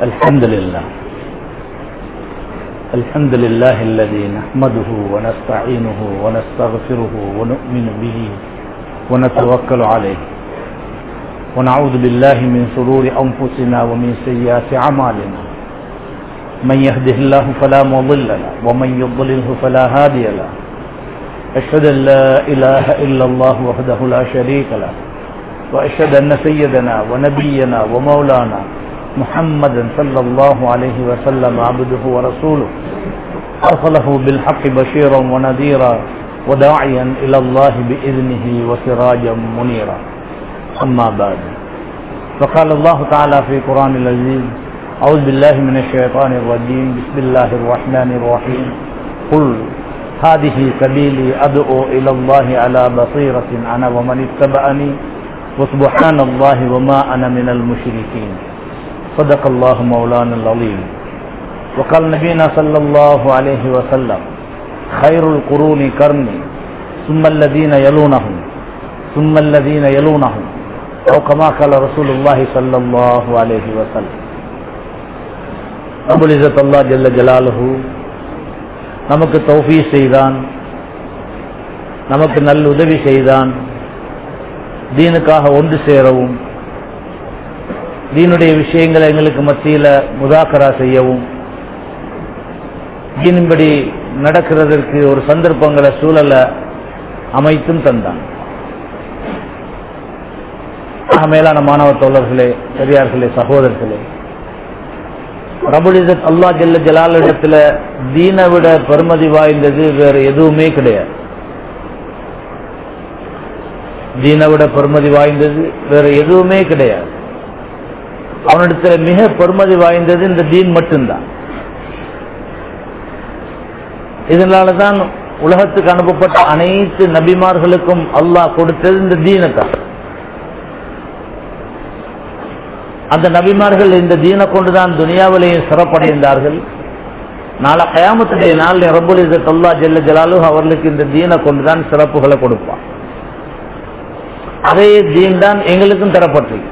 الحمد لله الحمد لله الذي نحمده ونستعينه ونستغفره ونؤمن به ونتوكل عليه ونعوذ بالله من شرور أنفسنا ومن سيئات أعمالنا من يهده الله فلا مضل له ومن يضلله فلا هادي له أشهد أن لا إله إلا الله وحده لا شريك له وأشهد أن سيدنا ونبينا ومولانا محمدا صلى الله عليه وسلم عبده ورسوله أرسله بالحق بشيرا ونذيرا وداعيا إلى الله بإذنه وسراجا منيرا أما بعد فقال الله تعالى في قرآن العزيز أعوذ بالله من الشيطان الرجيم بسم الله الرحمن الرحيم قل هذه سبيلي أدعو إلى الله على بصيرة أنا ومن اتبعني وسبحان الله وما أنا من المشركين صدق الله مولانا العظيم وقال نبينا صلى الله عليه وسلم خير القرون كرني ثم الذين يلونهم ثم الذين يلونهم أو كما قال رسول الله صلى الله عليه وسلم அபுல் இசத் அல்லா ஜல்ல ஜலாலுஹு நமக்கு தௌஃபீ செய்தான் நமக்கு நல் உதவி செய்தான் தீனுக்காக ஒன்று சேரவும் தீனுடைய விஷயங்களை எங்களுக்கு மத்தியில் முதாக்கரா செய்யவும் தீனின்படி நடக்கிறதற்கு ஒரு சந்தர்ப்பங்களை சூழலை அமைத்தும் தந்தான் மேலான மாணவ தோழர்களே பெரியார்களே சகோதரர்களே ரபுலிசத் அல்லா ஜல்ல ஜலால் இடத்துல தீனை விட பெருமதி வாய்ந்தது வேற எதுவுமே கிடையாது தீனை விட பெருமதி வாய்ந்தது வேற எதுவுமே கிடையாது அவனிடத்துல மிக பெருமதி வாய்ந்தது இந்த தீன் மட்டும்தான் இதனாலதான் உலகத்துக்கு அனுப்பப்பட்ட அனைத்து நபிமார்களுக்கும் அல்லாஹ் கொடுத்தது இந்த தீனத்தான் அந்த நபிமார்கள் இந்த தீனை கொண்டுதான் துனியாவிலேயும் சிறப்படைந்தார்கள் நாளை கயாமத்துடைய நாள் ரபுல் இசத் அல்லா ஜெல்ல ஜலாலு அவர்களுக்கு இந்த தீனை கொண்டுதான் சிறப்புகளை கொடுப்பான் அதே தீன் தான் எங்களுக்கும் தரப்பட்டது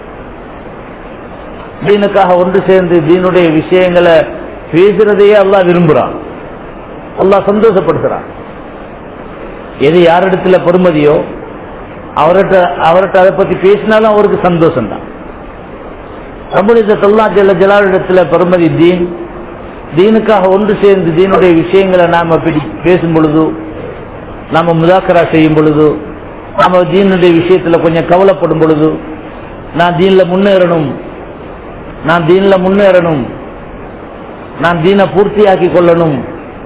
தீனுக்காக ஒன்று சேர்ந்து தீனுடைய விஷயங்களை பேசுறதையே அல்லா விரும்புறான் அல்லா சந்தோஷப்படுத்துறான் எது யாரிடத்துல பெருமதியோ அவர்கிட்ட அவர்கிட்ட அதை பத்தி பேசினாலும் அவருக்கு சந்தோஷம் தான் ரபுலிசல்லா ஜல்ல ஜலாலிடத்துல பெருமதி தீன் தீனுக்காக ஒன்று சேர்ந்து தீனுடைய விஷயங்களை நாம பேசும் பொழுது நாம முதாக்கரா செய்யும் பொழுது நாம தீனுடைய விஷயத்துல கொஞ்சம் கவலைப்படும் பொழுது நான் தீன்ல முன்னேறணும் நான் தீன்ல முன்னேறணும் நான் தீனை பூர்த்தியாக்கி கொள்ளணும்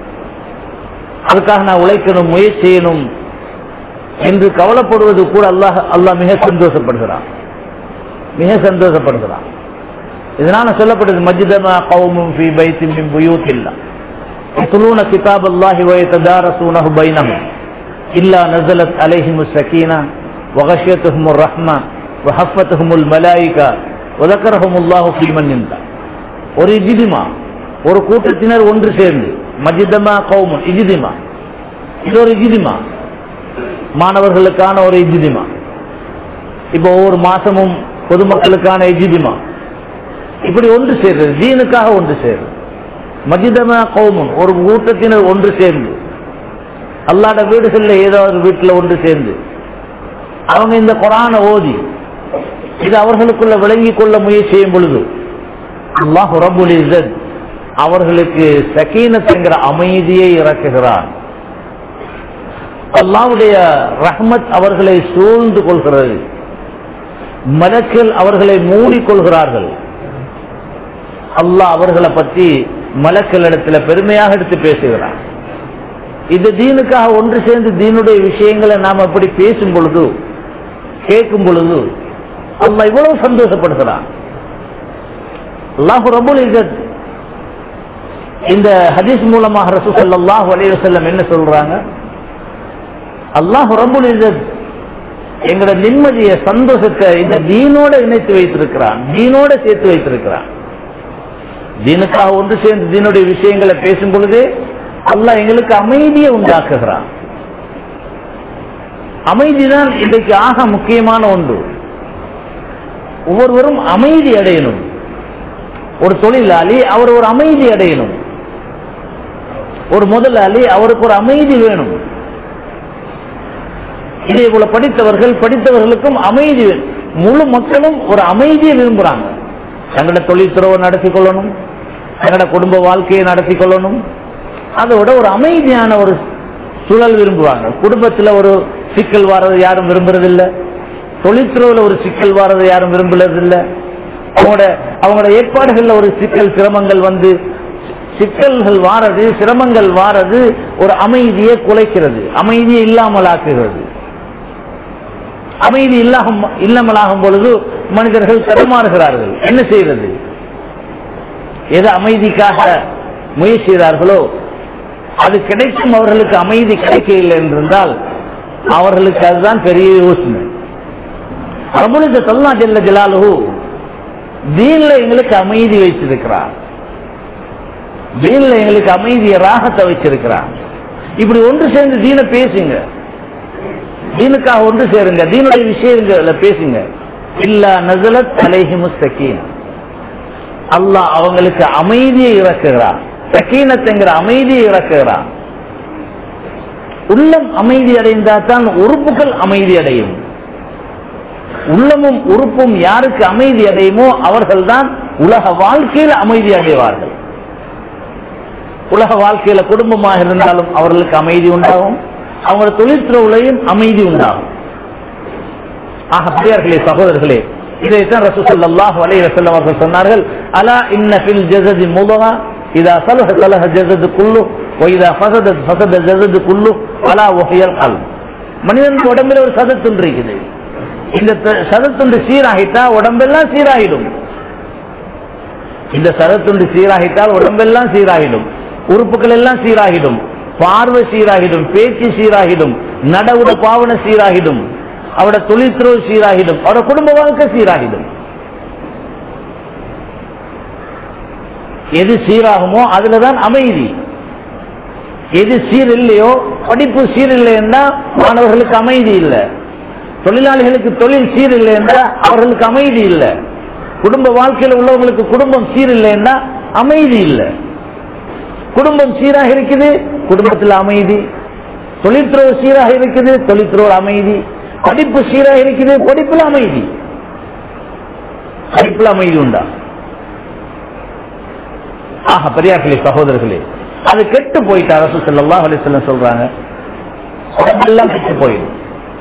அதுக்காக நான் உழைக்கணும் முயற்சி செய்யணும் என்று கவலைப்படுவது கூட அல்லாஹ் அல்லாஹ் மிக சந்தோஷப்படுகிறான் மிக சந்தோஷப்படுகிறான் இதனால சொல்லப்பட்டது மஜிதமா கௌமும் ஃபி பைத்தின் மின் புயூத்தில்லா يتلون كتاب الله ويتدارسونه بينهم إلا نزلت عليهم السكينة وغشيتهم الرحمة وحفتهم الملائكة وذكرهم الله في من ينتهى ஒரு இஜிதிமா ஒரு கூட்டத்தினர் ஒன்று சேர்ந்து மஜிதமா கௌமன் இஜிதிமா இது ஒரு இஜிதிமா மாணவர்களுக்கான ஒரு இஜிதிமா இப்போ ஒவ்வொரு மாசமும் பொதுமக்களுக்கான இஜிதிமா இப்படி ஒன்று சேர்றது தீனுக்காக ஒன்று சேர்றது மஜிதமா கௌமன் ஒரு கூட்டத்தினர் ஒன்று சேர்ந்து அல்லாட வீடுகளில் ஏதாவது வீட்டில் ஒன்று சேர்ந்து அவங்க இந்த குரான ஓதி இது அவர்களுக்குள்ள விளங்கிக் கொள்ள முயற்சி செய்யும் பொழுது அல்லாஹ் ரபுல் இசத் அவர்களுக்கு சக்கீனத் என்கிற அமைதியை இறக்குகிறார் அல்லாவுடைய ரஹ்மத் அவர்களை சூழ்ந்து கொள்கிறது மலக்கள் அவர்களை மூடிக்கொள்கிறார்கள் அல்லாஹ் அவர்களை பற்றி மலக்களிடத்துல பெருமையாக எடுத்து பேசுகிறார் இது தீனுக்காக ஒன்று சேர்ந்து தீனுடைய விஷயங்களை நாம் அப்படி பேசும் பொழுது கேட்கும் பொழுது அல்லாஹ் இவ்வளவு சந்தோஷப்படுகிறான் அல்லாஹு ரபுல் இசத் இந்த ஹதீஸ் மூலமாக ரசூசல்லாஹு அலைய செல்லம் என்ன சொல்றாங்க அல்லாஹு ரபுல் இசத் எங்களோட நிம்மதிய சந்தோஷத்தை இந்த தீனோட இணைத்து வைத்திருக்கிறான் தீனோட சேர்த்து வைத்திருக்கிறான் தீனுக்காக ஒன்று சேர்ந்து தீனுடைய விஷயங்களை பேசும் பொழுதே அல்லாஹ் எங்களுக்கு அமைதியை உண்டாக்குகிறான் அமைதிதான் இன்றைக்கு ஆக முக்கியமான ஒன்று ஒவ்வொருவரும் அமைதி அடையணும் ஒரு தொழிலாளி அவர் ஒரு அமைதி அடையணும் ஒரு முதலாளி அவருக்கு ஒரு அமைதி வேணும் இதே போல படித்தவர்கள் படித்தவர்களுக்கும் அமைதி வேணும் முழு மக்களும் ஒரு அமைதியை விரும்புறாங்க தங்களோட தொழில்துறவை நடத்தி கொள்ளணும் தங்களோட குடும்ப வாழ்க்கையை நடத்தி கொள்ளணும் அதோட ஒரு அமைதியான ஒரு சூழல் விரும்புவாங்க குடும்பத்துல ஒரு சிக்கல் வர்றது யாரும் விரும்புறதில்லை தொழில்துறவுல ஒரு சிக்கல் வர்றது யாரும் விரும்புறதில்லை அவங்களோட அவங்களோட ஏற்பாடுகள்ல ஒரு சிக்கல் சிரமங்கள் வந்து சிக்கல்கள் வாரது சிரமங்கள் வாரது ஒரு அமைதியை குலைக்கிறது அமைதியை இல்லாமல் ஆக்குகிறது அமைதி இல்லாம இல்லாமலாகும் பொழுது மனிதர்கள் தடுமாறுகிறார்கள் என்ன செய்யறது எது அமைதிக்காக முயற்சி செய்கிறார்களோ அது கிடைக்கும் அவர்களுக்கு அமைதி கிடைக்கவில்லை என்றிருந்தால் அவர்களுக்கு அதுதான் பெரிய யோசனை பிரபுலித சொல்லா ஜெல்ல ஜலாலு தீன்ல எங்களுக்கு அமைதி வைத்திருக்கிறார் தீன்ல எங்களுக்கு அமைதிய ராகத்தை வச்சிருக்கிறார் இப்படி ஒன்று சேர்ந்து தீன பேசுங்க தீனுக்காக ஒன்று சேருங்க தீனுடைய விஷயங்கள பேசுங்க இல்ல நசலத் அலைஹி முஸ்தகீன் அல்லாஹ் அவங்களுக்கு அமைதியை இறக்குகிறார் சக்கீனத்துங்கிற அமைதியை இறக்குகிறார் உள்ளம் அமைதி அடைந்தா தான் உறுப்புகள் அமைதி அடையும் உள்ளமும் உறுப்பும் யாருக்கு அமைதி அடையுமோ அவர்கள் தான் உலக வாழ்க்கையில் அமைதி அடைவார்கள் உலக வாழ்க்கையில குடும்பமாக இருந்தாலும் அவர்களுக்கு அமைதி உண்டாகும் அவங்களோட தொழில்துறையிலையும் அமைதி உண்டாகும் ஆக பெரியார்களே சகோதரர்களே இதைத்தான் ரசூசல்லாஹு அலைஹி வஸல்லம் அவர்கள் சொன்னார்கள் அலா இன்ன ஃபில் ஜஸதி முதகா இதா சலஹ சலஹ ஜஸது குல்லு வைதா ஃபசதத் ஃபசத ஜஸது குல்லு அலா வஹியல் கல்ப் மனிதனுக்கு உடம்பில் ஒரு சதத்துண்டு இருக்குது இந்த த- சதத்துண்டு சீராகிட்டா உடம்பெல்லாம் சீராகிடும் இந்த சதத்துண்டு சீராகிட்டால் உடம்பெல்லாம் சீராகிடும் உறுப்புகள் எல்லாம் சீராகிடும் பார்வை சீராகிடும் பேச்சு சீராகிடும் நடவுட பாவனை சீராகிடும் அவட தொழில்துறை சீராகிடும் அவட குடும்ப வாழ்க்கை சீராகிடும் எது சீராகுமோ அதுலதான் அமைதி எது சீர் இல்லையோ படிப்பு சீர் இல்லைன்னா மாணவர்களுக்கு அமைதி இல்லை தொழிலாளிகளுக்கு தொழில் சீர் இல்லைன்னா அவர்களுக்கு அமைதி இல்லை குடும்ப வாழ்க்கையில் உள்ளவங்களுக்கு குடும்பம் சீர் இல்லைன்னா அமைதி இல்லை குடும்பம் சீராக இருக்குது குடும்பத்தில் அமைதி தொழில்துறை சீராக இருக்குது தொழில்துறை அமைதி படிப்பு சீராக இருக்குது படிப்புல அமைதி படிப்புல அமைதி உண்டா ஆக பெரியார்களே சகோதரர்களே அது கெட்டு போயிட்டு அரசு செல்லலாம் அலிசல்லம் சொல்றாங்க உடம்பெல்லாம் கெட்டு போயிடும்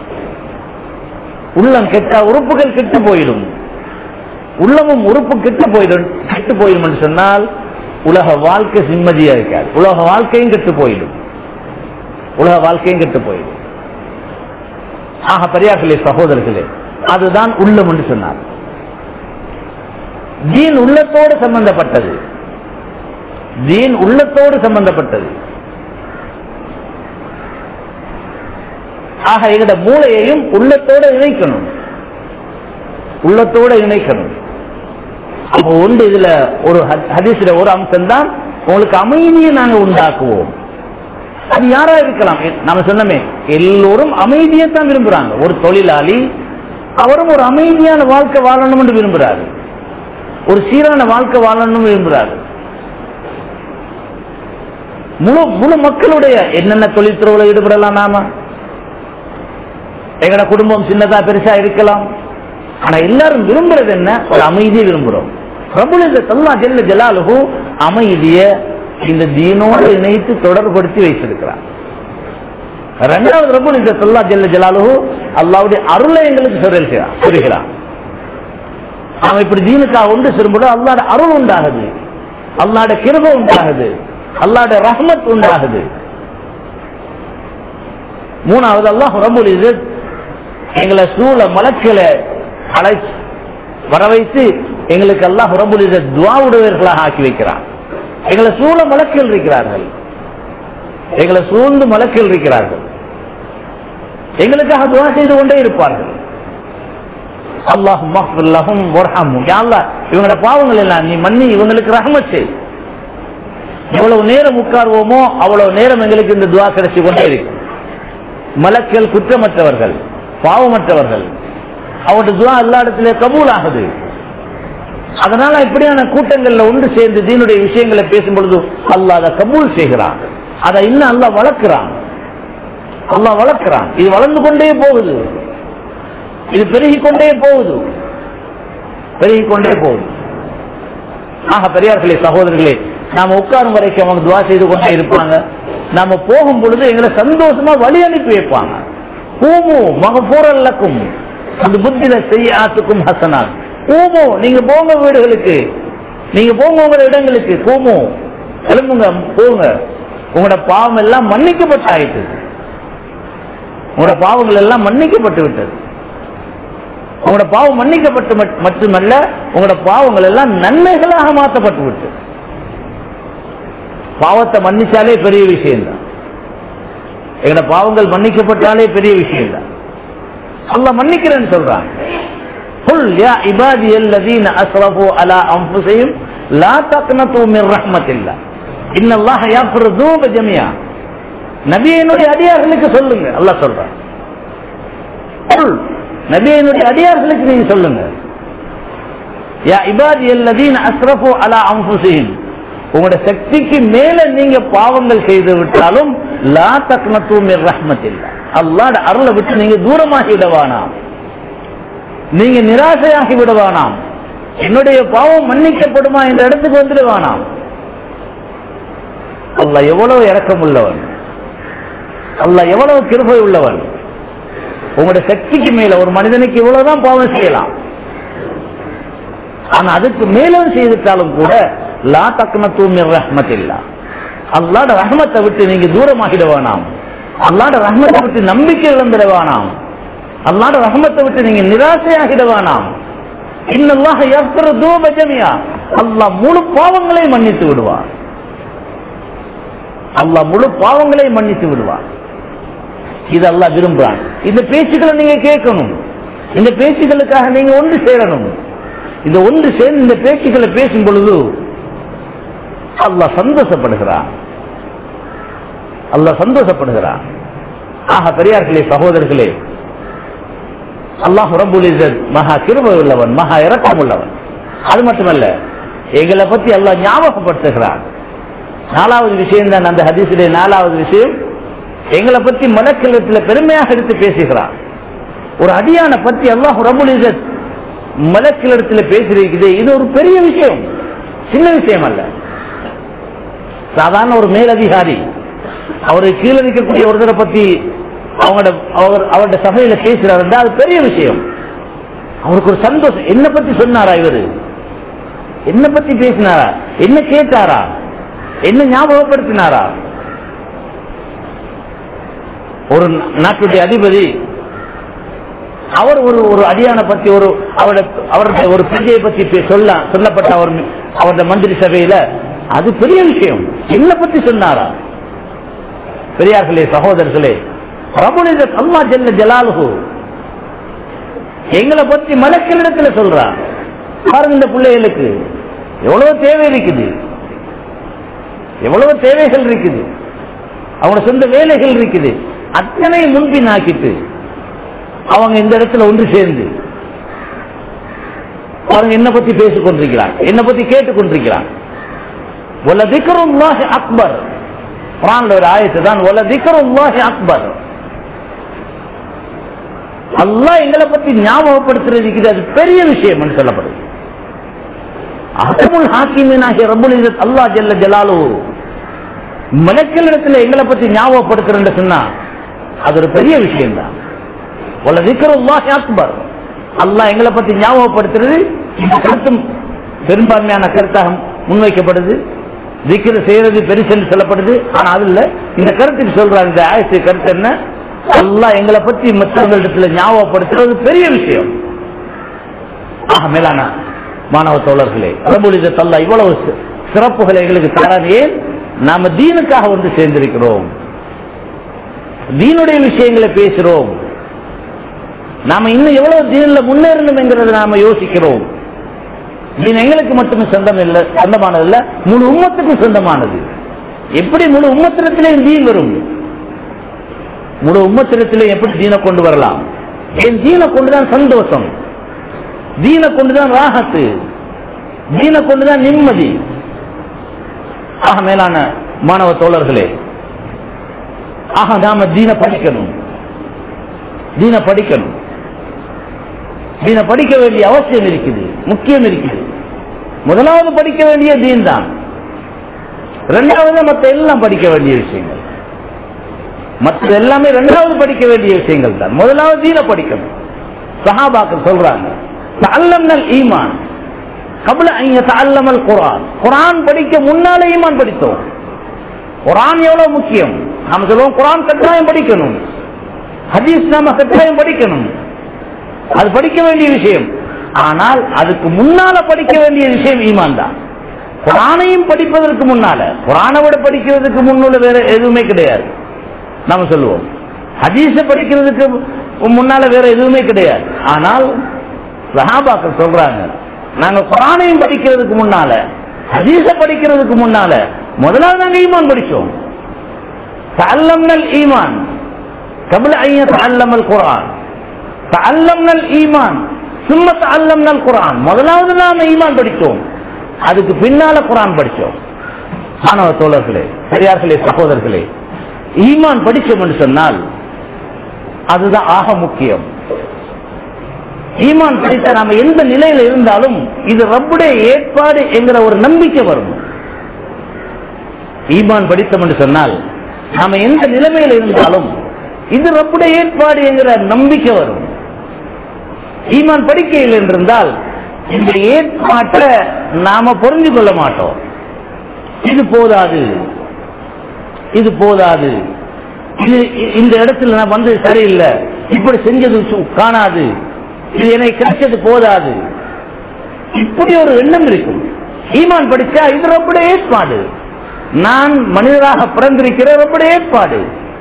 உள்ளம் கெட்ட உறுப்புகள் கெட்டு போயிடும் உள்ளமும் உறுப்பு கெட்டு போயிடும் கெட்டு போயிடும் என்று சொன்னால் உலக வாழ்க்கை நிம்மதியா இருக்காது உலக வாழ்க்கையும் கெட்டு போயிடும் உலக வாழ்க்கையும் கெட்டு போயிடும் ஆக பெரியார்களே சகோதரர்களே அதுதான் உள்ளம் என்று சொன்னார் தீன் உள்ளத்தோடு சம்பந்தப்பட்டது தீன் உள்ளத்தோடு சம்பந்தப்பட்டது ஆக எங்கட மூளையையும் உள்ளத்தோட இணைக்கணும் உள்ளத்தோட இணைக்கணும் அப்போ ஒன்று இதுல ஒரு ஹதீஸ்ல ஒரு அம்சம் தான் உங்களுக்கு அமைதியை நாங்க உண்டாக்குவோம் அது யாரா இருக்கலாம் நாம சொன்னமே எல்லோரும் அமைதியை தான் விரும்புறாங்க ஒரு தொழிலாளி அவரும் ஒரு அமைதியான வாழ்க்கை வாழணும்னு விரும்புறாரு ஒரு சீரான வாழ்க்கை வாழணும்னு விரும்புறாரு முழு முழு மக்களுடைய என்னென்ன தொழில்துறையில் ஈடுபடலாம் நாம எங்கட குடும்பம் சின்னதா பெருசா இருக்கலாம் ஆனா எல்லாரும் விரும்புறது என்ன ஒரு அமைதியை விரும்புறோம் பிரபுல இந்த தல்லா ஜெல்ல ஜலாலுகு அமைதிய இந்த தீனோடு இணைத்து தொடர்படுத்தி வைத்திருக்கிறார் இரண்டாவது ரபுல் இந்த தல்லா ஜெல்ல ஜலாலுகு அல்லாவுடைய அருளை எங்களுக்கு சொல்கிறான் சொல்கிறான் அவன் இப்படி தீனுக்காக ஒன்று செல்லும்போது அல்லாட அருள் உண்டாகுது அல்லாட கிருப உண்டாகுது அல்லாட ரஹ்மத் உண்டாகுது மூணாவது அல்லாஹ் ரபுல் இது எங்களை சூழ மலக்களை அழை வர வைத்து எங்களுக்கு அல்லாஹ் ரபுல் இதை துவாவுடையவர்களாக ஆக்கி வைக்கிறான் எங்களை சூழ மலக்கள் இருக்கிறார்கள் எங்களை சூழ்ந்து மலக்கள் இருக்கிறார்கள் எங்களுக்காக துவா செய்து கொண்டே இருப்பார்கள் அல்லாஹ் மஹ்லஹும் வர்ஹமும் யா அல்லாஹ் இவங்களோட பாவங்கள் எல்லாம் நீ மன்னி இவங்களுக்கு ரஹமத் செய் எவ்வளவு நேரம் உட்கார்வோமோ அவ்வளவு நேரம் எங்களுக்கு இந்த துவா கிடைச்சு கொண்டே இருக்கும் மலக்கள் குற்றமற்றவர்கள் பாவமற்றவர்கள் அவருடைய துவா எல்லா இடத்திலே கபூல் ஆகுது அதனால இப்படியான கூட்டங்கள்ல ஒன்று சேர்ந்து தீனுடைய விஷயங்களை பேசும் பொழுது அல்லாஹ் அதை கபூல் செய்கிறான் அதை இன்னும் அல்லாஹ் வளர்க்கிறான் அல்லாஹ் வளர்க்கிறான் இது வளர்ந்து கொண்டே போகுது இது பெருகிக் கொண்டே போகுது பெருகிக் கொண்டே போகுது ஆக பெரியார்களே சகோதரர்களே நாம உட்காரும் வரைக்கும் அவங்க துவா செய்து கொண்டே இருப்பாங்க நாம போகும் பொழுது எங்களை சந்தோஷமா வழி அனுப்பி வைப்பாங்க பூமு மகபூரல்லக்கும் அந்த புத்தில செய்ய ஆத்துக்கும் ஹசனான் பூமு நீங்க போங்க வீடுகளுக்கு நீங்க போங்க உங்களோட இடங்களுக்கு பூமு எழும்புங்க போங்க உங்களோட பாவம் எல்லாம் மன்னிக்கப்பட்டாயிட்டு உங்களோட பாவங்கள் எல்லாம் மன்னிக்கப்பட்டு விட்டது உங்களோட பாவம் மன்னிக்கப்பட்டு மட்- மட்டுமல்ல உங்களோட பாவங்கள் எல்லாம் நன்மைகளாக மாற்றப்பட்டு விட்டு பாவத்தை மன்னிச்சாலே பெரிய விஷயம் தான் எங்களோட பாவங்கள் மன்னிக்கப்பட்டாலே பெரிய விஷயம் தான் அல்லாஹ் மன்னிக்கிறேன்னு சொல்றான் قل يا عبادي الذين اسرفوا على انفسهم لا تقنطوا من رحمة الله ان الله يغفر الذنوب جميعا நபியினுடைய அடியார்களுக்கு சொல்லுங்க அல்லாஹ் சொல்றான் قل நபியினுடைய அடியார்களுக்கு நீங்க சொல்லுங்க யா இபாதி அல்லதீன் அஸ்ரஃபு அலா அன்ஃபுஸிஹிம் உங்களோட சக்திக்கு மேல நீங்க பாவங்கள் செய்து விட்டாலும் லா தக்னத்து மிர் ரஹ்மத்தில்லா அல்லாஹ்ட அருளை விட்டு நீங்க தூரமாகி விடவானாம் நீங்க நிராசையாகி விடவானாம் என்னுடைய பாவம் மன்னிக்கப்படுமா என்ற இடத்துக்கு வந்துடுவானாம் அல்லாஹ் எவ்வளவு இரக்கம் உள்ளவன் அல்லாஹ் எவ்வளவு கிருபை உள்ளவன் உங்களுடைய சக்திக்கு மேல ஒரு மனிதனுக்கு இவ்வளவுதான் பாவம் செய்யலாம் ஆனா அதுக்கு மேலும் செய்துட்டாலும் கூட லா தக்கன தூமிர் ரஹ்மத் இல்லா அல்லாட ரஹ்மத்தை விட்டு நீங்க தூரமாகிட வேணாம் அல்லாட ரஹ்மத்தை விட்டு நம்பிக்கை இழந்துட வேணாம் அல்லாட ரஹ்மத்தை விட்டு நீங்க நிராசையாகிட வேணாம் இன்னல்லாஹ யஃபிரு தூப ஜமியா அல்லாஹ் முழு பாவங்களை மன்னித்து விடுவார் அல்லாஹ் முழு பாவங்களை மன்னித்து விடுவார் இது அல்லாஹ் விரும்புறான் இந்த பேச்சுக்களை நீங்க கேட்கணும் இந்த பேச்சுகளுக்காக நீங்க ஒன்று சேரணும் இந்த ஒன்று சேர்ந்து இந்த பேச்சுக்களை பேசும் பொழுது அல்லாஹ் சந்தோஷப்படுகிறான் அல்லாஹ் சந்தோஷப்படுகிறான் ஆக பெரியார்களே சகோதரர்களே அல்லாஹ் ரபுல் இஸ்ஸத் மகா கிருபை உள்ளவன் மகா இரக்கம் உள்ளவன் அது மட்டுமல்ல எங்களை பத்தி அல்லாஹ் ஞாபகப்படுத்துகிறான் நாலாவது விஷயம் தான் அந்த ஹதீஸுடைய நாலாவது விஷயம் எங்களை பத்தி மலக்கிழத்தில் பெருமையாக எடுத்து பேசுகிறான் ஒரு அடியான பத்தி அல்லாஹ் ரபுல் இஸ்ஸத் மலக்கிழத்தில் பேசியிருக்குது இது ஒரு பெரிய விஷயம் சின்ன விஷயம் அல்ல சாதாரண ஒரு மேலதிகாரி அவருக்கு கீழே இருக்கக்கூடிய ஒருத்தரை பத்தி அவங்களோட அவர் அவருடைய சபையில பேசுறாரு அது பெரிய விஷயம் அவருக்கு ஒரு சந்தோஷம் என்ன பத்தி சொன்னாரா இவரு என்ன பத்தி பேசினாரா என்ன கேட்டாரா என்ன ஞாபகப்படுத்தினாரா ஒரு நாட்டுடைய அதிபதி அவர் ஒரு ஒரு அடியான பத்தி ஒரு அவருடைய அவருடைய ஒரு பிரஜையை பத்தி பே- சொல்ல சொல்லப்பட்ட அவர் அவருடைய மந்திரி சபையில அது பெரிய விஷயம் என்ன பத்தி சொன்னாரா பெரியார்களே சகோதரர்களே பிரபுனித அல்லா ஜல்ல ஜலாலுகு எங்களை பத்தி மலக்களிடத்துல சொல்றா பாருங்க இந்த பிள்ளைகளுக்கு எவ்வளவு தேவை இருக்குது எவ்வளவு தேவைகள் இருக்குது அவங்களோட சொந்த வேலைகள் இருக்குது அத்தனை முன்பின் ஆக்கிட்டு அவங்க இந்த இடத்துல ஒன்று சேர்ந்து பாருங்க என்ன பத்தி பேசிக் கொண்டிருக்கிறான் என்ன பத்தி கேட்டுக் கொண்டிருக்கிறான் ஒல திக்கருல்லாஹி அக்பர் குரான்ல ஒரு ஆயத்து தான் ஒல திக்கருல்லாஹி அக்பர் அல்லாஹ் எங்களை பத்தி ஞாபகப்படுத்துறதுக்கு அது பெரிய விஷயம் சொல்லப்படுது அகமுல் ஹாக்கிமீனாகிய ரப்புல் இஸ்ஸத் அல்லாஹ் ஜல்ல ஜலாலு மலக்களிடத்துல எங்களை பத்தி ஞாபகப்படுத்துறேன்னு சொன்னா அது ஒரு பெரிய விஷயம் தான் ஒல திக்கருல்லாஹி அக்பர் அல்லாஹ் எங்களை பத்தி ஞாபகப்படுத்துறது இந்த கருத்தும் பெரும்பான்மையான கருத்தாக முன்வைக்கப்படுது திக்கிற செய்யறது பெருசென்று சொல்லப்படுது ஆனா அது இல்ல இந்த கருத்துக்கு சொல்றாங்க இந்த ஆயத்து கருத்து என்ன அல்லாஹ் எங்களை பத்தி மற்றவங்களிடத்துல ஞாபகப்படுத்துறது பெரிய விஷயம் ஆக மேலான மாணவ தோழர்களே பிரபுலித தல்லா இவ்வளவு சி- சிறப்புகளை எங்களுக்கு தராது ஏன் நாம தீனுக்காக வந்து சேர்ந்திருக்கிறோம் தீனுடைய விஷயங்களை பேசுறோம் நாம இன்னும் எவ்வளவு தீனில் முன்னேறணும் என்கிறத நாம யோசிக்கிறோம் தீன் எங்களுக்கு மட்டுமே சொந்தம் இல்ல சொந்தமானது இல்ல முழு உம்மத்துக்கும் சொந்தமானது எப்படி முழு உம்மத்திரத்திலே தீன் வரும் முழு உம்மத்திரத்திலே எப்படி தீனை கொண்டு வரலாம் என் தீனை கொண்டுதான் சந்தோஷம் தீனை கொண்டுதான் ராகத்து தீனை கொண்டுதான் நிம்மதி ஆக மேலான மாணவ தோழர்களே ஆக நாம தீன படிக்கணும் தீன படிக்கணும் தீன படிக்க வேண்டிய அவசியம் இருக்குது முக்கியம் இருக்குது முதலாவது படிக்க வேண்டிய தீன் தான் இரண்டாவது மற்ற எல்லாம் படிக்க வேண்டிய விஷயங்கள் மற்ற எல்லாமே இரண்டாவது படிக்க வேண்டிய விஷயங்கள் தான் முதலாவது தீன படிக்கணும் சஹாபாக்கள் சொல்றாங்க தல்லம்னல் ஈமான் கபல ஐய தல்லமல் குரான் குரான் படிக்க முன்னாலே ஈமான் படித்தோம் குரான் எவ்வளவு முக்கியம் நாம சொல்லுவோம் குரான் கட்டாயம் படிக்கணும் ஹதீஸ் நாம கட்டாயம் படிக்கணும் அது படிக்க வேண்டிய விஷயம் ஆனால் அதுக்கு முன்னால படிக்க வேண்டிய விஷயம் ஈமான் தான் குரானையும் படிப்பதற்கு முன்னால குரானை விட படிக்கிறதுக்கு முன்னுள்ள வேற எதுவுமே கிடையாது நாம சொல்லுவோம் ஹதீஸ படிக்கிறதுக்கு முன்னால வேற எதுவுமே கிடையாது ஆனால் சஹாபாக்கள் சொல்றாங்க நாங்க குரானையும் படிக்கிறதுக்கு முன்னால ஹதீஸ படிக்கிறதுக்கு முன்னால முதலாவது நாங்க ஈமான் படிச்சோம் தல்லம்னல் ஈமான் கபல ஐய தல்லமல் குரான் தல்லம்னல் ஈமான் சும்ம தல்லம்னல் குரான் முதலாவது நாம ஈமான் படித்தோம் அதுக்கு பின்னால குரான் படிச்சோம் மாணவ தோழர்களே பெரியார்களே சகோதரர்களே ஈமான் படிச்சோம் என்று சொன்னால் அதுதான் ஆக முக்கியம் ஈமான் படித்த நாம எந்த நிலையில இருந்தாலும் இது ரப்புடைய ஏற்பாடு என்கிற ஒரு நம்பிக்கை வரும் ஈமான் படித்தோம் என்று சொன்னால் நாம எந்த நிலைமையில இருந்தாலும் இது ரப்புடைய ஏற்பாடு என்கிற நம்பிக்கை வரும் ஈமான் படிக்கையில் என்றிருந்தால் இந்த ஏற்பாட்டை நாம புரிஞ்சு கொள்ள மாட்டோம் இது போதாது இது போதாது இது இந்த இடத்துல நான் வந்து சரியில்லை இப்படி செஞ்சது காணாது இது எனக்கு கிடைச்சது போதாது இப்படி ஒரு எண்ணம் இருக்கும் ஈமான் படிச்சா இது ரொம்ப ஏற்பாடு நான் மனிதராக பிறந்திருக்கிற ரொம்ப ஏற்பாடு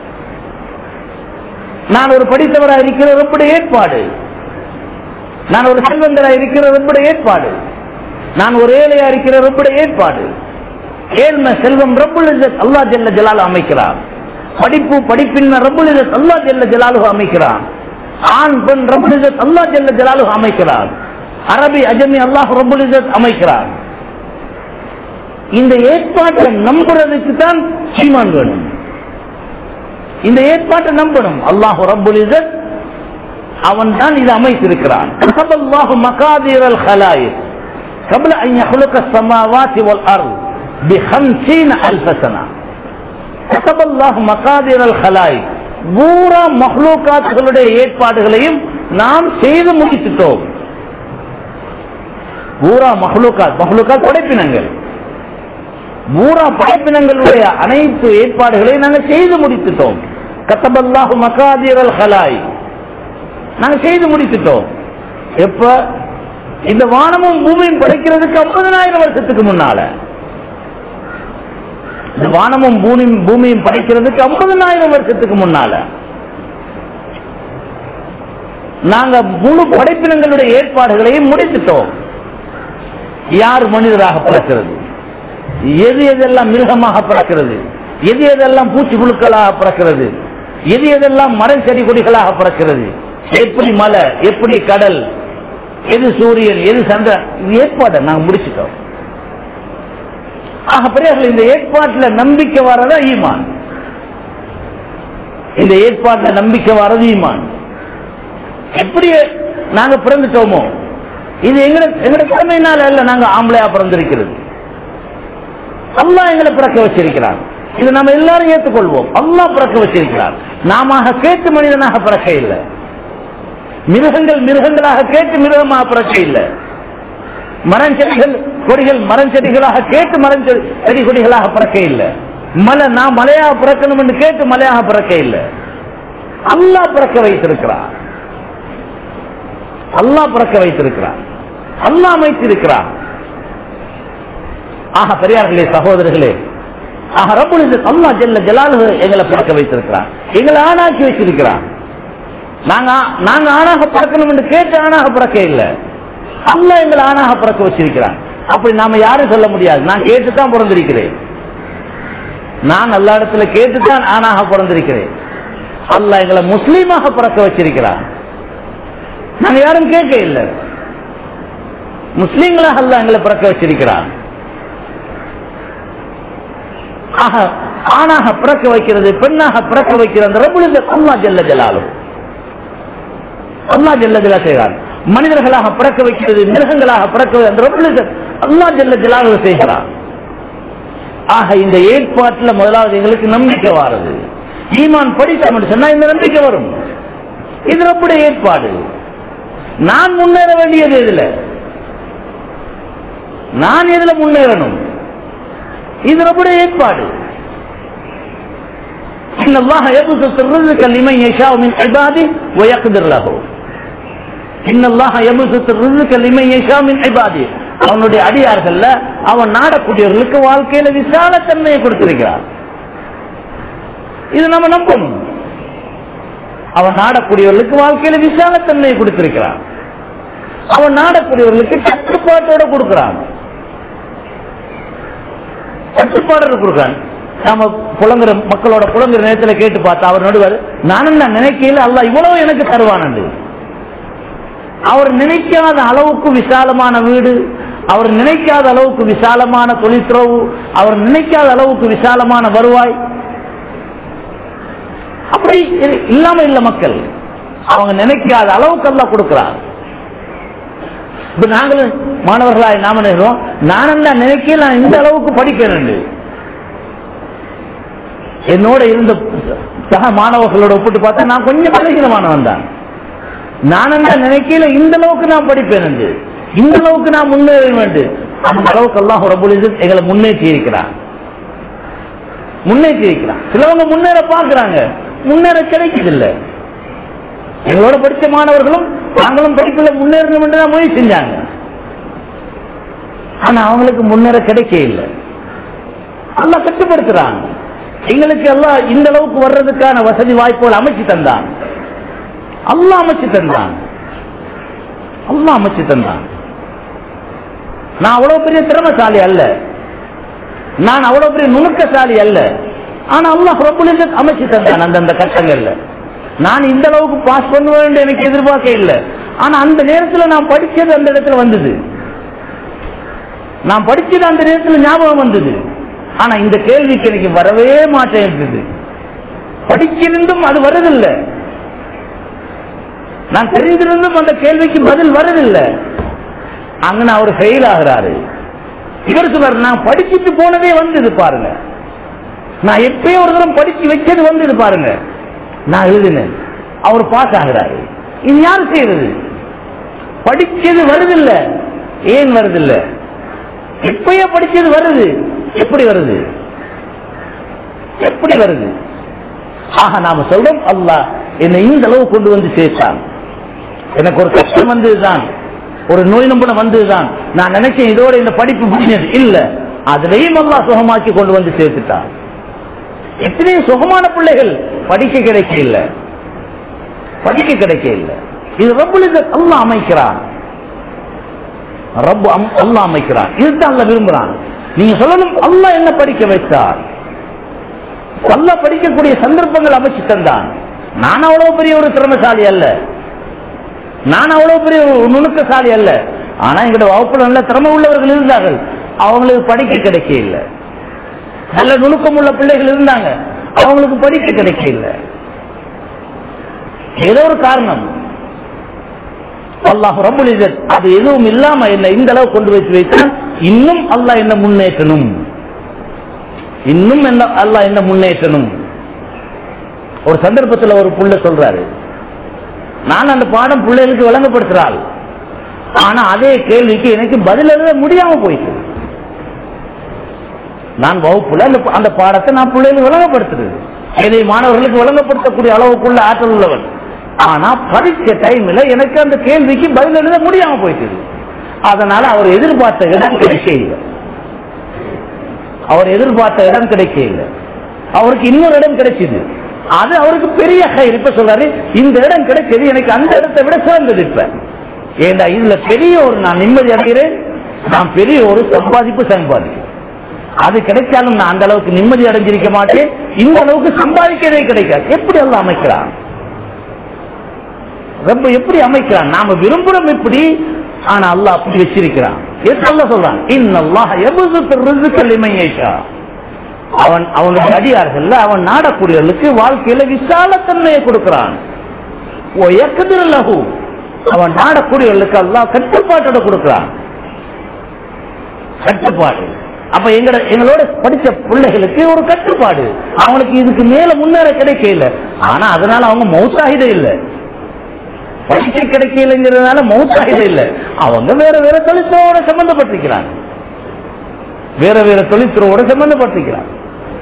நான் ஒரு படித்தவராக இருக்கிற ரொம்ப ஏற்பாடு நான் ஒரு செல்வந்தராக இருக்கிற ரொம்ப ஏற்பாடு நான் ஒரு ஏழையா இருக்கிற ரொம்ப ஏற்பாடு ஏழ்மை செல்வம் ரப்புல் அல்லா ஜெல்ல ஜலாலு அமைக்கிறான் படிப்பு படிப்பின்மை ரப்புல் அல்லா ஜெல்ல ஜலாலு அமைக்கிறான் ஆண் பெண் ரப்புல் அல்லா ஜெல்ல ஜலாலு அமைக்கிறான் அரபி அஜமி அல்லாஹ் ரப்புல் அமைக்கிறான் இந்த ஏற்பாட்டை நம்புறதுக்கு தான் சீமான் வேணும் இந்த ஏற்பாட்டை நம்பணும் அல்லாஹு ரப்புல் அவன் தான் இதை அமைத்திருக்கிறான் மகாதீரல் ஹலாயிர் قبل أن يخلق السماوات والأرض بخمسين ألف سنة كتب الله مقادير الخلائق பூரா மஹ்லூக்காத்துகளுடைய ஏற்பாடுகளையும் நாம் செய்து முடித்துட்டோம் பூரா மஹ்லூக்காத் மஹ்லூக்காத் படைப்பினங்கள் பூரா படைப்பினங்களுடைய அனைத்து ஏற்பாடுகளையும் நாங்கள் செய்து முடித்துட்டோம் கத்தபல்லாஹு மகாதீரல் ஹலாய் நாங்கள் செய்து முடித்துட்டோம் எப்ப இந்த வானமும் பூமியும் படைக்கிறதுக்கு ஐம்பதனாயிரம் வருஷத்துக்கு முன்னால இந்த வானமும் பூமியும் பூமியும் படைக்கிறதுக்கு ஐம்பதனாயிரம் வருஷத்துக்கு முன்னால நாங்க முழு படைப்பினங்களுடைய ஏற்பாடுகளையும் முடித்துட்டோம் யார் மனிதராக பிறக்கிறது எது எதெல்லாம் மிருகமாக பிறக்கிறது எது எதெல்லாம் பூச்சி புழுக்களாக பிறக்கிறது எது எதெல்லாம் மரம் செடி கொடிகளாக பிறக்கிறது எப்படி மலை எப்படி கடல் எது சூரியன் எது சந்திரன் இது ஏற்பாட்டை நாங்க முடிச்சுட்டோம் ஆக பெரியவர்கள் இந்த ஏற்பாட்டில் நம்பிக்கை வரதா ஈமான் இந்த ஏற்பாட்டில் நம்பிக்கை வரது ஈமான் எப்படி நாங்க பிறந்துட்டோமோ இது எங்க எங்கட திறமையினால அல்ல நாங்க ஆம்பளையா பிறந்திருக்கிறது அல்லா எங்களை பிறக்க வச்சிருக்கிறார் இது நம்ம எல்லாரும் ஏற்றுக்கொள்வோம் அல்லா பிறக்க வச்சிருக்கிறார் நாம கேட்டு மனிதனாக பிறக்க இல்லை மிருகங்கள் மிருகங்களாக கேட்டு மிருகமாக பிறக்க இல்லை மரஞ்செடிகள் கொடிகள் மரஞ்செடிகளாக கேட்டு மரஞ்செடி செடி கொடிகளாக பிறக்க இல்லை மலை நான் மலையாக பிறக்கணும் என்று கேட்டு மலையாக பிறக்க இல்லை அல்லா பிறக்க வைத்திருக்கிறார் அல்லா பிறக்க வைத்திருக்கிறார் அல்லா அமைத்திருக்கிறார் ஆக பெரியார்களே சகோதரர்களே ஆக ரப்புல் அல்லா ஜெல்ல ஜலாலு எங்களை பிறக்க வைத்திருக்கிறார் எங்களை ஆணாக்கி வச்சிருக்கிறார் நாங்க நாங்க ஆணாக பிறக்கணும் என்று கேட்டு ஆணாக பிறக்க இல்லை அல்ல எங்களை ஆணாக பிறக்க வச்சிருக்கிறான் அப்படி நாம யாரும் சொல்ல முடியாது நான் கேட்டுத்தான் பிறந்திருக்கிறேன் நான் எல்லா இடத்துல கேட்டுத்தான் ஆணாக பிறந்திருக்கிறேன் அல்ல எங்களை முஸ்லீமாக பிறக்க வச்சிருக்கிறான் நாங்க யாரும் கேட்க இல்லை முஸ்லீம்களாக அல்ல எங்களை பிறக்க வச்சிருக்கிறான் ஆக ஆணாக பிறக்க வைக்கிறது பெண்ணாக பிறக்க வைக்கிறது அந்த ரபுலிந்த அல்லா ஜல்ல ஜலாலும் அல்லா ஜல்ல ஜலா செய்கிறான் மனிதர்களாக பிறக்க வைக்கிறது மிருகங்களாக பிறக்க அந்த ரபுலிந்த அல்லா ஜல்ல ஜலாலு செய்கிறான் ஆக இந்த ஏற்பாட்டில் முதலாவது எங்களுக்கு நம்பிக்கை வாரது ஈமான் படித்தோம் சொன்னா இந்த நம்பிக்கை வரும் இது ரப்புடைய ஏற்பாடு நான் முன்னேற வேண்டியது எதுல நான் எதுல முன்னேறணும் இது ரப்புடைய ஏற்பாடு إن الله يبسط الرزق لمن يشاء من عباده ويقدر له إن الله يبسط الرزق لمن يشاء من عباده அவனுடைய அடியார்கள்ல அவன் நாடக்கூடியவர்களுக்கு வாழ்க்கையில விசாலத்தன்மையை கொடுத்திருக்கிறார் இது நம்ம நம்பணும் அவன் நாடக்கூடியவர்களுக்கு வாழ்க்கையில விசாலத்தன்மையை கொடுத்திருக்கிறான் அவன் நாடக்கூடியவர்களுக்கு கட்டுப்பாட்டோட கொடுக்கிறான் கட்டுப்பாடு கொடுக்கிறான் நாம புலங்குற மக்களோட புலங்குற நேரத்துல கேட்டு பார்த்தா அவர் நடுவர் நானும் நான் நினைக்கையில அல்ல இவ்வளவு எனக்கு தருவானது அவர் நினைக்காத அளவுக்கு விசாலமான வீடு அவர் நினைக்காத அளவுக்கு விசாலமான தொழிற்துறவு அவர் நினைக்காத அளவுக்கு விசாலமான வருவாய் அப்படி இல்லாம இல்ல மக்கள் அவங்க நினைக்காத அளவுக்கு எல்லாம் கொடுக்கிறார் இப்ப நாங்களும் மாணவர்களாய் நாம நினைக்கிறோம் நானும் தான் நினைக்கல நான் இந்த அளவுக்கு படிக்கிறேன் என்னோட இருந்த சக மாணவர்களோட ஒப்பிட்டு பார்த்தா நான் கொஞ்சம் பலகீனமானவன் தான் நானும் தான் நினைக்கல இந்த அளவுக்கு நான் படிப்பேன் என்று இந்த அளவுக்கு நான் முன்னேற வேண்டும் அந்த அளவுக்கு எல்லாம் ரபுல் எங்களை முன்னேற்றி இருக்கிறான் முன்னேற்றி இருக்கிறான் சிலவங்க முன்னேற பாக்குறாங்க முன்னேற கிடைக்குதில்ல எங்களோட படித்த மாணவர்களும் நாங்களும் படிப்புல முன்னேறணும் என்று தான் முயற்சி செஞ்சாங்க ஆனா அவங்களுக்கு முன்னேற கிடைக்க இல்லை எல்லாம் கட்டுப்படுத்துறாங்க எங்களுக்கு எல்லாம் இந்த அளவுக்கு வர்றதுக்கான வசதி வாய்ப்புகள் அமைச்சு தந்தான் அல்ல அமைச்சு தந்தான் அல்ல அமைச்சு தந்தான் நான் அவ்வளவு பெரிய திறமசாலி அல்ல நான் அவ்வளவு பெரிய நுணுக்கசாலி அல்ல ஆனா அல்லாஹ் ரபுல் அமைச்சு தந்தான் அந்தந்த கட்டங்கள்ல நான் இந்த அளவுக்கு பாஸ் பண்ணுவேன் எனக்கு எதிர்பார்க்க இல்லை ஆனா அந்த நேரத்துல நான் படிச்சது அந்த இடத்துல வந்தது நான் படிச்சது அந்த நேரத்துல ஞாபகம் வந்தது ஆனா இந்த கேள்விக்கு எனக்கு வரவே மாட்டேன் படிச்சிருந்தும் அது வருதில்லை நான் தெரிந்திருந்தும் அந்த கேள்விக்கு பதில் வரதில்லை அங்க அவர் ஃபெயில் ஆகிறாரு இவர் சொல்றாரு நான் படிச்சுட்டு போனதே வந்தது பாருங்க நான் எப்பயோ ஒரு தரம் படிச்சு வச்சது வந்தது பாருங்க நான் எழுதினேன் அவர் பாஸ் ஆகிறாரு இது யாரு செய்யறது படிச்சது வருதில்ல ஏன் வருதில்ல எப்பயோ படிச்சது வருது எப்படி வருது எப்படி வருது ஆக நாம சொல்றோம் அல்லாஹ் என்னை இந்த அளவு கொண்டு வந்து சேர்த்தான் எனக்கு ஒரு கஷ்டம் வந்ததுதான் ஒரு நோய் நம்புன வந்ததுதான் நான் நினைச்சேன் இதோட இந்த படிப்பு முடிஞ்சது இல்ல அதுலயும் அல்லாஹ் சுகமாக்கி கொண்டு வந்து சேர்த்துட்டான் எத்தனையோ சுகமான பிள்ளைகள் படிக்க கிடைக்க இல்ல படிக்க கிடைக்க இல்ல இது ரப்புல் அல்ல அமைக்கிறான் ரப்பு அல்ல அமைக்கிறான் இதுதான் அல்ல விரும்புறான் நீங்க சொல்லணும் அல்ல என்ன படிக்க வைத்தார் அல்ல படிக்கக்கூடிய சந்தர்ப்பங்கள் அமைச்சு தந்தான் நான் அவ்வளவு பெரிய ஒரு திறமசாலி அல்ல நான் அவ்வளவு பெரிய ஒரு நுணுக்கசாலி அல்ல ஆனா எங்களோட வகுப்புல நல்ல திறமை உள்ளவர்கள் இருந்தார்கள் அவங்களுக்கு படிக்க கிடைக்க இல்லை நல்ல நுணுக்கம் உள்ள பிள்ளைகள் இருந்தாங்க அவங்களுக்கு படிக்க கிடைக்க இல்லை ஏதோ ஒரு காரணம் அல்லாஹ் ரபுல் அது எதுவும் இல்லாம என்ன இந்த அளவு கொண்டு வச்சு வைத்தான் இன்னும் அல்லாஹ் என்ன முன்னேற்றணும் இன்னும் என்ன அல்லாஹ் என்ன முன்னேற்றணும் ஒரு சந்தர்ப்பத்தில் ஒரு புள்ள சொல்றாரு நான் அந்த பாடம் பிள்ளைகளுக்கு விளங்கப்படுத்துறாள் ஆனா அதே கேள்விக்கு எனக்கு பதில் எழுத முடியாம போயிட்டு நான் வகுப்புல அந்த பாடத்தை நான் பிள்ளைகளுக்கு விளங்கப்படுத்துறது இதை மாணவர்களுக்கு விளங்கப்படுத்தக்கூடிய அளவுக்குள்ள ஆற்றல் உள்ளவன் ஆனா பரீட்சை டைம்ல எனக்கு அந்த கேள்விக்கு பதில் எழுத முடியாம போயிட்டு அதனால அவர் எதிர்பார்த்த இடம் கிடைக்க இல்லை அவர் எதிர்பார்த்த இடம் கிடைக்க இல்லை அவருக்கு இன்னொரு இடம் கிடைச்சது அது அவருக்கு பெரிய இப்ப சொல்றாரு இந்த இடம் கிடைச்சது எனக்கு அந்த இடத்தை விட சிறந்தது இப்ப ஏண்டா இதுல பெரிய ஒரு நான் நிம்மதி அடைகிறேன் நான் பெரிய ஒரு சம்பாதிப்பு சம்பாதிக்கிறேன் அது கிடைச்சாலும் நான் அந்த அளவுக்கு நிம்மதி அடைஞ்சிருக்க மாட்டேன் இந்த அளவுக்கு சம்பாதிக்கவே கிடைக்காது எப்படி எல்லாம் அமைக்கிறான் ரொம்ப எப்படி அமைக்கிறான் நாம விரும்புறோம் எப்படி ஆனா அல்லாஹ் அப்படி வச்சிருக்கிறான் எது அல்லாஹ் சொல்றான் இன்னல்லாஹ் யபசுத்து ரிஸ்க லிமன் யஷா அவன் அவனுடைய அடியார்கள்ல அவன் நாடக்கூடியவர்களுக்கு வாழ்க்கையில விசாலத்தன்மையை கொடுக்கிறான் ஓ எக்கதிர லகு அவன் நாடக்கூடியவர்களுக்கு அல்லாஹ் கட்டுப்பாட்டோட கொடுக்கிறான் கட்டுப்பாடு அப்ப எங்கட எங்களோட படிச்ச பிள்ளைகளுக்கு ஒரு கட்டுப்பாடு அவங்களுக்கு இதுக்கு மேல முன்னேற கிடைக்கல ஆனா அதனால அவங்க மௌத்தாகிதே இல்லை படிக்க கிடைக்கலங்கிறதுனால மௌத்தாகிதே இல்லை அவங்க வேற வேற தொழிற்துறையோட சம்பந்தப்பட்டிருக்கிறாங்க வேற வேற தொழிற்துறையோட சம்பந்தப்பட்டிருக்கிறாங்க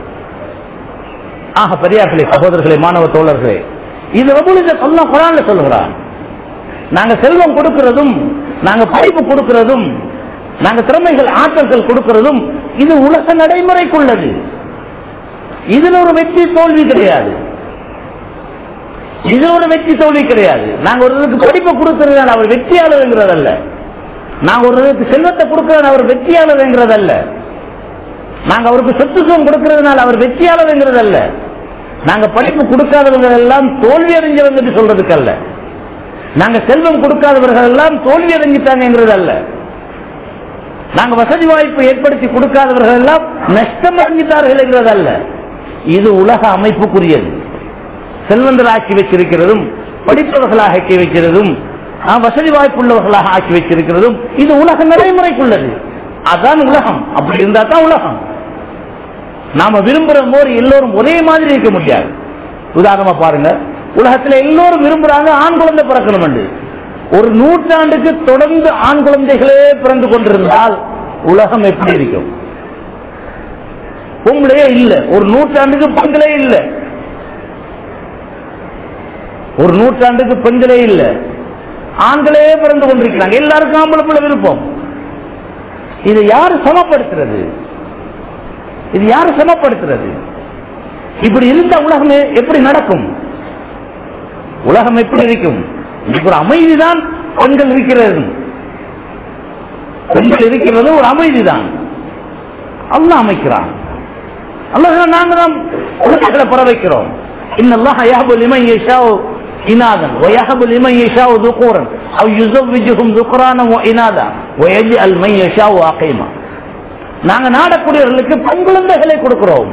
ஆக பெரியார்களே சகோதரர்களே மாணவ தோழர்களே இது ரபுலித அல்லா குரான்ல சொல்லுகிறான் நாங்க செல்வம் கொடுக்கிறதும் நாங்க படிப்பு கொடுக்கிறதும் நாங்க திறமைகள் ஆற்றல்கள் கொடுக்கிறதும் இது உலக நடைமுறைக்குள்ளது இதுல ஒரு வெற்றி தோல்வி கிடையாது இதுல ஒரு வெற்றி தோல்வி கிடையாது நாங்க ஒருவருக்கு படிப்பை கொடுக்கிறதால அவர் வெற்றியாளருங்கிறதல்ல நாங்க ஒருவருக்கு செல்வத்தை கொடுக்கிறதால அவர் வெற்றியாளருங்கிறதல்ல நாங்க அவருக்கு சொத்து சுகம் கொடுக்கிறதுனால அவர் வெற்றியாளருங்கிறதல்ல நாங்க படிப்பு கொடுக்காதவங்க எல்லாம் தோல்வி அடைஞ்சவங்க என்று சொல்றதுக்கு அல்ல நாங்க செல்வம் கொடுக்காதவர்கள் எல்லாம் தோல்வி அடைஞ்சிட்டாங்கிறது அல்ல நாங்க வசதி வாய்ப்பு ஏற்படுத்தி கொடுக்காதவர்கள் எல்லாம் நஷ்டம் அடைஞ்சிட்டார்கள் என்கிறது அல்ல இது உலக அமைப்புக்குரியது செல்வந்தர் ஆக்கி வச்சிருக்கிறதும் படித்தவர்களாக ஆக்கி வைக்கிறதும் ஆஹ், வசதி வாய்ப்பு உள்ளவர்களாக ஆக்கி வச்சிருக்கிறதும் இது உலக நடைமுறைக்குள்ளது அதான் உலகம் அப்படி இருந்தா தான் உலகம் நாம விரும்புற போது எல்லோரும் ஒரே மாதிரி இருக்க முடியாது உதாரணமா பாருங்க உலகத்துல எல்லோரும் விரும்புறாங்க ஆண் குழந்தை பிறக்கணும் என்று ஒரு நூற்றாண்டுக்கு தொடர்ந்து ஆண் குழந்தைகளே பிறந்து கொண்டிருந்தால் உலகம் எப்படி இருக்கும் பொம்பளையே இல்ல ஒரு நூற்றாண்டுக்கு பெண்களே இல்ல ஒரு நூற்றாண்டுக்கு பெண்களே இல்ல ஆண்களே பிறந்து கொண்டிருக்கிறாங்க எல்லாருக்கும் ஆம்பளை பிள்ளை விருப்பம் இதை யாரு சமப்படுத்துறது இது யாரு சமப்படுத்துறது இப்படி இருந்த உலகம் எ- எப்படி நடக்கும் உலகம் எப்படி இருக்கும் இதுக்கு ஒரு அமைதிதான் பெண்கள் இருக்கிறது பெண்கள் இருக்கிறது ஒரு அமைதிதான் அல்லாஹ் அமைக்கிறான் அல்லாஹ் நாங்க தான் உலகங்களை பர வைக்கிறோம் இன்னல்லாஹ் யஹபு லிமன் யஷாஉ இனாதன் ويهب لمن يشاء ذكورا او يزوجهم ذكرانا واناثا ويجعل من يشاء عقيما நாங்க நாடக்கூடியவர்களுக்கு பெண் குழந்தைகளை கொடுக்கிறோம்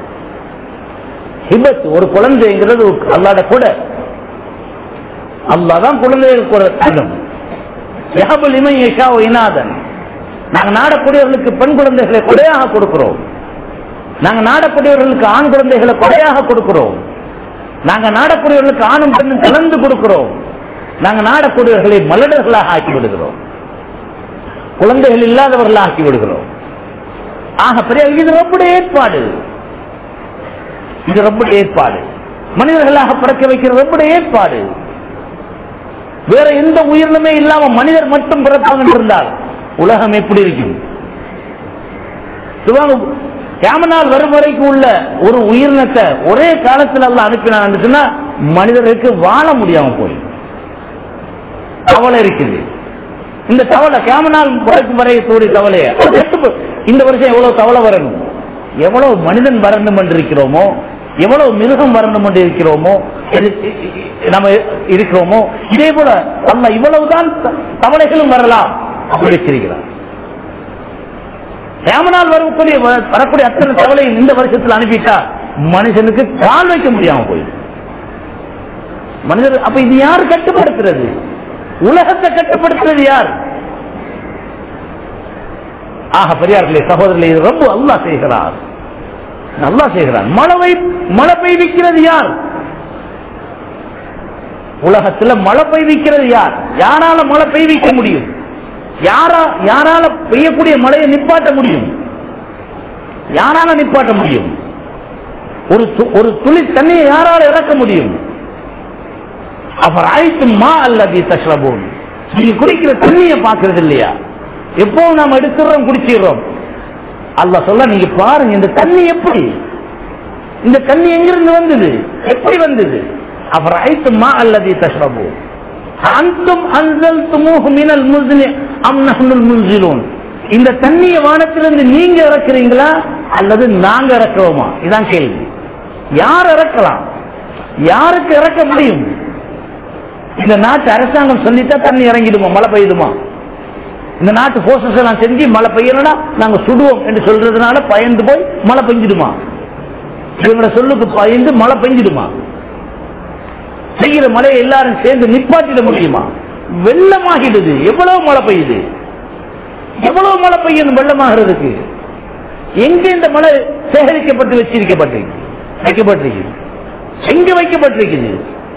ஹிபத் ஒரு குழந்தைங்கிறது அல்லாட கூட அல்லாதான் குழந்தைகள் கொடுக்கணும் யஹபுல் இமன் யஷா இனாதன் நாங்க நாடக்கூடியவர்களுக்கு பெண் குழந்தைகளை கொடையாக கொடுக்கிறோம் நாங்க நாடக்கூடியவர்களுக்கு ஆண் குழந்தைகளை கொடையாக கொடுக்கிறோம் நாங்க நாடக்கூடியவர்களுக்கு ஆணும் பெண்ணும் கலந்து கொடுக்கிறோம் நாங்க நாடக்கூடியவர்களை மலடர்களாக ஆக்கி விடுகிறோம் குழந்தைகள் இல்லாதவர்களாக ஆக்கி விடுகிறோம் ஆக பெரிய இது ரொம்ப ஏற்பாடு இது ரொம்ப ஏற்பாடு மனிதர்களாக பிறக்க வைக்கிற ரொம்ப ஏற்பாடு வேற எந்த உயிரினமே இல்லாம மனிதர் மட்டும் பிறப்பாங்க இருந்தால் உலகம் எப்படி இருக்கும் சிவாங்க கேமனால் வரும் வரைக்கும் உள்ள ஒரு உயிரினத்தை ஒரே காலத்தில் அல்ல அனுப்பினான்னு சொன்னா மனிதர்களுக்கு வாழ முடியாம போய் கவலை இருக்குது இந்த தவளை கேமனால் வரைக்கும் வரை தோடி தவளைய இந்த வருஷம் எவ்வளவு தவளை வரணும் எவ்வளவு மனிதன் வரணும் என்று இருக்கிறோமோ எவ்வளவு மிருகம் வரணும் என்று இருக்கிறோமோ இது- நம்ம இருக்கிறோமோ இதே போல அல்ல இவ்வளவுதான் த- தவளைகளும் வரலாம் அப்படி வச்சிருக்கிறார் ராமனால் வரக்கூடிய வரக்கூடிய அத்தனை தவளை இந்த வருஷத்தில் அனுப்பிட்டா மனுஷனுக்கு கால் வைக்க முடியாம போயிடும் மனிதர் அப்ப இது யார் கட்டுப்படுத்துறது உலகத்தை கட்டுப்படுத்துறது யார் ஆக பெரியார்களே சகோதரர்களே இது ரொம்ப அல்லாஹ் செய்கிறார் அல்லாஹ் செய்கிறார் மழை மழை பெய்விக்கிறது யார் உலகத்துல மழை பெய்விக்கிறது யார் யாரால மழை பெய்விக்க முடியும் யாரா யாரால பெய்யக்கூடிய மழையை நிப்பாட்ட முடியும் யாரால நிப்பாட்ட முடியும் ஒரு து- ஒரு துளி தண்ணியை யாரால இறக்க முடியும் அவர் அழைத்து மா அல்லது தஷ்ரபோன் நீங்க குடிக்கிற தண்ணியை பாக்குறது இல்லையா எப்போ நாம் எடுத்துறோம் குடிச்சிடுறோம் அல்லாஹ் சொல்ல நீங்க பாருங்க இந்த தண்ணி எப்படி இந்த தண்ணி எங்கிருந்து வந்தது எப்படி வந்தது அவர் அழைத்து மா அல்லது தஷ்ரபோன் அந்தும் அன்சல் துமூஹு மினல் முஸ்லி அம் நஹ்னுல் முன்சிலூன் இந்த தண்ணியை வானத்திலிருந்து நீங்க இறக்குறீங்களா அல்லது நாங்க இறக்குறோமா இதான் கேள்வி யார் இறக்கலாம் யாருக்கு இறக்க முடியும் இந்த நாட்டு அரசாங்கம் சொல்லிட்டா தண்ணி இறங்கிடுமா மழை பெய்யுதுமா இந்த நாட்டு போர்சஸ் எல்லாம் செஞ்சு மழை பெய்யணும்னா நாங்க சுடுவோம் என்று சொல்றதுனால பயந்து போய் மழை பெஞ்சிடுமா இவங்களோட சொல்லுக்கு பயந்து மழை பெஞ்சிடுமா செய்கிற மழையை எல்லாரும் சேர்ந்து நிப்பாட்டிட முடியுமா வெள்ளமாகிடுது எவ்வளவு மழை பெய்யுது எவ்வளவு மழை பெய்யணும் வெள்ளமாகிறதுக்கு எங்க இந்த மழை சேகரிக்கப்பட்டு வச்சிருக்கப்பட்டிருக்கு வைக்கப்பட்டிருக்கு எங்க வைக்கப்பட்டிருக்குது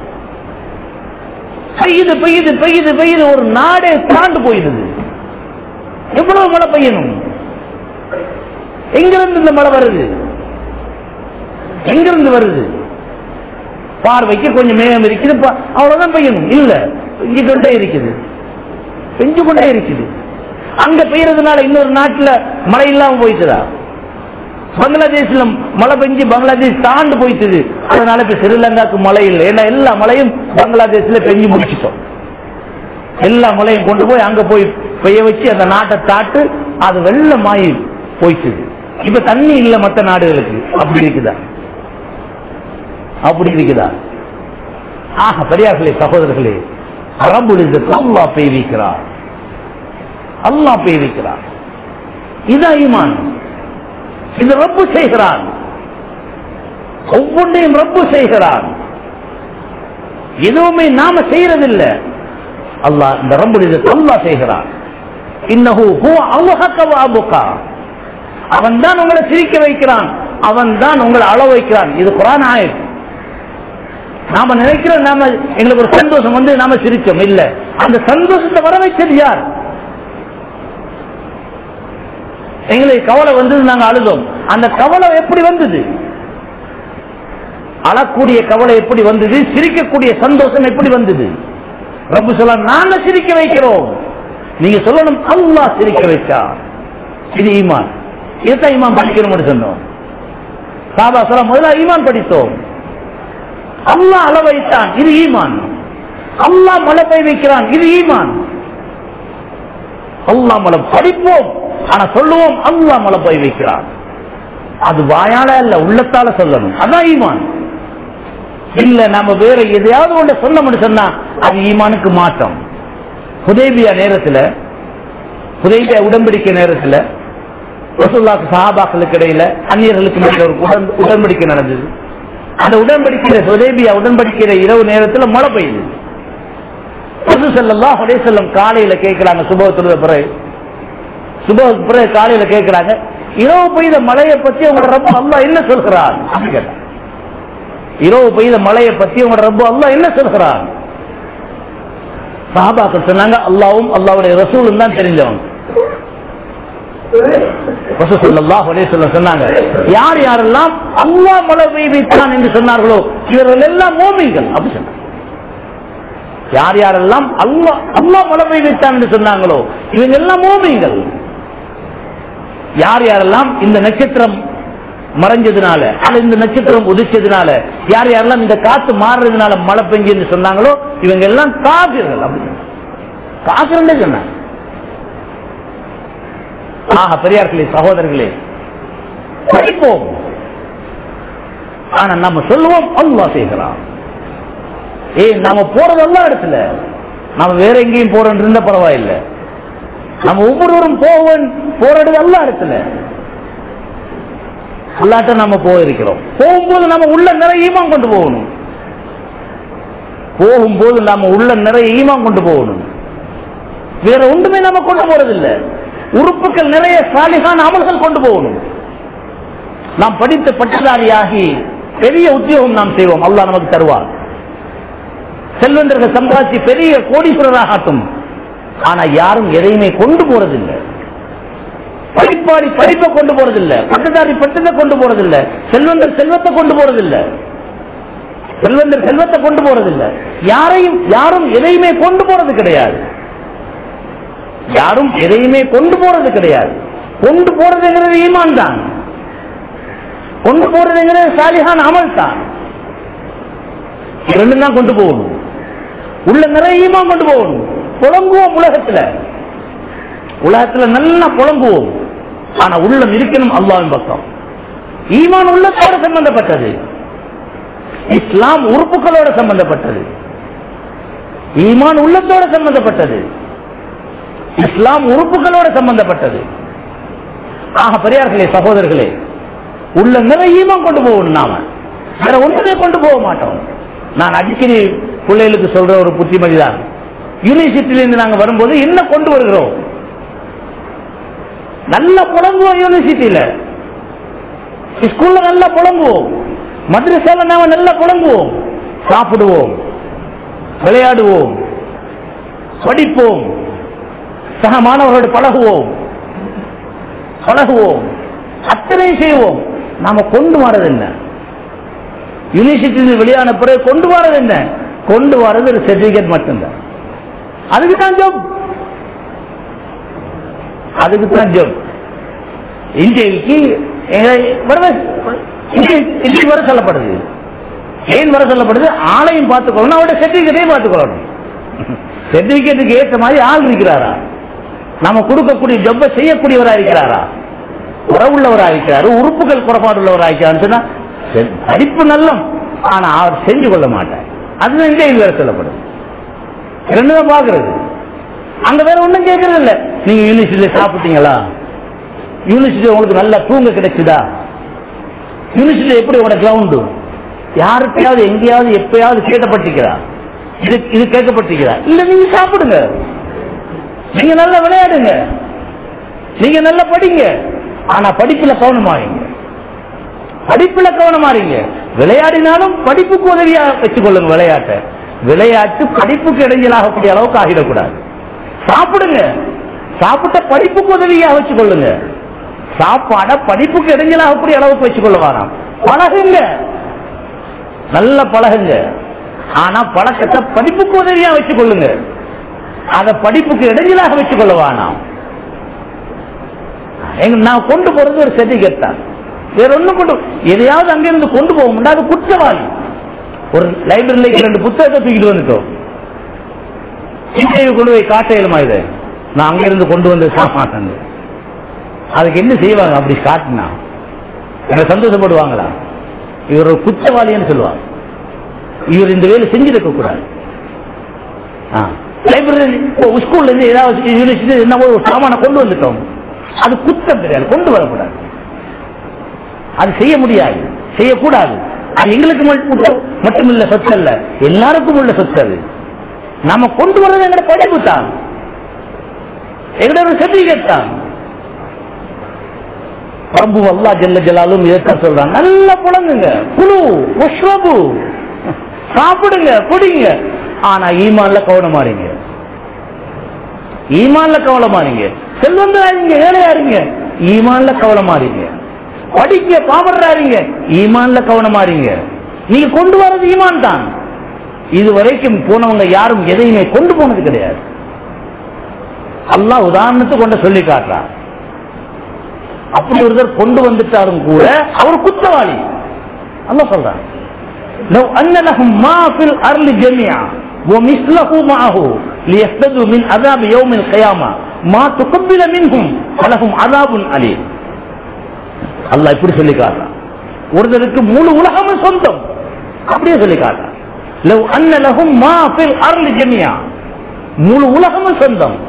பெய்யுது பெய்யுது பெய்யுது பெய்யுது ஒரு நாடே தாண்டு போயிடுது எவ்வளவு மழை பெய்யணும் எங்கிருந்து இந்த மழை வருது எங்கிருந்து வருது பார்வைக்கு கொஞ்சம் மேகம் இருக்குது பா- அவ்வளவுதான் பெய்யணும் இல்ல பெஞ்சு கொண்டே இருக்குது பெஞ்சு கொண்டே இருக்குது அங்க பெய்யறதுனால இன்னொரு நாட்டுல மழை இல்லாம போயிட்டுதா பங்களாதேஷ்ல மழை பெஞ்சு பங்களாதேஷ் தாண்டு போயிட்டுது அதனால இப்ப ஸ்ரீலங்காக்கு மழை இல்லை ஏன்னா எல்லா மழையும் பங்களாதேஷ்ல பெஞ்சு முடிச்சிட்டோம் எல்லா மழையும் கொண்டு போய் அங்க போய் பெய்ய வச்சு அந்த நாட்டை தாட்டு அது வெள்ளமாயி போயிட்டுது இப்ப தண்ணி இல்ல மத்த நாடுகளுக்கு அப்படி இருக்குதா அப்படி இருக்குதா ஆக பெரியார்களே சகோதரர்களே ரபுல் அல்லா பெய்விக்கிறார் அல்லாஹ் பெய்விக்கிறார் இதான் ஈமான் இது ரப்பு செய்கிறான் ஒவ்வொன்றையும் ரப்பு செய்கிறான் எதுவுமே நாம செய்யறதில்லை அல்லாஹ் இந்த ரப்பு அல்லாஹ் செய்கிறான் இன்னஹு ஹுவ அவ்ஹக வ அபுகா அவன் தான் உங்களை சிரிக்க வைக்கிறான் அவன் தான் உங்களை அள வைக்கிறான் இது குரான் ஆயத் நாம நினைக்கிறோம் நாம எங்களுக்கு ஒரு சந்தோஷம் வந்து நாம சிரிச்சோம் இல்ல அந்த சந்தோஷத்தை வர வைச்சது யார் எங்களுக்கு கவலை வந்தது நாங்க அழுதோம் அந்த கவலை எப்படி வந்தது அழக்கூடிய கவலை எப்படி வந்தது சிரிக்கக்கூடிய சந்தோஷம் எப்படி வந்தது ரப்பு சொல்ல நாங்க சிரிக்க வைக்கிறோம் நீங்க சொல்லணும் அல்லாஹ் சிரிக்க வச்சா இது ஈமான் இதுதான் ஈமான் படிக்கணும்னு சொன்னோம் சாபா சொல்ல முதல்ல ஈமான் படித்தோம் அல்லாஹ் அள வைத்தான் இது ஈமான் அல்லாஹ் மழை பெய் வைக்கிறான் இது ஈமான் அல்லாஹ் மழை படிப்போம் ஆனா சொல்லுவோம் அல்லாஹ் மழை பெய் வைக்கிறான் அது வாயால இல்ல உள்ளத்தால சொல்லணும் அதான் ஈமான் இல்ல நம்ம வேற எதையாவது ஒன்று சொன்னோம்னு சொன்னா அது ஈமானுக்கு மாற்றம் புதேபியா நேரத்துல புதேபியா உடன்படிக்கை நேரத்துல ரசூல்லாக்கு சஹாபாக்களுக்கு இடையில அந்நியர்களுக்கு இடையில ஒரு உடன்- உடன்படிக்கை நடந்தது அந்த உடன்படிக்கையில சுதேபியா உடன்படிக்கையில இரவு நேரத்துல மழை பெய்யுது ரசூல் ஸல்லல்லாஹு அலைஹி வஸல்லம் காலையில கேட்கிறாங்க சுபத்துடைய பிறகு சுபத்துக்கு பிறகு காலையில கேட்கிறாங்க இரவு பெய்த மழையை பத்தி உங்களோட ரப்ப அல்லாஹ் என்ன சொல்கிறான் அப்படி கேட்டாங்க. இரவு பெய்த மழையை பத்தி உங்களோட ரப்ப அல்லாஹ் என்ன சொல்கிறான் சஹாபாக்கள் சொன்னாங்க அல்லாவும் அல்லாவுடைய ரசூலும் தான் தெரிஞ்சவங்க ரசூல் ஸல்லல்லாஹு அலைஹி வஸல்லம் சொன்னாங்க யார் யாரெல்லாம் அல்லாஹ் மழை பெய்வித்தான் என்று சொன்னார்களோ இவர்கள் எல்லாம் மோமின்கள் அப்படி சொன்னாங்க யார் யாரெல்லாம் அல்லாஹ் அல்லாஹ் மழை பெய்வித்தான் என்று சொன்னாங்களோ இவங்க எல்லாம் மோமின்கள் யார் யாரெல்லாம் இந்த நட்சத்திரம் மறைஞ்சதுனால அல்லது இந்த நட்சத்திரம் உதிச்சதுனால யார் யாரெல்லாம் இந்த காத்து மாறுறதுனால மழை பெஞ்சுன்னு சொன்னாங்களோ இவங்க எல்லாம் காபிர்கள் அப்படி சொன்னாங்க. காபிர்களே சொன்னாங்க ஆக பெரியார்களே சகோதரர்களே படிப்போம் ஆனா நம்ம சொல்லுவோம் அல்லாஹ் செய்கிறான் ஏய் நாம போறது எல்லா இடத்துல நாம வேற எங்கேயும் போறோம் இருந்தா பரவாயில்லை நம்ம ஒவ்வொருவரும் போவோம் போறது எல்லா இடத்துல அல்லாட்ட நம்ம போயிருக்கிறோம் போகும்போது நம்ம உள்ள நிறைய ஈமான் கொண்டு போகணும் போகும்போது நாம உள்ள நிறைய ஈமான் கொண்டு போகணும் வேற ஒன்றுமே நம்ம கொண்டு போறதில்லை உறுப்புகள் நிறைய சாலிகான அமல்கள் கொண்டு போகணும் நாம் படித்த பட்டதாரியாகி பெரிய உத்தியோகம் நாம் செய்வோம் அல்லாஹ் நமக்கு தருவார் செல்வந்தர்கள் சம்பாதிச்சு பெரிய கோடீஸ்வரராக ஆட்டும் ஆனா யாரும் எதையுமே கொண்டு போறதில்லை படிப்பாடி படிப்பை கொண்டு போறதில்லை பட்டதாரி பட்டத்தை கொண்டு போறதில்லை செல்வந்தர் செல்வத்தை கொண்டு போறதில்லை செல்வந்தர் செல்வத்தை கொண்டு போறதில்லை யாரையும் யாரும் எதையுமே கொண்டு போறது கிடையாது யாரும் எதையுமே கொண்டு போறது கிடையாது கொண்டு போறதுங்கிறது ஈமான் தான் கொண்டு போறதுங்கிறது சாலிஹான் அமல் தான் இரண்டு தான் கொண்டு போகணும் உள்ள நிறைய ஈமான் கொண்டு போகணும் புலங்குவோம் உலகத்துல உலகத்துல நல்லா புலங்குவோம் ஆனா உள்ளம் இருக்கணும் அல்லாவின் பக்கம் ஈமான் உள்ளத்தோட சம்பந்தப்பட்டது இஸ்லாம் உறுப்புகளோட சம்பந்தப்பட்டது ஈமான் உள்ளத்தோட சம்பந்தப்பட்டது இஸ்லாம் உறுப்புகளோட சம்பந்தப்பட்டது ஆக பெரியார்களே சகோதரர்களே உள்ள நிறையமா கொண்டு போகணும் நாம வேற ஒன்றுமே கொண்டு போக மாட்டோம் நான் அடிக்கடி பிள்ளைகளுக்கு சொல்ற ஒரு புத்திமதி தான் யூனிவர்சிட்டியில இருந்து நாங்க வரும்போது என்ன கொண்டு வருகிறோம் நல்ல புலங்குவோம் யூனிவர்சிட்டியில ஸ்கூல்ல நல்லா புலங்குவோம் மദ്രസാல நாம நல்லா புலங்குவோம் சாப்பிடுவோம் விளையாடுவோம் படிப்போம் சக மாணவர்களோடு பழகுவோம் பழகுவோம் அத்தனை செய்வோம் நாம கொண்டு வரது என்ன யூனிவர்சிட்டி வெளியான பிறகு கொண்டு வரது என்ன கொண்டு வரது ஒரு சர்டிபிகேட் மட்டும்தான் அதுக்கு தான் ஜப் அதுக்கு தான் ஜப் இன்றைக்கு இன்றைக்கு வர சொல்லப்படுது ஏன் வர சொல்லப்படுது ஆளையும் பார்த்துக்கொள்ளணும் அவருடைய சர்டிபிகேட்டையும் பார்த்துக்கொள்ளணும் சர்டிபிகேட்டுக்கு ஏற்ற மாதிரி ஆள் இருக்கிறாரா நம்ம கொடுக்கக்கூடிய ஜப்பை செய்யக்கூடியவரா இருக்கிறாரா குறவுள்ளவரா இருக்கிறாரு உறுப்புகள் குறைபாடு உள்ளவரா இருக்கிறான்னு சொன்னா சரி, படிப்பு நல்லம் ஆனா அவர் செஞ்சு கொள்ள மாட்டார் அதுதான் இங்கே வேற சொல்லப்படுது ரெண்டுதான் பாக்குறது அங்க வேற ஒண்ணும் கேட்கறது இல்ல நீங்க யூனிவர்சிட்டியில சாப்பிட்டீங்களா யூனிவர்சிட்டி உங்களுக்கு நல்லா தூங்க கிடைச்சுதா யூனிவர்சிட்டி எப்படி உங்களோட கிரவுண்டு யாருக்கையாவது எங்கேயாவது எப்பயாவது கேட்கப்பட்டிருக்கிறா இது இது கேட்கப்பட்டிருக்கிறா இல்ல நீங்க சாப்பிடுங்க நீங்க நல்லா விளையாடுங்க நீங்க நல்லா படிங்க ஆனா படிப்புல கவனமாறீங்க படிப்புல கவனமாறீங்க விளையாடினாலும் படிப்புக்கு உதவியா வச்சுக்கொள்ளுங்க விளையாட்டை விளையாட்டு படிப்புக்கு இடைஞ்சலாகக்கூடிய அளவுக்கு ஆகிடக்கூடாது சாப்பிடுங்க சாப்பிட்ட படிப்புக்கு உதவியா வச்சுக்கொள்ளுங்க சாப்பாட படிப்புக்கு இடைஞ்சலாகக்கூடிய அளவுக்கு வச்சுக்கொள்ள வேணாம் பழகுங்க நல்ல பழகுங்க ஆனா பழக்கத்தை படிப்புக்கு உதவியா வச்சுக்கொள்ளுங்க அத படிப்புக்கு இடைஞ்சலாக வச்சுக்கொள்ள வேணாம் எங்க நான் கொண்டு போறது ஒரு சர்டிபிகேட் தான் வேற ஒண்ணும் கொண்டு எதையாவது அங்கிருந்து கொண்டு போக முடியாது அது குற்றவாளி ஒரு லைப்ரரியில ரெண்டு புத்தகத்தை தூக்கிட்டு வந்துட்டோம் இன்டர்வியூ கொண்டு போய் காட்ட இயலுமா இது நான் அங்கிருந்து கொண்டு வந்து சாமான் அதுக்கு என்ன செய்வாங்க அப்படி காட்டினா என்ன சந்தோஷப்படுவாங்களா இவர் ஒரு குற்றவாளின்னு சொல்லுவாங்க இவர் இந்த வேலை செஞ்சிருக்க கூடாது லைப்ரரி ஸ்கூல்ல இருந்து ஏதாவது யூனிவர்சிட்டி என்ன ஒரு சாமான கொண்டு வந்துட்டோம் அது குற்றம் கிடையாது கொண்டு வரக்கூடாது அது செய்ய முடியாது செய்யக்கூடாது அது எங்களுக்கு மட்டும் மட்டுமில்ல சொத்து அல்ல எல்லாருக்கும் உள்ள சொத்து அது நாம கொண்டு வர்றது எங்கட படிப்பு தான் எங்கட ஒரு சர்டிபிகேட் தான் பிரபு அல்லா ஜல்ல ஜலாலும் இதைத்தான் சொல்றான் நல்லா புலங்குங்க குழு உஷ்ரபு சாப்பிடுங்க குடிங்க ஆனா ஈமான்ல கவனமாறீங்க ஈமான்ல கவனமாறீங்க செல்வந்தராதீங்க ஏழையாருங்க ஈமான்ல கவனமாறீங்க படிக்க பாவறாருங்க ஈமான்ல கவனமாறீங்க நீங்க கொண்டு வர்றது ஈமான் தான் இது வரைக்கும் போனவங்க யாரும் எதையுமே கொண்டு போனது கிடையாது அல்லாஹ் உதாரணத்துக்கு கொண்டு சொல்லி காட்டுறார் அப்படி ஒருத்தர் கொண்டு வந்துட்டாரும் கூட அவர் குற்றவாளி அல்லாஹ் சொல்றான் لو أن لهم ما في الأرض جميعا ومثله معه ليفتدوا من عذاب يوم القيامة ما تقبل منهم ولهم عذاب أليم அல்லாஹ் இப்படி சொல்லி காட்டுறான் ஒருத்தருக்கு முழு உலகமும் சொந்தம் அப்படியே சொல்லி காட்டுறான் லவ் அன்ன லஹும் மா ஃபில் அர்லி ஜமியா முழு உலகமும் சொந்தம்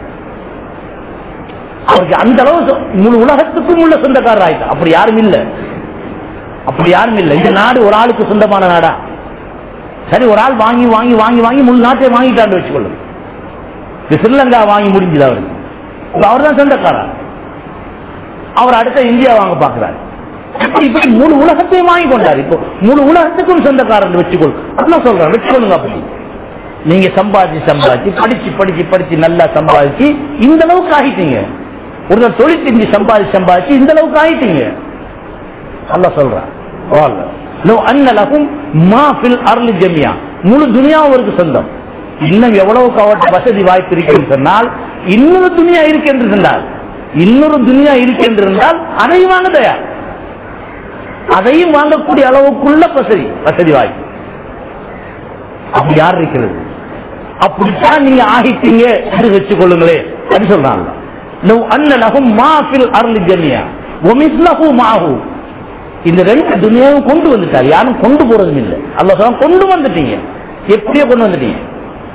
அவருக்கு அந்த அளவு சொ- முழு உலகத்துக்கும் உள்ள சொந்தக்காரர் ஆயிட்டா அப்படி யாரும் இல்ல அப்படி யாரும் இல்ல இந்த நாடு ஒரு ஆளுக்கு சொந்தமான நாடா சரி ஒரு ஆள் வாங்கி வாங்கி வாங்கி வாங்கி முழு நாட்டை வாங்கிட்டான்னு வச்சுக்கொள்ளும் இது ஸ்ரீலங்கா வாங்கி முடிஞ்சது அவருக்கு இப்ப அவர் தான் சொந்தக்காரர் அவர் அடுத்த இந்தியா வாங்க பாக்குறாரு இப்படி இப்படி முழு உலகத்தையும் வாங்கி கொண்டாரு இப்போ முழு உலகத்துக்கும் சொந்தக்காரன் வச்சுக்கொள் அதெல்லாம் சொல்றேன் வச்சுக்கொள்ளுங்க அப்படி நீங்க சம்பாதிச்சு சம்பாதிச்சு படிச்சு படிச்சு படிச்சு நல்லா சம்பாதிச்சு இந்த அளவுக்கு ஆகிட்டீங்க ஒரு தொழில் செஞ்சு சம்பாதிச்சு சம்பாதிச்சு இந்த அளவுக்கு ஆகிட்டீங்க அல்ல சொல்றான் வாங்க. லோ அன்னலகும் மா ஃபில் அருள் ஜெமியா முழு துனியாவும் அவருக்கு சொந்தம் இன்னும் எவ்வளவுக்கு அவர்கிட்ட வசதி வாய்ப்பு இருக்கு என்று சொன்னால் இன்னொரு துனியா இருக்கு என்று சொன்னால் இன்னொரு துனியா இருக்கு என்று இருந்தால் அதையும் வாங்க தயார் அதையும் வாங்கக்கூடிய அளவுக்குள்ள வசதி வசதி வாய்ப்பு அப்படி யார் இருக்கிறது அப்படித்தான் நீங்க ஆகிட்டீங்க என்று வச்சுக்கொள்ளுங்களே அது சொல்றாங்க லவ் அன்ன லஹும் மா ஃபில் அர்லி ஜமியா வமிஸ்லஹு மாஹு இந்த ரெண்டு துனியாவும் கொண்டு வந்துட்டார் யாரும் கொண்டு போறதும் இல்லை அல்லாஹ் சொல்றான் கொண்டு வந்துட்டீங்க எப்படியோ கொண்டு வந்துட்டீங்க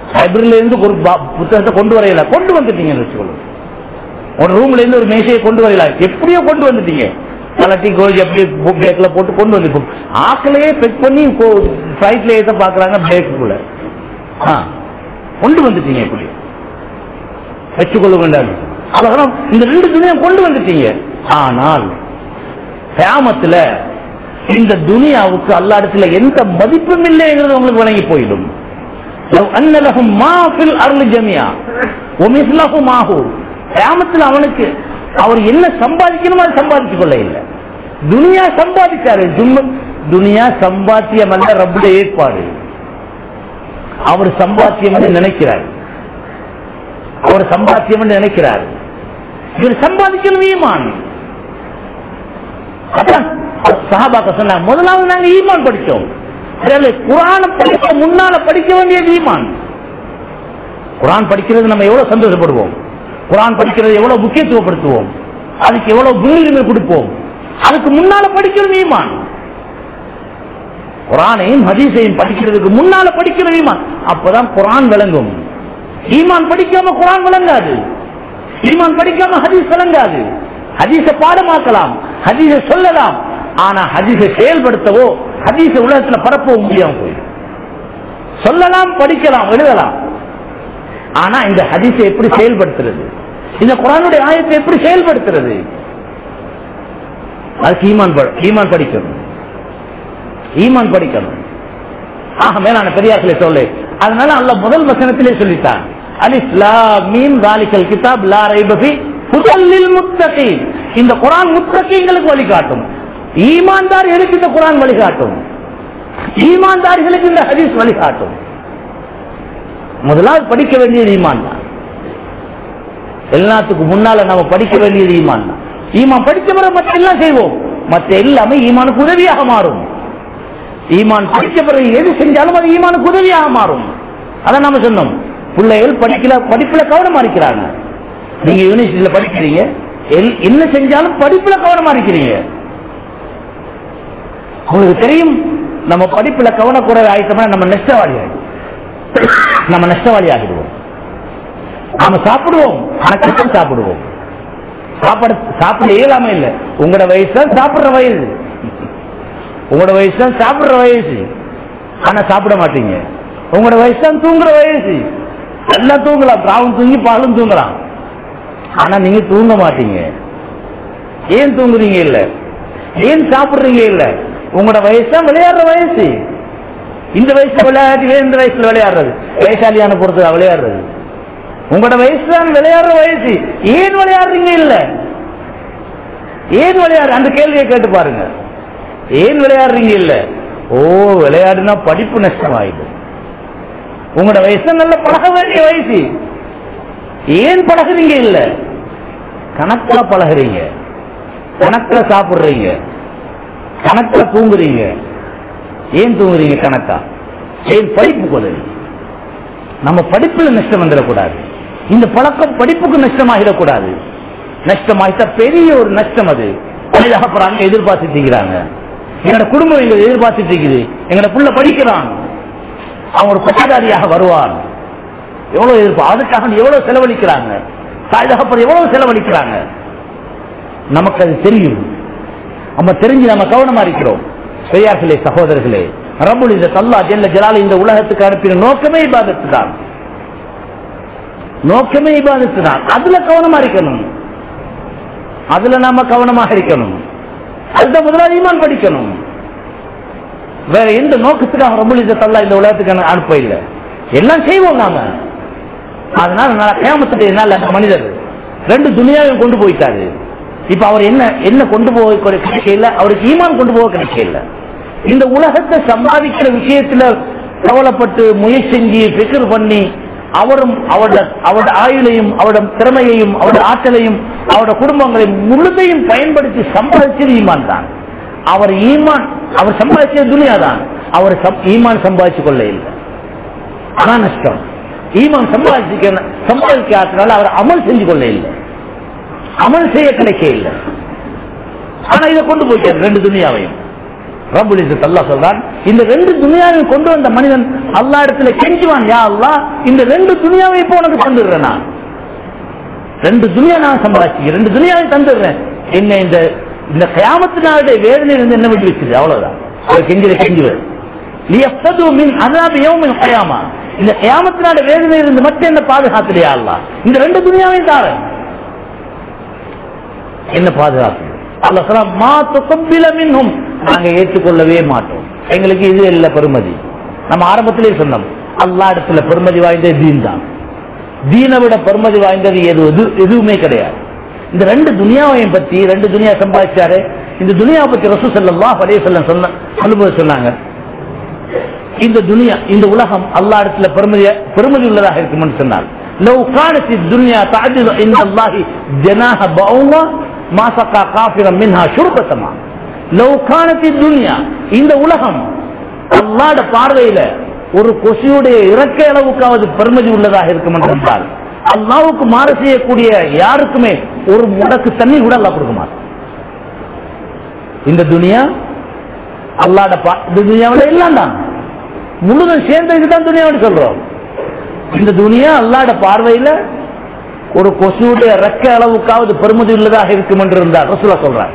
லைப்ரரியில இருந்து ஒரு பா- புத்தகத்தை கொண்டு வரையில கொண்டு வந்துட்டீங்கன்னு வச்சுக்கோங்க ஒரு ரூம்ல இருந்து ஒரு மேசையை கொண்டு வரல எப்படியோ கொண்டு வந்துட்டீங்க கலட்டி கோழி அப்படியே பேக்ல போட்டு கொண்டு வந்து ஆக்களையே பெக் பண்ணி ஃபிளைட்ல ஏத்த பாக்குறாங்க பேக்குள்ள கொண்டு வந்துட்டீங்க எப்படி வச்சுக்கொள்ள வேண்டாம் அதெல்லாம் இந்த ரெண்டு துணியும் கொண்டு வந்துட்டீங்க ஆனால் கியாமத்துல இந்த துனியாவுக்கு அல்லா இடத்துல எந்த மதிப்பும் இல்லைங்கிறது உங்களுக்கு வழங்கி போயிடும் لو أن لهم ما في الأرض جميعا ومثله معه கியாமத்தில் அவனுக்கு அவர் என்ன சம்பாதிக்கணுமோ அதை சம்பாதிச்சு கொள்ள இல்லை துனியா சம்பாதிச்சாரு ஜும்ம- துனியா சம்பாத்தியம் அல்ல ரப்புடைய ஏற்பாடு அவர் சம்பாத்தியம் என்று நினைக்கிறார் அவர் சம்பாத்தியம் என்று நினைக்கிறார் இவர் சம்பாதிக்கணும் ஈமான் அதான் சஹாபாக்க சொன்னாங்க முதலாவது நாங்க ஈமான் படிச்சோம் அதனால குரான படிக்க முன்னால படிக்க வேண்டியது ஈமான் குரான் படிக்கிறது நம்ம எவ்வளவு சந்தோஷப்படுவோம் குரான் படிக்கிறது எவ்வளவு முக்கியத்துவப்படுத்துவோம் அதுக்கு எவ்வளவு முன்னுரிமை கொடுப்போம் அதுக்கு முன்னால படிக்கிறது ஈமான் குரானையும் ஹதீஸையும் படிக்கிறதுக்கு முன்னால படிக்கிறது ஈமான் அப்பதான் குரான் விளங்கும் ஈமான் படிக்காம குரான் விளங்காது ஈமான் படிக்காம ஹதீஸ் விளங்காது ஹதீஸ பாடமாக்கலாம் ஹதீஸ சொல்லலாம் ஆனா ஹதீஸை செயல்படுத்தவோ ஹதீஸ உலகத்துல பரப்பவோ முடியாம போயிடும் சொல்லலாம் படிக்கலாம் எழுதலாம் ஆனா இந்த ஹதீஸை எப்படி செயல்படுத்துறது இந்த குரானுடைய ஆயத்தை எப்படி செயல்படுத்துறது அதுக்கு ஈமான் ப- ஈமான் படிக்கணும் ஈமான் படிக்கணும் ஆக மேலான பெரியார்களே சொல்லு அதனால அல்ல முதல் வசனத்திலே சொல்லிட்டான் அலிஃப் லா மீம் தாலிகல் கிதாப் லா ரைப ஃபீ ஹுதல் முத்தகீன் இந்த குர்ஆன் முத்தகீங்களுக்கு வழிகாட்டும் ஈமான்தார்களுக்கு இந்த குர்ஆன் வழிகாட்டும் ஈமான்தார்களுக்கு இந்த ஹதீஸ் வழிகாட்டும் முதலாவது படிக்க வேண்டியது ஈமான் தான் எல்லாத்துக்கும் முன்னால நாம படிக்க வேண்டியது ஈமான் தான் ஈமான் படிச்ச பிறகு மற்ற எல்லாம் செய்வோம் மற்ற எல்லாமே ஈமானுக்கு உதவியாக மாறும் ஈமான் படிச்ச பிறகு எது செஞ்சாலும் அது ஈமானுக்கு உதவியாக மாறும் அதான் நாம சொன்னோம் பிள்ளைகள் படிக்கல படிப்புல கவனமா இருக்கிறாங்க நீங்க யூனிவர்சிட்டியில படிக்கிறீங்க எல்- என்ன செஞ்சாலும் படிப்புல கவனமா இருக்கிறீங்க உங்களுக்கு தெரியும் நம்ம படிப்புல கவனக்குறைவு ஆயிட்டோம்னா நம்ம நஷ்டவாளி ஆயிடுவோம் நம்ம நஷ்டவாளி ஆகிடுவோம் நாம சாப்பிடுவோம் கணக்கு சாப்பிடுவோம் சாப்பாடு சாப்பிட இயலாம இல்ல உங்களோட வயசு தான் சாப்பிடுற வயசு உங்களோட வயசு தான் சாப்பிடுற வயசு ஆனா சாப்பிட மாட்டீங்க உங்களோட வயசு தான் தூங்குற வயசு எல்லாம் தூங்கலாம் பிராவும் தூங்கி பாலும் தூங்கலாம் ஆனா நீங்க தூங்க மாட்டீங்க ஏன் தூங்குறீங்க இல்ல ஏன் சாப்பிடுறீங்க இல்ல உங்களோட வயசு தான் விளையாடுற வயசு இந்த வயசுல விளையாடி இந்த வயசுல விளையாடுறது வயசாலியான பொறுத்து விளையாடுறது உங்களோட வயசு தான் விளையாடுற வயசு ஏன் விளையாடுறீங்க இல்ல ஏன் விளையாடு அந்த கேள்வியை கேட்டு பாருங்க ஏன் விளையாடுறீங்க இல்ல ஓ விளையாடுனா படிப்பு நஷ்டமாயிடும் உங்களோட வயசு நல்ல பழக வேண்டிய வயசு ஏன் பழகுறீங்க இல்ல கணக்குல பழகுறீங்க கணக்குல சாப்பிடுறீங்க கணக்குல தூங்குறீங்க ஏன் தூங்குறீங்க கணக்கா ஏன் படிப்பு கொள்ளுங்க நம்ம படிப்புல நஷ்டம் வந்துடக்கூடாது இந்த பழக்கம் படிப்புக்கு நஷ்டமாகிடக்கூடாது நஷ்டமாயிட்டா பெரிய ஒரு நஷ்டம் அது அப்புறம் அங்க எதிர்பார்த்துட்டு இருக்கிறாங்க எங்களோட குடும்பம் எங்களை எதிர்பார்த்துட்டு இருக்குது எங்களோட புள்ள படிக்கிறான் அவன் ஒரு பட்டதாரியாக வருவான் எவ்வளவு எதிர்ப்பு அதுக்காக எவ்வளவு செலவழிக்கிறாங்க தாய் தகப்பன் எவ்வளவு செலவழிக்கிறாங்க நமக்கு அது தெரியும் நம்ம தெரிஞ்சு நம்ம கவனமா இருக்கிறோம் பெரியார்களே சகோதரர்களே ரபுல் இந்த தல்லா ஜெல்ல ஜலால் இந்த உலகத்துக்கு அனுப்பின நோக்கமே இபாதத்து தான் நோக்கமே இபாதத்து தான் அதுல கவனமா இருக்கணும் அதுல நாம கவனமாக இருக்கணும் அதுதான் முதலாவது ஈமான் படிக்கணும் வேற எந்த நோக்கத்துக்காக ரபுல் இந்த தல்லா இந்த உலகத்துக்கு அனு- அனுப்ப இல்லை எல்லாம் செய்வோம் நாம அதனால நான் கேமத்துடைய நாள் அந்த மனிதர் ரெண்டு துணியாவையும் கொண்டு போயிட்டாரு இப்ப அவர் என்ன என்ன கொண்டு போக கிடைக்கல அவருக்கு ஈமான் கொண்டு போக கிடைக்கல இந்த உலகத்தை சம்பாதிக்கிற விஷயத்துல கவலைப்பட்டு முயற்சி செஞ்சு பிக்கர் பண்ணி அவரும் அவரோட அவரோட ஆயுளையும் அவரோட திறமையையும் அவரோட ஆற்றலையும் அவரோட குடும்பங்களையும் முழுதையும் பயன்படுத்தி சம்பாதிச்சது ஈமான் தான் அவர் ஈமான் அவர் சம்பாதிச்சது துனியா தான் அவர் சம்- ஈமான் சம்பாதிச்சு கொள்ள இல்லை அதான் நஷ்டம் ஈமான் சம்பாதிக்க சம்பாதிக்காதனால அவர் அமல் செஞ்சு கொள்ள இல்லை அமல் செய்ய கிடைக்க இல்லை ஆனா இதை கொண்டு போயிட்டார் ரெண்டு துணியாவையும் ரபுல் இஸ்ஸத் அல்லாஹ் சொல்றான் இந்த ரெண்டு துனியாவையும் கொண்டு வந்த மனிதன் அல்லாஹ் இடத்துல கெஞ்சுவான் யா அல்லாஹ் இந்த ரெண்டு துனியாவை இப்போ உனக்கு தந்துடுறேன் நான் ரெண்டு துனியா நான் சம்பாதிச்சு ரெண்டு துனியாவை தந்துடுறேன் என்ன இந்த இந்த கயாமத்தினாலுடைய வேதனை இருந்து என்ன விட்டு வச்சுது அவ்வளவுதான் அவர் கெஞ்சில கெஞ்சுவர் லியஃப்தது மின் அதாபி யௌமில் கயாமா இந்த கயாமத்தினால வேதனை இருந்து மட்டும் என்ன பாதுகாத்துலையா அல்லாஹ் இந்த ரெண்டு துனியாவையும் தாரேன் என்ன பாதுகாப்பு அல்ல சொல்ல மா துக்கம்பில மின்னும் நாங்க ஏற்றுக்கொள்ளவே மாட்டோம் எங்களுக்கு இது இல்ல பெருமதி நம்ம ஆரம்பத்திலே சொன்னோம் அல்லா இடத்துல பெருமதி வாய்ந்தது தீன் தான் தீனை விட பெருமதி வாய்ந்தது எது எது- எதுவுமே கிடையாது இந்த ரெண்டு துனியாவையும் பத்தி ரெண்டு துனியா சம்பாதிச்சாரு இந்த துனியாவை பத்தி ரசூ ஸல்லல்லாஹு அலைஹி வஸல்லம் சொன்ன சொல்லும்போது சொன்னாங்க இந்த துனியா இந்த உலகம் அல்லா இடத்துல பெருமதி பெருமதி உள்ளதாக இருக்கும்னு சொன்னார் لو كانت الدنيا تعدل عند الله جناح بعوضة ما سقى كافرا منها شربة ماء لو كانت الدنيا இந்த உலகம் அல்லாட பார்வையில ஒரு கொசியுடைய இறக்க அளவுக்காவது பெருமதி உள்ளதாக இருக்கும் என்று என்றால் அல்லாவுக்கு மாறு செய்யக்கூடிய யாருக்குமே ஒரு முடக்கு தண்ணி கூட அல்லா கொடுக்க மாட்டான் இந்த துனியா அல்லாட பா- இந்த துனியாவில் எல்லாம் தான் முழுதும் சேர்ந்த இதுதான் துனியான்னு சொல்றோம் இந்த துனியா அல்லாட பார்வையில ஒரு கொசுடைய ரெக்க அளவுக்காவது பெருமதி உள்ளதாக இருக்கும் என்று இருந்தார் ரசூலா சொல்றார்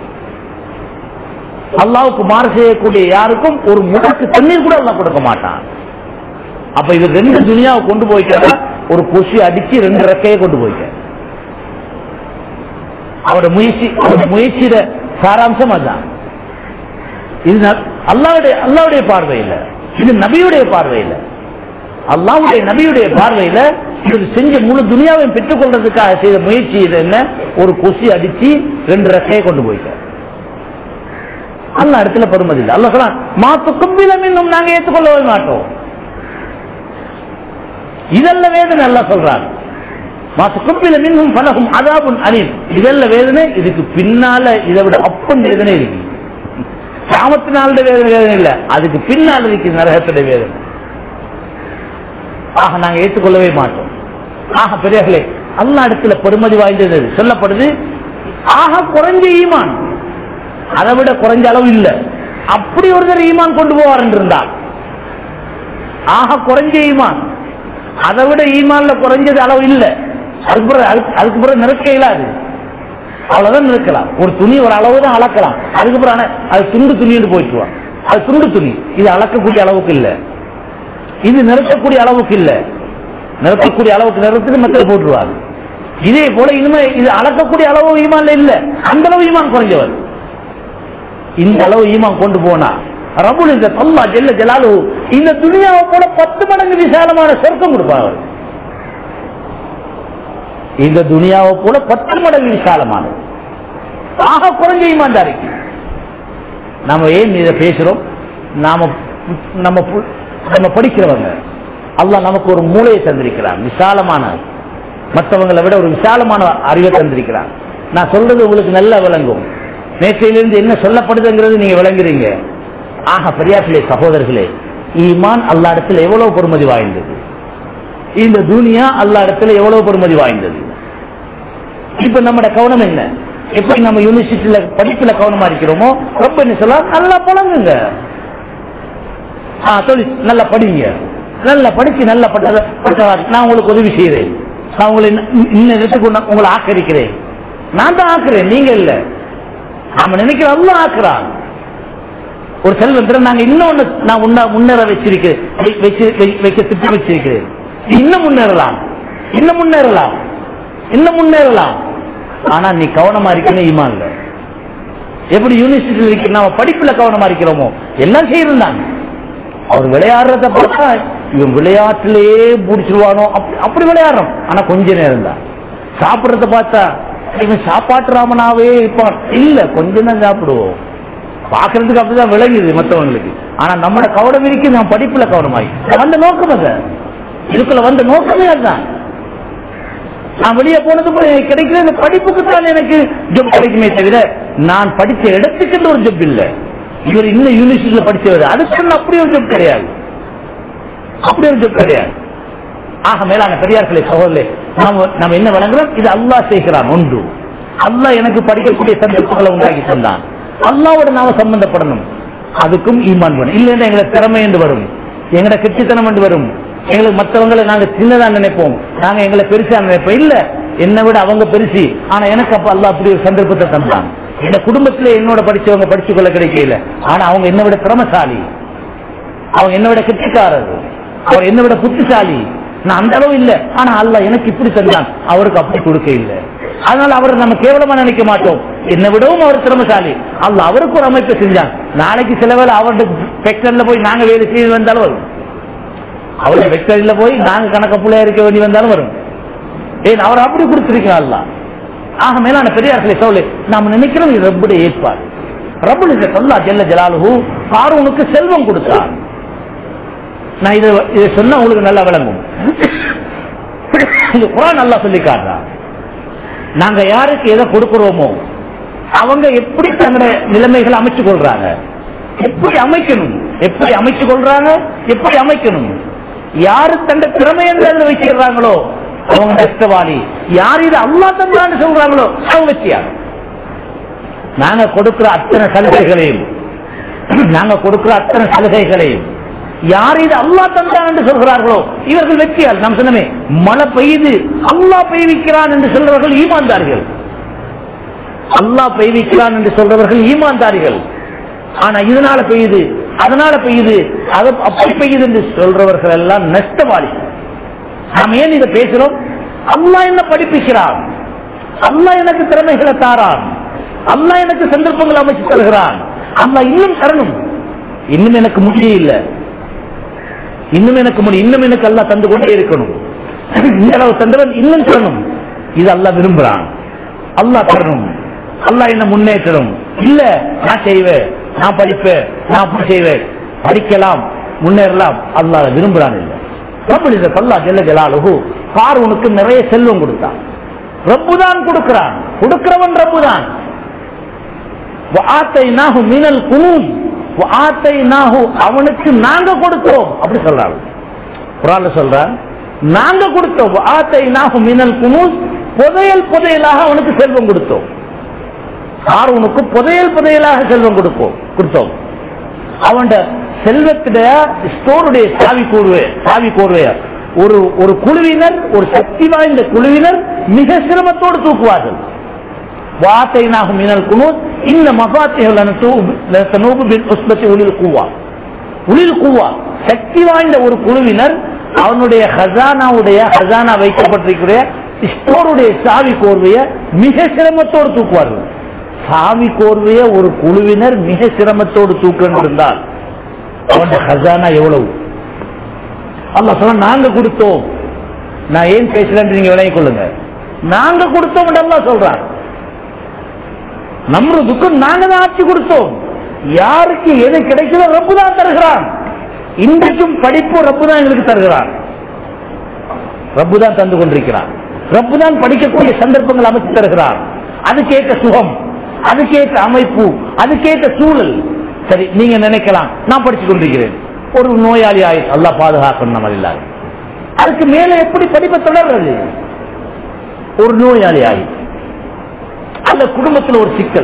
அல்லாவுக்கு மாறு செய்யக்கூடிய யாருக்கும் ஒரு முடக்கு தண்ணீர் கூட அல்லாஹ் கொடுக்க மாட்டான் அப்ப இது ரெண்டு துனியாவை கொண்டு போய்க்கிறா ஒரு கொசு அடிச்சு ரெண்டு ரெக்கையை கொண்டு போய்க்க அவரோட முயற்சி அவரோட முயற்சியில சாராம்சம் அதுதான் இது ந- அல்லாவுடைய அல்லாவுடைய பார்வையில இது நபியுடைய பார்வையில அல்லாவுடைய நபியுடைய பார்வையில இது செஞ்ச முழு துனியாவையும் பெற்றுக் கொள்றதுக்காக செய்த முயற்சி இது என்ன ஒரு கொசி அடிச்சு ரெண்டு ரெக்கையை கொண்டு போயிட்ட அல்ல இடத்துல பெருமதி இல்லை அல்ல சொல்ல மாத்து கும்பிலம் இன்னும் நாங்க ஏற்றுக்கொள்ளவே மாட்டோம் இதல்ல வேதனை அல்ல சொல்றாங்க மாத்து கும்பிலம் இன்னும் பலகும் அதாபுன் அலீம் இதல்ல வேதனை இதுக்கு பின்னால இதை விட அப்பன் வேதனை இருக்கு சாமத்தினாலுடைய வேதனை வேதனை இல்ல அதுக்கு பின்னால் இருக்கு நரகத்துடைய வேதனை ஆக நாங்க ஏற்றுக்கொள்ளவே மாட்டோம் ஆக பெரியர்களே அல்லா இடத்துல பெருமதி வாய்ந்தது எது? சொல்லப்படுது ஆக குறைஞ்ச ஈமான் அதை விட குறைஞ்ச அளவு இல்ல அப்படி ஒருத்தர் ஈமான் கொண்டு போவார் என்று இருந்தால் ஆக குறைஞ்ச ஈமான் அதை விட ஈமான்ல குறைஞ்சது அளவு இல்ல அதுக்கு பிறகு அதுக்கு- அதுக்கு பிறகு நிறுக்க இயலாது அவ்வளவுதான் நிறுக்கலாம் ஒரு துணி ஒரு அளவு தான் அளக்கலாம் அதுக்கப்புறம் ஆனா அது துண்டு துணின்னு போயிட்டுருவான் அது துண்டு துணி இது அளக்கக்கூடிய அளவுக்கு இல்ல இது நிறுத்தக்கூடிய அளவுக்கு இல்ல நிறுத்தக்கூடிய அளவுக்கு நிறுத்திட்டு மற்ற போட்டுருவாங்க இதே போல இனிமே இது அளக்கக்கூடிய அளவு ஈமான்ல இல்ல அந்த அளவு ஈமான் குறைஞ்சவர் இந்த அளவு ஈமான் கொண்டு போனா ரபுல் இந்த தல்லா ஜெல்ல ஜலாலு இந்த துனியாவை போல பத்து மடங்கு விசாலமான சொர்க்கம் கொடுப்பார் இந்த துனியாவை போல பத்து மடங்கு விசாலமானது ஆக குறைஞ்ச ஈமான்தாரிக்கு நாம ஏன் இதை பேசுறோம் நாம நம்ம பு- நம்ம படிக்கிறவங்க அல்லாஹ் நமக்கு ஒரு மூளையை தந்திருக்கிறான் விசாலமான மற்றவங்களை விட ஒரு விசாலமான அறிவை தந்திருக்கிறான் நான் சொல்றது உங்களுக்கு நல்லா விளங்கும் நேற்றையிலிருந்து என்ன சொல்லப்படுதுங்கிறது நீங்க விளங்குறீங்க ஆக பெரியார்களே சகோதரர்களே ஈமான் அல்லா இடத்துல எவ்வளவு பொறுமதி வாய்ந்தது இந்த துனியா அல்லா இடத்துல எவ்வளவு பொறுமதி வாய்ந்தது இப்ப நம்மட கவனம் என்ன எப்படி நம்ம யூனிவர்சிட்டியில படிப்புல கவனமா இருக்கிறோமோ ரொம்ப என்ன சொல்ல நல்லா பழங்குங்க ஆ, தொழில் நல்லா படிங்க நல்லா படிச்சு நல்லா பட்டத பட்டதா- நான் உங்களுக்கு உதவி செய்யறேன் நான் உங்களை இன்ன- இன்ன இடத்துக்கு உன்ன- உங்களை ஆக்கரிக்கிறேன் நான் தான் ஆக்குறேன் நீங்க இல்ல நாம நினைக்கிற அல்ல ஆக்குறான் ஒரு செல்வந்திரன் நாங்க இன்னொன்னு நான் உன்ன முன்னேற வச்சிருக்கிறேன் வை- வச்சு- வை- வைக்க திட்டம் வச்சிருக்கிறேன் இன்னும் முன்னேறலாம் இன்னும் முன்னேறலாம் இன்னும் முன்னேறலாம் ஆனா நீ கவனமா இருக்கணும் ஈமான்ல எப்படி யூனிவர்சிட்டியில் இருக்க நாம படிப்புல கவனமா இருக்கிறோமோ எல்லாம் செய்யறாங்க அவர் விளையாடுறத பார்த்தா இவன் விளையாட்டுலயே பிடிச்சிருவானோ அப்படி அப்படி விளையாடுறோம் ஆனா கொஞ்ச நேரம் தான் சாப்பிடுறத பார்த்தா இவன் சாப்பாட்டு ராமனாவே இருப்பான் இல்ல கொஞ்ச நேரம் சாப்பிடுவோம் பாக்குறதுக்கு அப்படிதான் விளங்குது மற்றவங்களுக்கு ஆனா நம்மளோட கவனம் இருக்கு நான் படிப்புல கவனமாயி வந்த நோக்கம் அது இதுக்குள்ள வந்த நோக்கமே அதுதான் நான் வெளியே போனது போல எனக்கு கிடைக்கிற இந்த படிப்புக்கு தான் எனக்கு ஜப் கிடைக்குமே தவிர நான் படிச்ச இடத்துக்கு ஒரு ஜப் இல்ல இவர் இன்னும் யூனிவர்சிட்டியில படிச்சவர் அதுக்கு அப்படி ஒரு ஜப் கிடையாது அப்படி ஒரு ஜப் கிடையாது ஆக மேலான பெரியார்களே சகோதரே நாம நம்ம என்ன வழங்குறோம் இது அல்லாஹ் செய்கிறான் ஒன்று அல்லாஹ் எனக்கு படிக்கக்கூடிய சந்தர்ப்பங்களை உண்டாக்கி தந்தான் அல்லாவோட நாம சம்பந்தப்படணும் அதுக்கும் ஈமான் வேணும் இல்லைன்னா எங்களை திறமை என்று வரும் எங்கட கெட்டித்தனம் என்று வரும் எங்களுக்கு மற்றவங்களை நாங்க சின்னதா நினைப்போம் நாங்க எங்களை பெருசா நினைப்போம் இல்ல என்னை விட அவங்க பெருசி ஆனா எனக்கு அப்ப அல்ல அப்படி ஒரு சந்தர்ப்பத்தை தந்தான் இந்த குடும்பத்துல என்னோட படிச்சவங்க படிச்சு கொள்ள கிடைக்கல ஆனா அவங்க என்னை விட திறமசாலி அவங்க என்னை விட கெட்டிக்காரர் அவர் என்னை விட புத்திசாலி நான் அந்த அளவு இல்ல ஆனா அல்ல எனக்கு இப்படி தந்தான் அவருக்கு அப்படி கொடுக்க இல்லை அதனால அவரை நம்ம கேவலமா நினைக்க மாட்டோம் என்னை விடவும் அவர் திறமசாலி அல்ல அவருக்கு ஒரு அமைப்பை செஞ்சான் நாளைக்கு சில வேளை அவருடைய ஃபேக்டரியில போய் நாங்க வேலை செய்ய வந்தாலும் வரும் அவருடைய ஃபேக்டரியில போய் நாங்க கணக்க பிள்ளையா இருக்க வேண்டி வந்தாலும் வரும் ஏன் அவர் அப்படி கொடுத்திருக்கிறார் அல்ல ஆக மேலான பெரியார்களை சொல்லு நாம் நினைக்கிறோம் இது ரப்புடைய ஏற்பாடு ரப்புடைய சொல்லா ஜெல்ல ஜலாலுஹு காரூனுக்கு செல்வம் கொடுத்தார் நான் இதை இதை சொன்னா உங்களுக்கு நல்லா விளங்கும் இது குரான் நல்லா சொல்லி காட்டுறான் நாங்க யாருக்கு எதை கொடுக்கிறோமோ அவங்க எப்படி தங்களுடைய நிலைமைகளை அமைச்சு கொள்றாங்க எப்படி அமைக்கணும் எப்படி அமைச்சு கொள்றாங்க எப்படி அமைக்கணும் யாரு தந்த திறமை என்று வச்சிருக்காங்களோ அவங்க நஷ்டவாளி யார் இது அல்லா தந்தான்னு சொல்றாங்களோ அவங்க வெற்றியார் நாங்க கொடுக்கிற அத்தனை சலுகைகளையும் நாங்க கொடுக்கிற அத்தனை சலுகைகளையும் யார் இது அல்லா தந்தான் என்று சொல்கிறார்களோ இவர்கள் வெற்றியால் நாம் சொன்னமே மழை பெய்யுது அல்லா பெய்விக்கிறான் என்று சொல்றவர்கள் ஈமான்தார்கள் அல்லா பெய்விக்கிறான் என்று சொல்றவர்கள் ஈமான்தாரிகள் ஆனா இதனால பெய்யுது அதனால பெய்யுது அது அப்படி பெய்யுது என்று சொல்றவர்கள் எல்லாம் நஷ்டவாளி நாம் ஏன் இதை பேசுறோம் அல்லா என்ன படிப்பிக்கிறான் அல்லா எனக்கு திறமைகளை தாரான் அல்லா எனக்கு சந்தர்ப்பங்களை அமைச்சு தருகிறான் அல்லா இன்னும் தரணும் இன்னும் எனக்கு முடியல இன்னும் எனக்கு முடியும் இன்னும் எனக்கு அல்லா தந்து கொண்டே இருக்கணும் இந்த அளவு தந்தவன் இன்னும் தரணும் இது அல்லா விரும்புறான் அல்லா தரணும் அல்லா என்ன முன்னேற்றணும் இல்ல நான் செய்வேன் நான் படிப்பேன் நான் அப்படி செய்வேன் படிக்கலாம் முன்னேறலாம் அல்லா விரும்புறான் இல்ல அல்லா ஜெல்ல ஜலாலுகு காரூனுக்கு நிறைய செல்வம் கொடுத்தான் ரப்புதான் கொடுக்கிறான் கொடுக்கிறவன் ரப்புதான் மீனல் குனூன் அவனுக்கு நாங்க கொடுத்தோம் அப்படி சொல்றாங்க குரான் சொல்றான் நாங்க கொடுத்தோம் ஆத்தை நாகும் மினல் குனூஸ் புதையல் புதையலாக அவனுக்கு செல்வம் கொடுத்தோம் காரூனுக்கு புதையல் புதையலாக செல்வம் கொடுப்போம் கொடுத்தோம் அவன் செல்வத்துடைய ஸ்டோருடைய சாவி கூறுவே சாவி கூறுவையா ஒரு ஒரு குழுவினர் ஒரு சக்தி வாய்ந்த குழுவினர் மிக சிரமத்தோடு தூக்குவார்கள் வார்த்தைனாகும் மினல் குனூத் இந்த மகாத்திகள் உளில் கூவா உளில் கூவா சக்தி வாய்ந்த ஒரு குழுவினர் அவனுடைய ஹசானாவுடைய ஹசானா வைக்கப்பட்டிருக்கிற ஸ்டோருடைய சாவி கோர்வைய மிக சிரமத்தோடு தூக்குவார்கள் சாவி கோர்வைய ஒரு குழுவினர் மிக சிரமத்தோடு தூக்கம் இருந்தால் அவனுடைய ஹசானா எவ்வளவு அல்ல சொன்ன நாங்க கொடுத்தோம் நான் ஏன் பேசுறேன் நீங்க விளங்கிக் கொள்ளுங்க நாங்க கொடுத்தோம் அல்லா சொல்றான் நம்மளுக்கும் நாங்க தான் ஆட்சி கொடுத்தோம் யாருக்கு எது கிடைக்கிறதோ ரப்பு தான் தருகிறான் இன்றைக்கும் படிப்பு ரப்பு தான் எங்களுக்கு தருகிறான் ரப்பு தான் தந்து கொண்டிருக்கிறான் ரப்பு தான் படிக்கக்கூடிய சந்தர்ப்பங்கள் அமைத்து தருகிறான் அதுக்கேற்ற சுகம் அதுக்கேற்ற அமைப்பு அதுக்கேற்ற சூழல் சரி நீங்க நினைக்கலாம் நான் படிச்சு கொண்டிருக்கிறேன் ஒரு நோயாளி ஆயிடுச்சு அல்லா பாதுகாக்கணும் நம்ம எல்லாரும் அதுக்கு மேல எப்படி படிப்பை தொடர்றது ஒரு நோயாளி ஆயிடுச்சு அந்த குடும்பத்தில் ஒரு சிக்கல்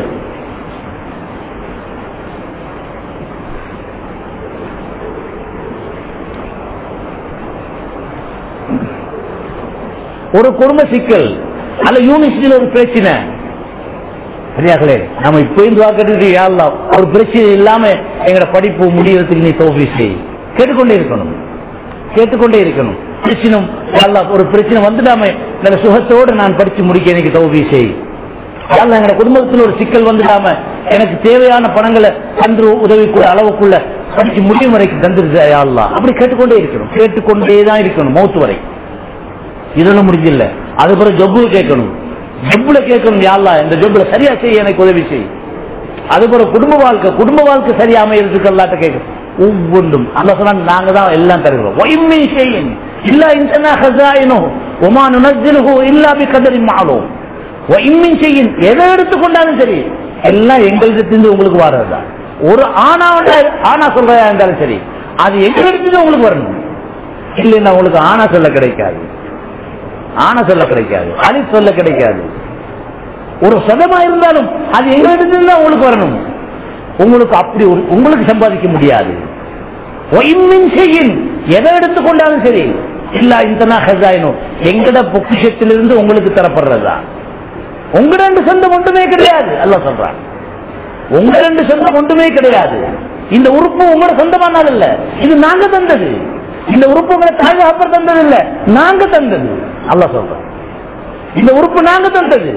ஒரு குடும்ப சிக்கல் அல்ல யூனிவர்சிட்டியில ஒரு பிரச்சனை சரியாங்களே நம்ம இப்பயும் வாக்கிறது யாரெல்லாம் ஒரு பிரச்சனை இல்லாம எங்களோட படிப்பு முடியறதுக்கு நீ தோல்வி செய் கேட்டுக்கொண்டே இருக்கணும் கேட்டுக்கொண்டே இருக்கணும் பிரச்சனை ஒரு பிரச்சனை வந்துடாம நல்ல சுகத்தோடு நான் படிச்சு முடிக்க எனக்கு தோல்வி செய் எங்க குடும்பத்தில் ஒரு சிக்கல் வந்துடாம எனக்கு தேவையான பணங்களை தந்து உதவிக்குள்ள அளவுக்குள்ள படிச்சு முடியும் வரைக்கும் தந்துருச்சா அப்படி கேட்டுக்கொண்டே இருக்கணும் கேட்டுக்கொண்டே தான் இருக்கணும் மௌத்து வரை இதெல்லாம் முடிஞ்சில்ல அது பிறகு ஜப்பு கேட்கணும் ஜப்புல கேட்கணும் யாழ்லா இந்த ஜப்புல சரியா செய்ய எனக்கு உதவி செய் அது பிறகு குடும்ப வாழ்க்கை குடும்ப வாழ்க்கை சரியா அமையறதுக்கு எல்லாத்த கேட்கணும் ஒவ்வொன்றும் அல்ல சொன்னா நாங்க தான் எல்லாம் தருகிறோம் ஒய்மை செய்யும் இல்லா இந்த ஹசாயினோ ஒமானு நஜ்ஜலுஹோ இல்லாபி கதறி மாலும் இம்மின் செய்யும் எதை எடுத்துக்கொண்டாலும் சரி எல்லாம் எங்களிடத்திலிருந்து உங்களுக்கு வர்றதுதான் ஒரு ஆனா ஆனா சொல்றதா இருந்தாலும் சரி அது எங்களிடத்திலிருந்து உங்களுக்கு வரணும் இல்லைன்னா உங்களுக்கு ஆனா சொல்ல கிடைக்காது ஆனா சொல்ல கிடைக்காது அலி சொல்ல கிடைக்காது ஒரு சதமா இருந்தாலும் அது எங்களிடத்திலிருந்து உங்களுக்கு வரணும் உங்களுக்கு அப்படி ஒரு உங்களுக்கு சம்பாதிக்க முடியாது ஒய்மின் செய்யின் எதை எடுத்துக்கொண்டாலும் சரி இல்ல இந்த ஹசாயினும் எங்கட பொக்கிஷத்திலிருந்து உங்களுக்கு தரப்படுறதா உங்க ரெண்டு சொந்தம் ஒன்றுமே கிடையாது அல்ல சொல்றான் உங்க ரெண்டு சொந்தம் ஒன்றுமே கிடையாது இந்த உறுப்பு உங்களோட சொந்தமானது இல்ல இது நாங்க தந்தது இந்த உறுப்பு உங்களை தாய் அப்பர் தந்தது இல்ல நாங்க தந்தது அல்ல சொல்றோம் இந்த உறுப்பு நாங்க தந்தது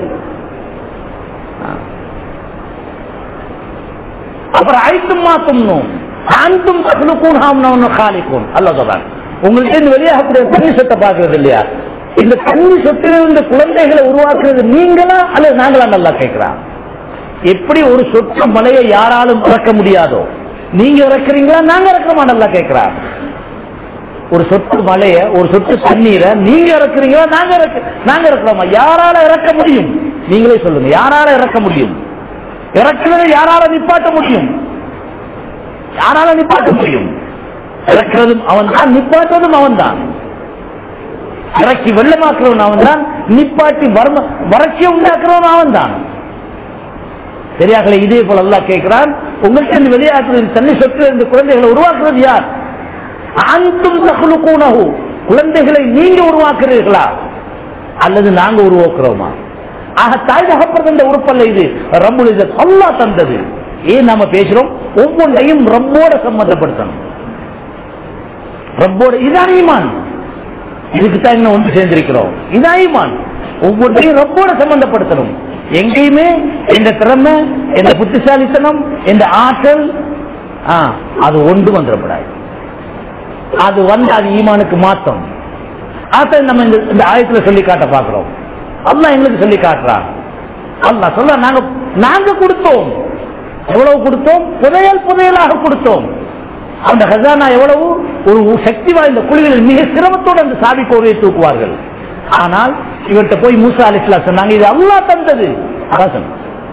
அப்புறம் ஐத்தும் மாத்தும் ஆண்டும் தகுலுக்கும் ஹாம் காலிக்கும் அல்ல சொல்றாங்க உங்கள்கிட்ட இருந்து வெளியாகக்கூடிய தண்ணி சொத்தை பாக்குறது இல்லையா இந்த தண்ணி சொத்திலிருந்து குழந்தைகளை உருவாக்குறது நீங்களா அல்லது நாங்களா நல்லா கேட்கிறான் எப்படி ஒரு சொட்டு மலையை யாராலும் இறக்க முடியாதோ நீங்க இறக்குறீங்களா நாங்க இறக்கிறோமா நல்லா கேட்கிறான் ஒரு சொட்டு மலைய ஒரு சொட்டு தண்ணீரை நீங்க இறக்குறீங்களா நாங்க இறக்க நாங்க இறக்குறோமா யாரால இறக்க முடியும் நீங்களே சொல்லுங்க யாரால இறக்க முடியும் இறக்குறதை யாரால நிப்பாட்ட முடியும் யாரால நிப்பாட்ட முடியும் இறக்குறதும் அவன் தான் நிப்பாட்டுறதும் அவன் தான் இறக்கி வெள்ளமாக்குறவன் அவன் தான் நிப்பாட்டி வர்ம வறட்சியை உண்டாக்குறவன் அவன் தான் சரியாகல இதே போல எல்லாம் கேட்கிறான் உங்களுக்கு வெளியாக்குறது தண்ணி சொத்து இந்த குழந்தைகளை உருவாக்குறது யார் அந்தும் தகுலுக்கூனகு குழந்தைகளை நீங்க உருவாக்குறீர்களா அல்லது நாங்க உருவாக்குறோமா ஆக தாய் தகப்பது இந்த உறுப்பல்ல இது ரப்புல் இது அல்லா தந்தது ஏன் நாம பேசுறோம் ஒவ்வொன்றையும் ரப்போட சம்பந்தப்படுத்தணும் ரப்போட இதான் ஈமான் இதுக்கு தான் இன்னும் ஒன்று சேர்ந்திருக்கிறோம் இதான் ஈமான் ஒவ்வொன்றையும் ரப்போட சம்பந்தப்படுத்தணும் எங்கேயுமே இந்த திறமை இந்த புத்திசாலித்தனம் இந்த ஆற்றல் ஆ, அது ஒன்று வந்துடப்படாது அது வந்து அது ஈமானுக்கு மாத்தம் அதான் நம்ம இந்த இந்த ஆயத்துல சொல்லி காட்ட பாக்குறோம் அல்லாஹ் எங்களுக்கு சொல்லி காட்டுறான் அல்லாஹ் சொல்ல நாங்க நாங்க கொடுத்தோம் எவ்வளவு கொடுத்தோம் புதையல் புதையலாக கொடுத்தோம் அந்த ஹசானா எவ்வளவு ஒரு சக்தி வாய்ந்த குழுவில் மிக சிரமத்தோடு அந்த சாவி கோவையை தூக்குவார்கள் ஆனால் இவர்கிட்ட போய் மூசா அலிஸ்லா சொன்னாங்க இது அல்லாஹ் தந்தது அதான் சொன்னான்.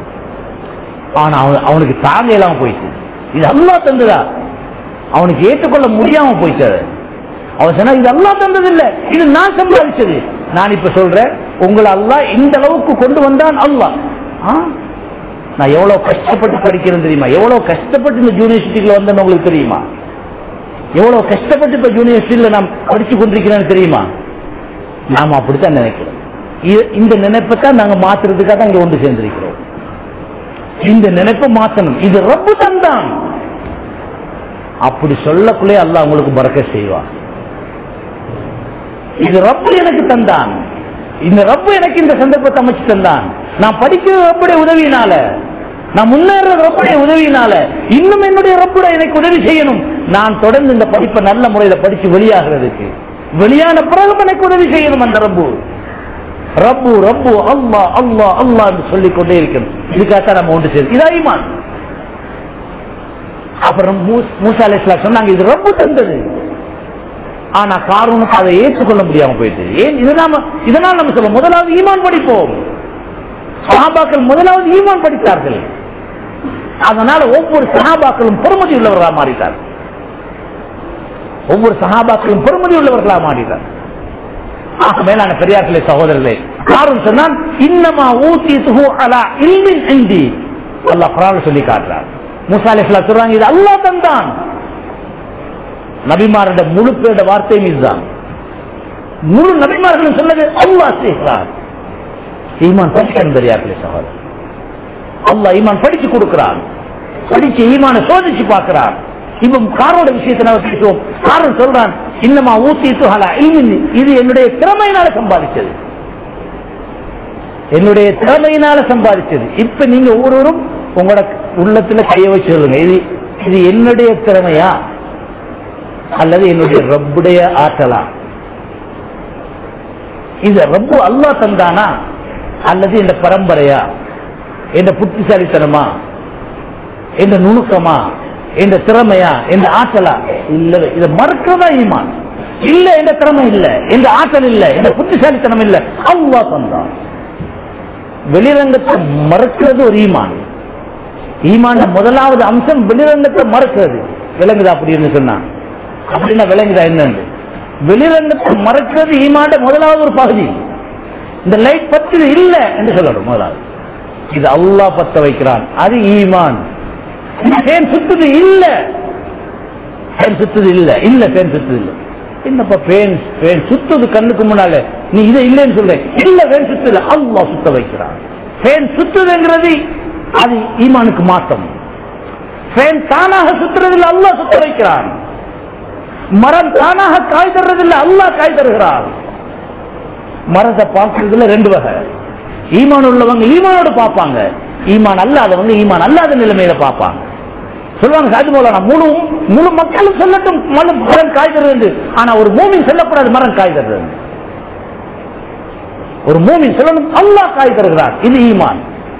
ஆனா அவன் அவனுக்கு தாங்க இல்லாம போயிடுச்சு இது அல்லாஹ் தந்ததா அவனுக்கு ஏற்றுக்கொள்ள முடியாம போயிட்டு அவன் சொன்னா இது அல்லாஹ் தந்தது இல்ல இது நான் சம்பாதிச்சது நான் இப்ப சொல்றேன் உங்களை அல்லாஹ் இந்த அளவுக்கு கொண்டு வந்தான் அல்லாஹ் ஆ? நான் எவ்வளவு கஷ்டப்பட்டு படிக்கிறேன் தெரியுமா எவ்வளவு கஷ்டப்பட்டு இந்த யூனிவர்சிட்டிக்குள்ள வந்தேன்னு உங்களுக்கு தெரியுமா எவ்வளவு கஷ்டப்பட்டு இப்ப யூனிவர்சிட்டியில நான் படிச்சு கொண்டிருக்கிறேன்னு தெரியுமா நாம அப்படித்தான் நினைக்கிறோம் இ- இந்த நினைப்பை தான் நாங்க மாத்துறதுக்காக தான் இங்க ஒன்று சேர்ந்திருக்கிறோம் இந்த நினைப்பை மாத்தணும் இது ரப்பு தந்தான் அப்படி சொல்லக்குள்ளே அல்லாஹ் உங்களுக்கு பறக்க செய்வான் இது ரப்பு எனக்கு தந்தான் இந்த ரப்பு எனக்கு இந்த சந்தர்ப்பத்தை அமைச்சு தந்தான் நான் படிக்கிற ரப்புடைய உதவியினால நான் முன்னேற ரப்புடைய உதவியினால இன்னும் என்னுடைய ரப்புட எனக்கு உதவி செய்யணும் நான் தொடர்ந்து இந்த படிப்பை நல்ல முறையில படிச்சு வெளியாகிறதுக்கு வெளியான பிறகு எனக்கு உதவி செய்யணும் அந்த ரப்பு ரப்பு ரப்பு அல்லா அல்லா அல்லா என்று சொல்லிக் கொண்டே இருக்கணும் இதுக்காக நம்ம ஒன்று சேர்ந்து இதா ஈமான் அப்புறம் மூஸ்- மூசா அலிஸ்லாம் சொன்னாங்க இது ரப்பு தந்தது ஆனா காரூனுக்கு அதை ஏற்றுக்கொள்ள முடியாம போயிட்டு ஏன் இது நாம இதனால் நம்ம சொல்ல முதலாவது ஈமான் படிப்போம் சஹாபாக்கள் முதலாவது ஈமான் படித்தார்கள் அதனால ஒவ்வொரு சஹாபாக்களும் பெருமதி உள்ளவர்களா மாறிட்டார் ஒவ்வொரு சஹாபாக்களும் பெருமதி உள்ளவர்களா மாறிட்டார் ஆக மேலான பெரியார்களே சகோதரர்களே காரணம் சொன்னால் இன்னமா ஊத்தி துஹு அலா இல்மின் இந்தி அல்லாஹ் குரான் சொல்லி காட்டுறார் மூசா அலிஸ்லாம் சொல்றாங்க இது அல்லாஹ் தந்தான் நபிமாரோட முழு பேரோட வார்த்தையும் இதுதான் முழு நபிமார்களும் சொன்னது அல்லாஹ் செய்கிறார் ஈமான் படிக்கணும் பெரியார்களே சகோதரர் அல்லாஹ் ஈமான் படிச்சு கொடுக்கிறான் படிச்சு ஈமான சோதிச்சு பார்க்கிறான் இப்ப காரோட விஷயத்தை நம்ம பேசுவோம் காரன் சொல்றான் இன்னமா ஊத்தி துஹலா இல்மின் இது என்னுடைய திறமையினால சம்பாதிச்சது என்னுடைய திறமையினால சம்பாதிச்சது இப்ப நீங்க ஒவ்வொருவரும் உங்களோட உள்ளத்துல கைய வச்சு சொல்லுங்க இது இது என்னுடைய திறமையா அல்லது என்னுடைய ரப்புடைய ஆற்றலா இது ரப்பு அல்லா தந்தானா அல்லது இந்த பரம்பரையா என்ற புத்திசாலித்தனமா என்ற நுணுக்கமா என்ற திறமையா என்ற ஆற்றலா இல்ல இதை மறுக்கிறதா ஈமான் இல்ல என்ற திறமை இல்ல என்ற ஆற்றல் இல்ல என்ற புத்திசாலித்தனம் இல்ல அல்லா தந்தான் வெளிரங்கத்தை மறுக்கிறது ஒரு ஈமான் ஈமான முதலாவது அம்சம் வெளிரங்கத்தை மறுக்கிறது விளங்குதா அப்படின்னு சொன்னா அப்படின்னா விளங்குதா என்னன்னு வெளிரங்கத்தை மறுக்கிறது ஈமாண்ட முதலாவது ஒரு பகுதி இந்த லைட் பத்து இல்ல என்று சொல்லணும் முதலாவது இது அல்லாஹ் பத்த வைக்கிறான் அது ஈமான் இது என்ன ஃபேன் சுத்துது இல்ல ஃபேன் சுத்துது இல்ல இல்ல ஃபேன் சுத்துது இல்ல என்னப்பா ஃபேன் ஃபேன் சுத்துது கண்ணுக்கு முன்னால நீ இதை இல்லைன்னு சொல்ற இல்ல ஃபேன் சுத்துது அல்லாஹ் சுத்த வைக்கிறான் ஃபேன் சுத்துதுங்கிறது அது ஈமானுக்கு மாற்றம் ஃபேன் தானாக சுத்துறதில்ல அல்லாஹ் சுத்த வைக்கிறான் மரம் தானாக காய் தர்றதில்ல அல்லாஹ் காய் தருகிறான் மரத்தை பார்க்கறதுல ரெண்டு வகை ஈமான் உள்ளவங்க ஈமானோடு பார்ப்பாங்க ஈமான் அல்லாதவங்க ஈமான் அல்லாத நிலைமையில பார்ப்பாங்க சொல்லுவாங்க சாதி மௌலானா முழு முழு மக்களும் சொல்லட்டும் மரம் மரம் காய் தருது ஆனா ஒரு மூமின் சொல்லக்கூடாது மரம் காய் தருது ஒரு மூமின் சொல்லணும் அல்லாஹ் காய் தருகிறார் இது ஈமான்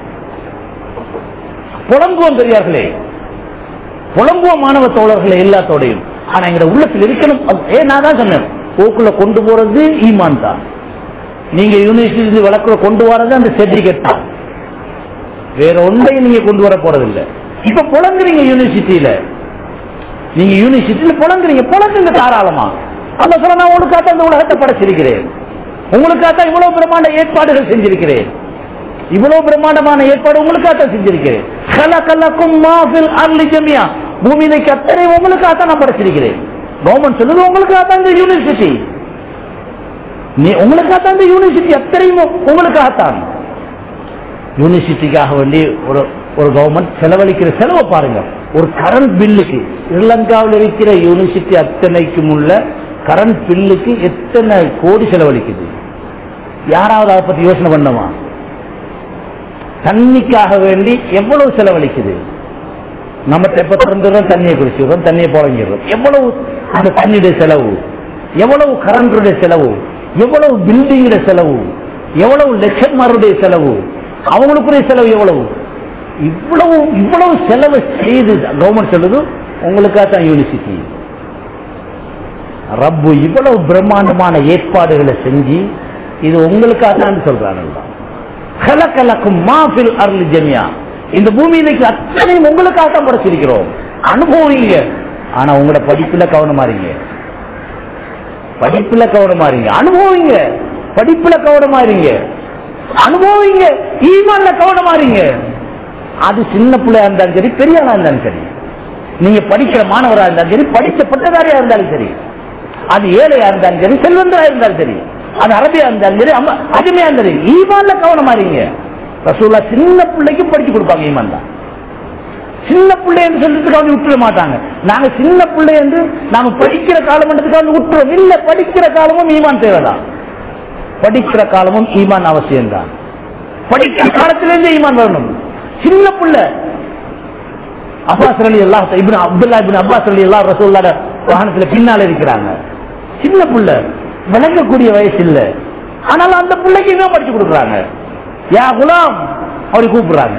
புலம்புவோம் பெரியார்களே புலம்புவோம் மாணவ தோழர்களே எல்லாத்தோடையும் ஆனா எங்க உள்ளத்தில் இருக்கணும் அது- ஏன் நான் தான் சொன்னேன் போக்குள்ள கொண்டு போறது ஈமான் தான் நீங்க யூனிவர்சிட்டி வழக்குல கொண்டு வரது அந்த சர்டிபிகேட் தான் வேற ஒன்றையும் நீங்க கொண்டு வர போறதில்லை இப்ப புலங்குறீங்க யூனிவர்சிட்டியில நீங்க யூனிவர்சிட்டியில புலங்குறீங்க புலங்குங்க தாராளமா அந்த சொல்ல நான் உங்களுக்காக அந்த உலகத்தை படைச்சிருக்கிறேன் உங்களுக்காக இவ்வளவு பிரம்மாண்ட ஏற்பாடுகள் செஞ்சிருக்கிறேன் இவ்வளவு பிரம்மாண்டமான ஏற்பாடு உங்களுக்காக செஞ்சிருக்கிறேன் கலக்கலக்கும் மாஃபில் அர்லி ஜமியா பூமியிலைக்கு அத்தனை உங்களுக்காக நான் படைச்சிருக்கிறேன் கவர்மெண்ட் சொல்லுது உங்களுக்காக தான் இந்த யூனிவர்சிட்டி நீ உங்களுக்காக தான் இந்த யூனிவர்சிட்டி அத்தனையும் உங்களுக்காகத்தான் யூனிவர்சிட்டிக்காக வேண்டி ஒரு ஒரு கவர்மெண்ட் செலவழிக்கிற செலவை பாருங்க ஒரு கரண்ட் பில்லுக்கு ஸ்ரீலங்காவில் இருக்கிற யூனிவர்சிட்டி அத்தனைக்கும் உள்ள கரண்ட் பில்லுக்கு எத்தனை கோடி செலவழிக்குது யாராவது அதை பத்தி யோசனை பண்ணமா தண்ணிக்காக வேண்டி எவ்வளவு செலவழிக்குது நம்ம தெப்ப திறந்துடுறோம் தண்ணியை குடிச்சிடுறோம் தண்ணியை புழங்கிடுறோம் எவ்வளவு அந்த தண்ணியுடைய செலவு எவ்வளவு கரண்டுடைய செலவு எவ்வளவு பில்டிங்குடைய செலவு எவ்வளவு லட்சமாருடைய செலவு அவங்களுக்குரிய செலவு எவ்வளவு இவ்வளவு இவ்வளவு செலவு செய்து கவர்மெண்ட் சொல்லுது உங்களுக்காக தான் யூனிவர்சிட்டி ரப்பு இவ்வளவு பிரம்மாண்டமான ஏற்பாடுகளை செஞ்சு இது உங்களுக்காக தான் சொல்றாங்க கலக்கலக்கும் மாஃபில் அருள் ஜமியா இந்த பூமியிലേക്ക് அத்தனையும் உங்களுக்காக தான் படைச்சிருக்கிறோம் அனுபவிங்க ஆனா உங்களோட படிப்புல கவனமா இருங்க படிப்புல கவனமா இருங்க அனுபவிங்க படிப்புல கவனமா இருங்க அனுபவிங்க ஈமான்ல கவனமா இருங்க அது சின்ன பிள்ளையா இருந்தாலும் சரி பெரிய ஆளா இருந்தாலும் சரி நீங்க படிக்கிற மாணவரா இருந்தாலும் சரி படிச்ச பட்டதாரியா இருந்தாலும் சரி அது ஏழையா இருந்தாலும் சரி செல்வந்தரா இருந்தாலும் சரி அது அரபியா இருந்தாலும் சரி அம்மா அடிமையா இருந்தாலும் சரி ஈமான்ல கவனமா இருங்க ரசூல்லா சின்ன பிள்ளைக்கு படிச்சு கொடுப்பாங்க ஈமான் தான் சின்ன பிள்ளை என்று சொல்றதுக்காக விட்டுற மாட்டாங்க நாங்க சின்ன பிள்ளை என்று நாம படிக்கிற காலமன்றதுக்காக விட்டுறோம் இல்ல படிக்கிற காலமும் ஈமான் தேவைதான் படிக்கிற காலமும் ஈமான் அவசியம் தான் படிக்கிற காலத்திலிருந்து ஈமான் வரணும் சின்ன பிள்ளை அப்பாஸ் அலி அல்லா இப்னு அப்துல்லா இப்னு அப்பாஸ் அலி அல்லா ரசூல்லாட வாகனத்துல பின்னால இருக்கிறாங்க சின்ன பிள்ளை விளங்கக்கூடிய வயசு இல்ல ஆனாலும் அந்த பிள்ளைக்கு இன்னும் படிச்சு கொடுக்குறாங்க யா குலாம் அப்படி கூப்பிடுறாங்க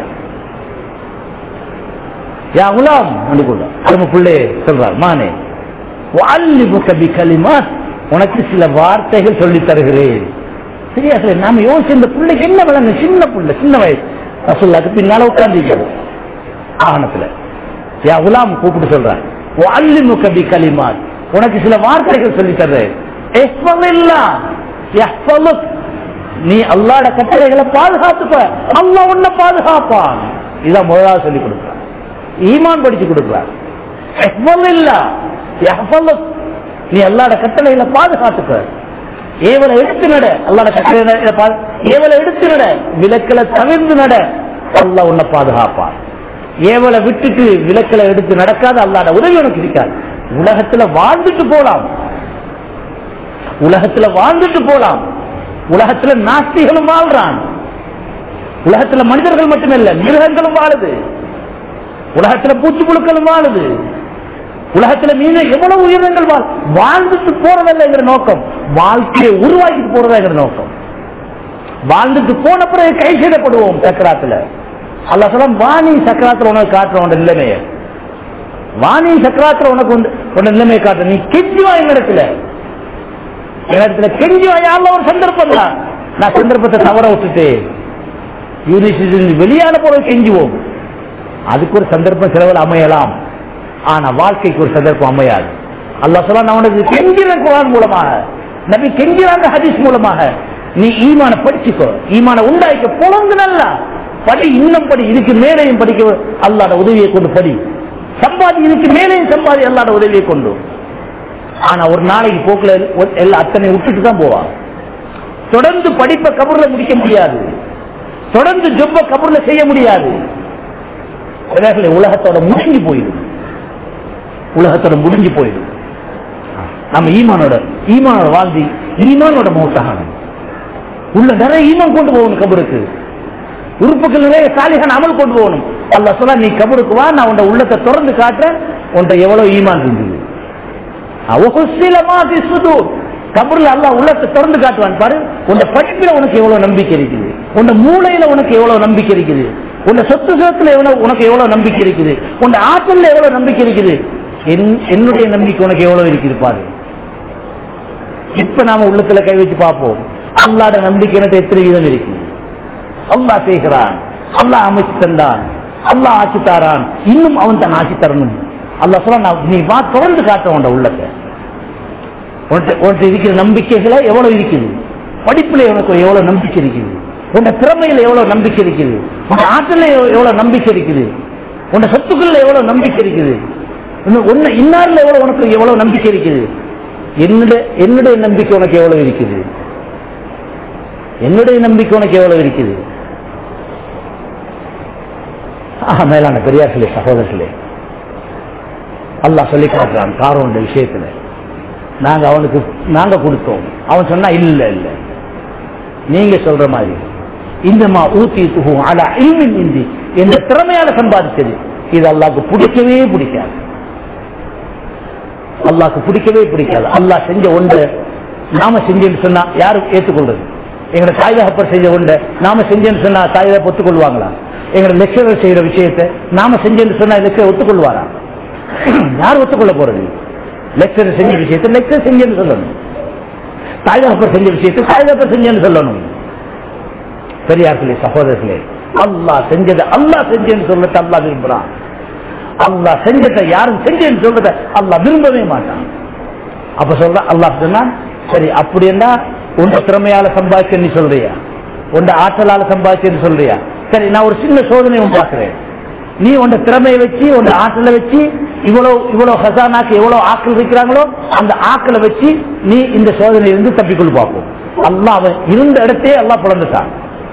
யா குலாம் அப்படி கூப்பிடுறாங்க நம்ம பிள்ளை சொல்றாங்க மானே வஅல்லிமுக பிகலிமாத் உனக்கு சில வார்த்தைகள் சொல்லி தருகிறேன் சரியா சார் நாம யோசிச்சு இந்த பிள்ளைக்கு என்ன விளங்கு சின்ன பிள்ளை சின்ன வயசு ரசூல்லாக்கு பின்னால உட்கார்ந்து ஆகணத்துல யா குலாம் கூப்பிட்டு சொல்றாங்க வஅல்லிமுக பிகலிமாத் உனக்கு சில வார்த்தைகள் சொல்லி தர்றேன் இஹ்ஃபலில்லாஹ் யஹ்ஃபலுக் நீ அல்லாட கட்டளைகளை பாதுகாத்துக்க அல்லாஹ் உன்னை பாதுகாப்பான் இதான் முதலாவது சொல்லி கொடுக்கிறார் ஈமான் படிச்சு கொடுக்கிறார் இஹ்ஃபலில்லாஹ் யஹ்ஃபலுக் நீ அல்லாட கட்டளைகளை பாதுகாத்துக்க ஏவலை எடுத்து நட அல்லாட கட்டளை பாது- ஏவலை எடுத்து நட விலக்கலை தவிர்த்து நட அல்லாஹ் உன்னை பாதுகாப்பான் ஏவலை விட்டுட்டு விலக்கலை எடுத்து நடக்காத அல்லாட உதவி உனக்கு இருக்காது உலகத்துல வாழ்ந்துட்டு போலாம் உலகத்துல வாழ்ந்துட்டு போலாம் உலகத்துல நாஸ்திகளும் வாழ்றான் உலகத்துல மனிதர்கள் மட்டுமல்ல மிருகங்களும் வாழுது உலகத்துல பூச்சிப்புழுக்களும் வாழுது உலகத்துல மீது எவ்வளவு உயிரினங்கள் வாழ் வாழ்ந்துட்டு போறதில்லைங்கிற நோக்கம் வாழ்க்கையை உருவாக்கிட்டு போறதாங்கிற நோக்கம் வாழ்ந்துட்டு போன பிறகு கை செய்யப்படுவோம் சக்கராத்துல அல்ல சொல்ல வாணி சக்கராத்துல உனக்கு காட்டுற உன் நிலைமையை வாணி சக்கராத்துல உனக்கு வந்து உன் நிலைமையை காட்டுற நீ கெஞ்சுவா எங்க இடத்துல இடத்துல கெஞ்சுவா யாரில் ஒரு சந்தர்ப்பம் தான் நான் சந்தர்ப்பத்தை தவற விட்டுட்டு யூனிவர்சிட்டி வெளியான போற கெஞ்சுவோம் அதுக்கு ஒரு சந்தர்ப்பம் செலவில் அமையலாம் ஆனா வாழ்க்கைக்கு ஒரு சந்தர்ப்பம் அமையாது அல்லாஹ் சொல்ல நான் உனக்கு கெஞ்சிறேன் குரான் மூலமாக நபி கெஞ்சிறாங்க ஹதீஸ் மூலமாக நீ ஈமான படிச்சுக்கோ ஈமான உண்டாய்க்க புலங்கு நல்லா படி இன்னும் படி இதுக்கு மேலையும் படிக்க அல்லாட உதவியை கொண்டு படி சம்பாதி இதுக்கு மேலேயும் சம்பாதி அல்லாட உதவியை கொண்டு ஆனா ஒரு நாளைக்கு போக்குல எல்லாம் அத்தனை விட்டுட்டு தான் போவான் தொடர்ந்து படிப்பை கபூர்ல முடிக்க முடியாது தொடர்ந்து ஜொப்ப கபூர்ல செய்ய முடியாது பிறகு உலகத்தோட முடிஞ்சு போயிடும் உலகத்தோட முடிஞ்சு போயிடும் நம்ம ஈமானோட ஈமானோட வாழ்ந்து ஈமானோட மௌத்தாகணும் உள்ள நிறைய ஈமான் கொண்டு போகணும் கபருக்கு உறுப்புகள் நிறைய சாலிகான அமல் கொண்டு போகணும் அல்ல சொல்ல நீ கபருக்கு வா நான் உன் உள்ளத்தை திறந்து காட்டுறேன் உன்ட்ட எவ்வளவு ஈமான் இருந்தது கபர்ல அல்லா உள்ளத்தை திறந்து காட்டுவான் பாரு உன் படிப்புல உனக்கு எவ்வளவு நம்பிக்கை இருக்குது உன் மூளையில உனக்கு எவ்வளவு நம்பிக்கை இருக்குது உன் சொத்து சொத்துல எவ்வளவு உனக்கு எவ்வளவு நம்பிக்கை இருக்குது உன் ஆற்றல்ல எவ்வளவு நம்பிக்கை இருக்குது என்னுடைய நம்பிக்கை உனக்கு எவ்வளவு இருக்குது பாரு இப்ப நாம உள்ளத்துல கை வச்சு பார்ப்போம் அல்லாட நம்பிக்கை எனக்கு எத்தனை வீதம் இருக்கு அல்லா செய்கிறான் அல்லா அமைச்சு தந்தான் அல்லா ஆட்சி தாரான் இன்னும் அவன் தான் ஆட்சி தரணும் அல்லா சொல்ல நீ வா தொடர்ந்து காட்ட உண்ட உள்ளத்தை உன்கிட்ட இருக்கிற நம்பிக்கைகளை எவ்வளவு இருக்குது படிப்புல உனக்கு எவ்வளவு நம்பிக்கை இருக்குது உன் திறமையில எவ்வளவு நம்பிக்கை இருக்குது உன் ஆற்றல எவ்வளவு நம்பிக்கை இருக்குது உன் சொத்துக்கள்ல எவ்வளவு நம்பிக்கை இருக்குது உன்ன இன்னார்ல எவ்வளவு உனக்கு எவ்வளவு நம்பிக்கை இருக்குது என்னுடைய என்னுடைய நம்பிக்கை உனக்கு எவ்வளவு இருக்குது என்னுடைய நம்பிக்கை உனக்கு எவ்வளவு இருக்குது மேலான பெரியார்களே சகோதரர்களே அல்லாஹ் சொல்லி காட்டுறான் காரோண்ட விஷயத்துல நாங்க அவனுக்கு நாங்க கொடுத்தோம் அவன் சொன்னா இல்ல இல்ல நீங்க சொல்ற மாதிரி இந்தமா ஊத்தி துகும் அல இல்மின் இந்தி எந்த திறமையால சம்பாதிச்சது இது அல்லாக்கு பிடிக்கவே பிடிக்காது அல்லாக்கு பிடிக்கவே பிடிக்காது அல்லாஹ் செஞ்ச ஒன்று நாம செஞ்சேன்னு சொன்னா யாரும் ஏற்றுக்கொள்றது எங்களோட தாய் தகப்பர் செஞ்ச ஒன்று நாம செஞ்சேன்னு சொன்னா தாய் தகப்ப ஒத்துக்கொள்வாங்களா எங்களோட லெக்சரர் செய்யற விஷயத்தை நாம செஞ்சேன்னு சொன்னா லெக்சர் ஒத்துக்கொள்வாரா யார் ஒத்துக்கொள்ள போறது லெக்சர் செஞ்ச விஷயத்தை லெக்சர் செஞ்சேன்னு சொல்லணும் தாய் தகப்பர் செஞ்ச விஷயத்தை தாய் தகப்பர் செஞ்சேன்னு சொல்லணும் பெரியார்களே சகோதரர்களே அல்லாஹ் செஞ்சதை அல்லாஹ் செஞ்சேன்னு சொல்லத்தை அல்லாஹ் விரும்புறான் அல்லாஹ் செஞ்சதை யாரும் செஞ்சேன்னு சொல்றத அல்லாஹ் விரும்பவே மாட்டான் அப்ப சொல்ற அல்லாஹ் சொன்னா சரி அப்படின்னா உண்ட திறமையால சம்பாதிச்சு நீ சொல்றியா உண்ட ஆற்றலால சம்பாதிச்சு சொல்றியா சரி நான் ஒரு சின்ன சோதனை பாக்குறேன் நீ உண்ட திறமையை வச்சு உண்ட ஆற்றலை வச்சு இவ்வளவு இவ்வளவு ஹசானாக்கு எவ்வளவு ஆக்கள் வைக்கிறாங்களோ அந்த ஆக்களை வச்சு நீ இந்த சோதனை இருந்து தப்பிக்கொள் பார்ப்போம் அல்லா அவன் இருந்த இடத்தையே அல்லா பிளந்துட்டான்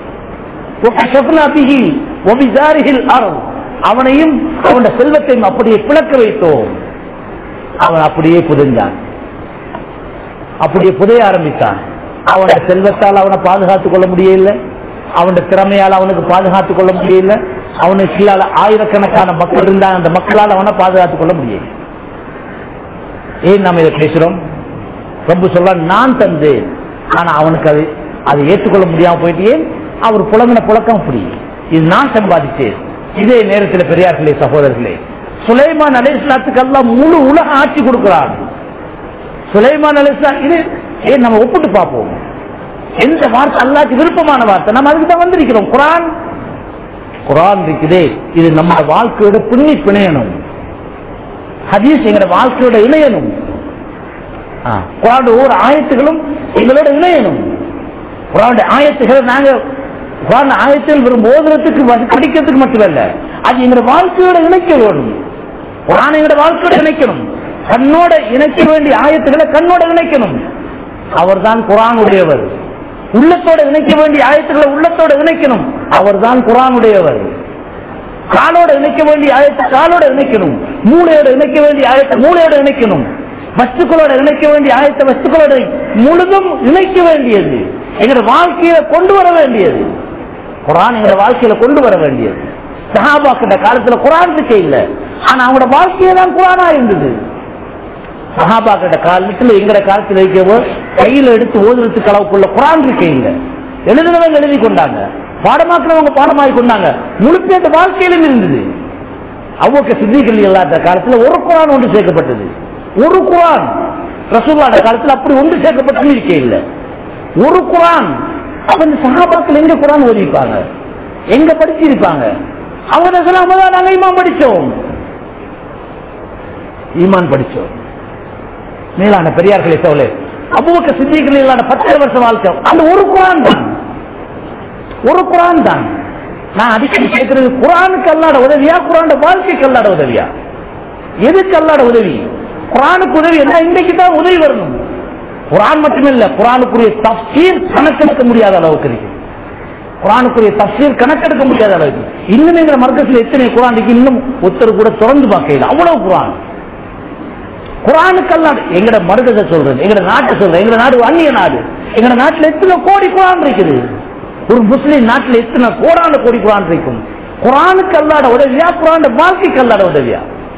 அவனையும் அவன செல்வத்தையும் அப்படியே பிளக்க வைத்தோம் அவன் அப்படியே புதைஞ்சான் அப்படியே புதைய ஆரம்பித்தான் அவன செல்வத்தால் அவனை பாதுகாத்துக் கொள்ள முடியல அவன் திறமையால் அவனுக்கு பாதுகாத்துக் கொள்ள முடியல அவனுக்கு கீழால ஆயிரக்கணக்கான மக்கள் இருந்தாங்க அந்த மக்களால் அவனை பாதுகாத்துக் கொள்ள முடியல ஏன் நாம இதை பேசுறோம் ரொம்ப சொல்ல நான் தந்தேன் ஆனா அவனுக்கு அது அதை ஏற்றுக்கொள்ள முடியாம போயிட்டு ஏன் அவர் புலங்கின புழக்கம் அப்படி இது நான் சம்பாதித்தேன் இதே நேரத்தில் பெரியார்களே சகோதரர்களே சுலைமான் அலிஸ்லாத்துக்கு எல்லாம் முழு உலக ஆட்சி கொடுக்கிறார் சுலைமான் அலிஸ்லாம் இது ஏன் நம்ம ஒப்பிட்டு பார்ப்போம் எந்த வார்த்தை அல்லாக்கு விருப்பமான வார்த்தை நம்ம அதுக்கு தான் வந்திருக்கிறோம் குரான் குரான் இருக்குதே இது நம்ம வாழ்க்கையோட பின்னி பிணையணும் ஹதீஸ் எங்களோட வாழ்க்கையோட இணையணும் குரான் ஒவ்வொரு ஆயத்துகளும் எங்களோட இணையணும் குரான் ஆயத்துகள் நாங்க குரான் ஆயத்தில் வெறும் ஓதுறதுக்கு படிக்கிறதுக்கு மட்டுமல்ல அது எங்களோட வாழ்க்கையோட இணைக்க வேணும் குரான் எங்களோட வாழ்க்கையோட இணைக்கணும் கண்ணோட இணைக்க வேண்டிய ஆயத்துக்களை கண்ணோட இணைக்கணும் அவர்தான் குரானுடையவர் உள்ளத்தோட இணைக்க வேண்டிய ஆயத்துக்களை உள்ளத்தோட இணைக்கணும் அவர்தான் குரானுடையவர் காலோட இணைக்க வேண்டிய ஆயத்தை காலோட இணைக்கணும் மூளையோட இணைக்க வேண்டிய ஆயத்தை மூளையோட இணைக்கணும் வஸ்துக்களோட இணைக்க வேண்டிய ஆயத்தை வஸ்துக்களோட முழுதும் இணைக்க வேண்டியது எங்களோட வாழ்க்கையில கொண்டு வர வேண்டியது குரான் எங்களோட வாழ்க்கையில கொண்டு வர வேண்டியது சஹாபாக்கிட்ட காலத்துல குரான் இருக்கே இல்ல ஆனா அவங்களோட வாழ்க்கையை தான் குரானா இருந்தது சஹாபாக்கிட்ட காலத்துல எங்கட காலத்துல இருக்கவோ கையில எடுத்து ஓதுறதுக்கு அளவுக்குள்ள குரான் இருக்கே இல்ல எழுதுனவங்க எழுதி கொண்டாங்க பாடமாக்குறவங்க பாடமாக்கி கொண்டாங்க முழுப்பேட்ட வாழ்க்கையிலும் இருந்தது அவ்வளவு சித்திகள் இல்லாத காலத்துல ஒரு குரான் ஒன்று சேர்க்கப்பட்டது ஒரு குரான் ரசூல்லாட காலத்துல அப்படி ஒன்று சேர்க்கப்பட்டு இருக்கே இல்ல ஒரு குரான் அப்ப இந்த சகாபாக்கள் எங்க குரான் ஓதிப்பாங்க எங்க படிச்சிருப்பாங்க அவங்க சொல்லாமதான் நாங்க ஈமான் படிச்சோம் ஈமான் படிச்சோம் மேலான பெரியார்களே சோழே அபுவக்க சித்திகள் இல்லாத பத்து வருஷம் வாழ்க்கை அந்த ஒரு குரான் தான் ஒரு குரான் தான் நான் அடிக்கடி கேட்கிறது குரானுக்கு அல்லாட உதவியா குரான் வாழ்க்கைக்கு அல்லாட உதவியா எதுக்கு அல்லாட உதவி குரானுக்கு உதவி என்ன இன்றைக்கு தான் உதவி வரணும் குரான் மட்டுமில்ல குரானுக்குரிய தப்சீர் கணக்கெடுக்க முடியாத அளவுக்கு இருக்கு குரானுக்குரிய தப்சீர் கணக்கெடுக்க முடியாத அளவுக்கு இன்னும் எங்க மர்க்கத்தில் எத்தனை குரான் இருக்கு இன்னும் ஒருத்தர் கூட திறந்து பார்க்கல அவ்வளவு குரான் குரானுக்கெல்லாம் எங்கட மருகத்தை சொல்றது எங்கட நாட்டை சொல்றது எங்கட நாடு அந்நிய நாடு எங்கட நாட்டுல எத்தனை கோடி குரான் இருக்குது ஒரு முஸ்லீம் நாட்டுல எத்தனை கோடான கோடி குரான் இருக்கும் குரானுக்கு அல்லாட உதவியா குரான் வாழ்க்கைக்கு அல்லாட உதவியா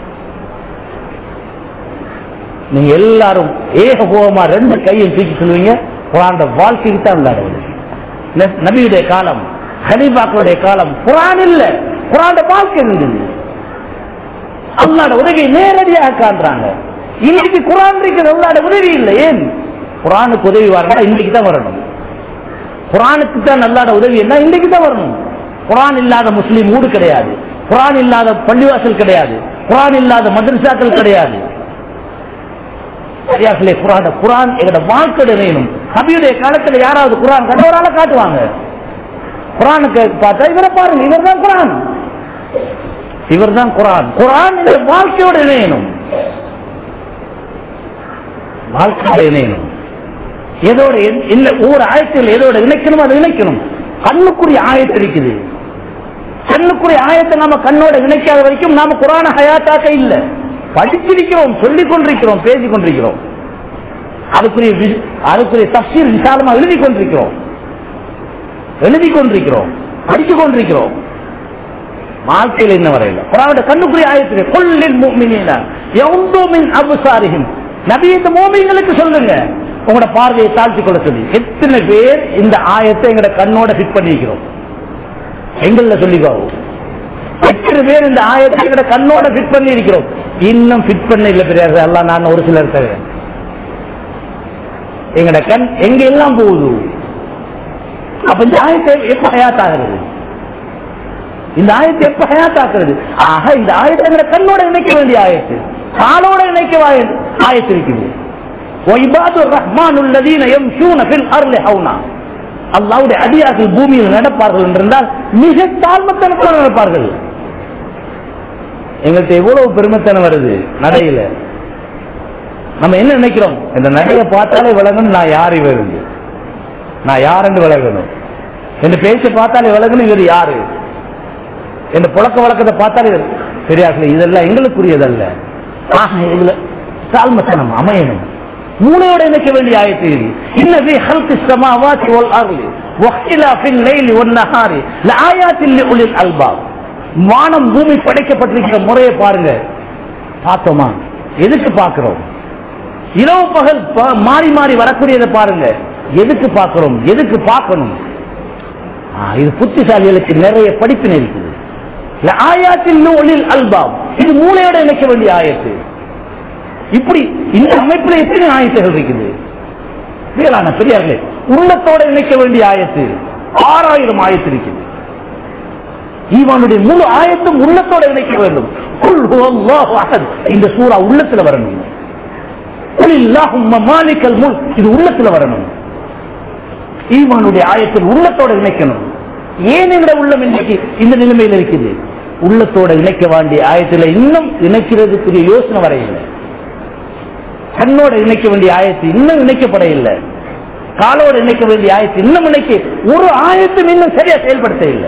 நீங்க எல்லாரும் ஏகபோகமா ரெண்டு கையும் தூக்கி சொல்லுவீங்க குரான் வாழ்க்கைக்கு தான் அல்லாட உதவி ந- நபியுடைய காலம் ஹனீபாக்களுடைய காலம் குரான் இல்ல குரான் வாழ்க்கை இருந்தது அல்லாட உதவியை நேரடியாக காண்றாங்க இன்னைக்கு குரான் இருக்கிற அல்லாட உதவி இல்லை ஏன் குரானுக்கு உதவி வரணும் இன்னைக்கு தான் வரணும் குரானுக்கு தான் அல்லாட உதவி என்ன இன்னைக்கு தான் வரணும் குரான் இல்லாத முஸ்லீம் ஊடு கிடையாது குரான் இல்லாத பள்ளிவாசல் கிடையாது குரான் இல்லாத மதரசாக்கள் கிடையாது சரியாசலே குரான் குரான் எங்களோட வாழ்க்கை வேணும் நபியுடைய காலத்துல யாராவது குரான் கண்டவரால காட்டுவாங்க குரானுக்கு பார்த்தா இவரை பாருங்க இவர் தான் குரான் இவர் தான் குரான் குரான் இந்த வாழ்க்கையோட இணையணும் வாழ்க்கையோட இணையணும் எதோட இணை- இல்ல ஒவ்வொரு ஆயத்தில் எதோட இணைக்கணும் அதை இணைக்கணும் கண்ணுக்குரிய ஆயத்து இருக்குது கண்ணுக்குரிய ஆயத்தை நாம கண்ணோட இணைக்காத வரைக்கும் நாம குரான ஹயாத்தாக்க இல்ல படிச்சிருக்கிறோம் சொல்லிக் கொண்டிருக்கிறோம் பேசிக் கொண்டிருக்கிறோம் அதுக்குரிய வி- அதுக்குரிய தப்சீர் விசாலமா எழுதி கொண்டிருக்கிறோம் எழுதி கொண்டிருக்கிறோம் படித்துக் கொண்டிருக்கிறோம் வாழ்க்கையில் என்ன வரையில குரானோட கண்ணுக்குரிய ஆயத்திலே கொல்லில் முஃமினீன யௌந்து மின் அப்சாரிஹிம் நபி இந்த மூமின்களுக்கு சொல்லுங்க உங்களோட பார்வையை தாழ்த்தி கொள்ள சொல்லி எத்தனை பேர் இந்த ஆயத்தை எங்களோட கண்ணோட ஃபிட் பண்ணிக்கிறோம் எங்கள சொல்லிக்கோ எத்தனை பேர் இந்த ஆயத்தை எங்களோட கண்ணோட ஃபிட் பண்ணி இருக்கிறோம் இன்னும் ஃபிட் பண்ண இல்ல பெரியார் எல்லாம் நான் ஒரு சிலர் தவிர எங்கட கண் எங்க எல்லாம் போகுது அப்ப இந்த ஆயத்தை எப்ப ஹயாத்தாகிறது இந்த ஆயத்தை எப்ப ஹயாத்தாக்குறது ஆக இந்த ஆயத்தை எங்கட கண்ணோட இணைக்க வேண்டிய ஆயத்து காலோட இணைக்க வாய- ஆயத்து இருக்குது وَعِبَادُ الرَّحْمَنُ الَّذِينَ يَمْشُونَ فِي الْأَرْضِ هَوْنًا அல்லாவுடைய அடியார்கள் பூமியில் நடப்பார்கள் என்றால் மிக தாழ்மத்தனத்தில் நடப்பார்கள் எங்கள்கிட்ட எவ்வளவு பெருமைத்தனம் வருது நடையில நம்ம என்ன நினைக்கிறோம் இந்த நடையை பார்த்தாலே விளங்கணும் நான் யார் இவர் நான் யாருன்னு விளங்கணும் இந்த பேச்சை பார்த்தாலே விளங்கணும் இவர் யாரு இந்த புழக்க வழக்கத்தை பார்த்தாலே இவர் பெரியார்களே இதெல்லாம் எங்களுக்குரியதல்ல ஆக இதுல தாழ்மத்தனம் அமையணும் மூளையோட இணைக்க வேண்டிய ஆயத்து இது இன்னது ஹல்கு சமாவாத்தி ஒல் அருளி வஹ்திலாஃபில் லைலி ஒன் நஹாரி லஆயாத்தில் லிஉலில் அல்பாப் வானம் பூமி படைக்கப்பட்டிருக்கிற முறையை பாருங்க பார்த்தோமா எதுக்கு பார்க்கிறோம் இரவு பகல் ப- மாறி மாறி வரக்கூடியதை பாருங்க எதுக்கு பார்க்கிறோம் எதுக்கு பார்க்கணும் ஆ, இது புத்திசாலிகளுக்கு நிறைய படிப்பினை இருக்குது இல்ல, ஆயாத்தில் ஒளில் அல்பாம் இது மூளையோட இணைக்க வேண்டிய ஆயத்து இப்படி இந்த அமைப்புல எத்தனை ஆயத்துகள் இருக்குது வேளாண் பெரியார்களே உள்ளத்தோட இணைக்க வேண்டிய ஆயத்து ஆறாயிரம் ஆயத்து இருக்குது ஈவானுடைய முழு ஆயத்தும் உள்ளத்தோட இணைக்க வேண்டும் குல் ஹுவல்லாஹு அஹத். இந்த சூரா உள்ளத்துல வரணும் குல் இல்லாஹும்ம மாலிக்கல் முல்க். இது உள்ளத்துல வரணும் ஈமானுடைய ஆயத்தில் உள்ளத்தோட இணைக்கணும் ஏன் எங்கட உள்ளம் இன்னைக்கு இந்த நிலைமையில் இருக்குது உள்ளத்தோட இணைக்க வேண்டிய ஆயத்துல இன்னும் இணைக்கிறதுக்குரிய யோசனை வரையில்லை கண்ணோட இணைக்க வேண்டிய ஆயத்து இன்னும் இணைக்கப்பட இல்லை காலோட இணைக்க வேண்டிய ஆயத்து இன்னும் இணைக்க ஒரு ஆயத்தும் இன்னும் சரியா செயல்படுத்த இல்லை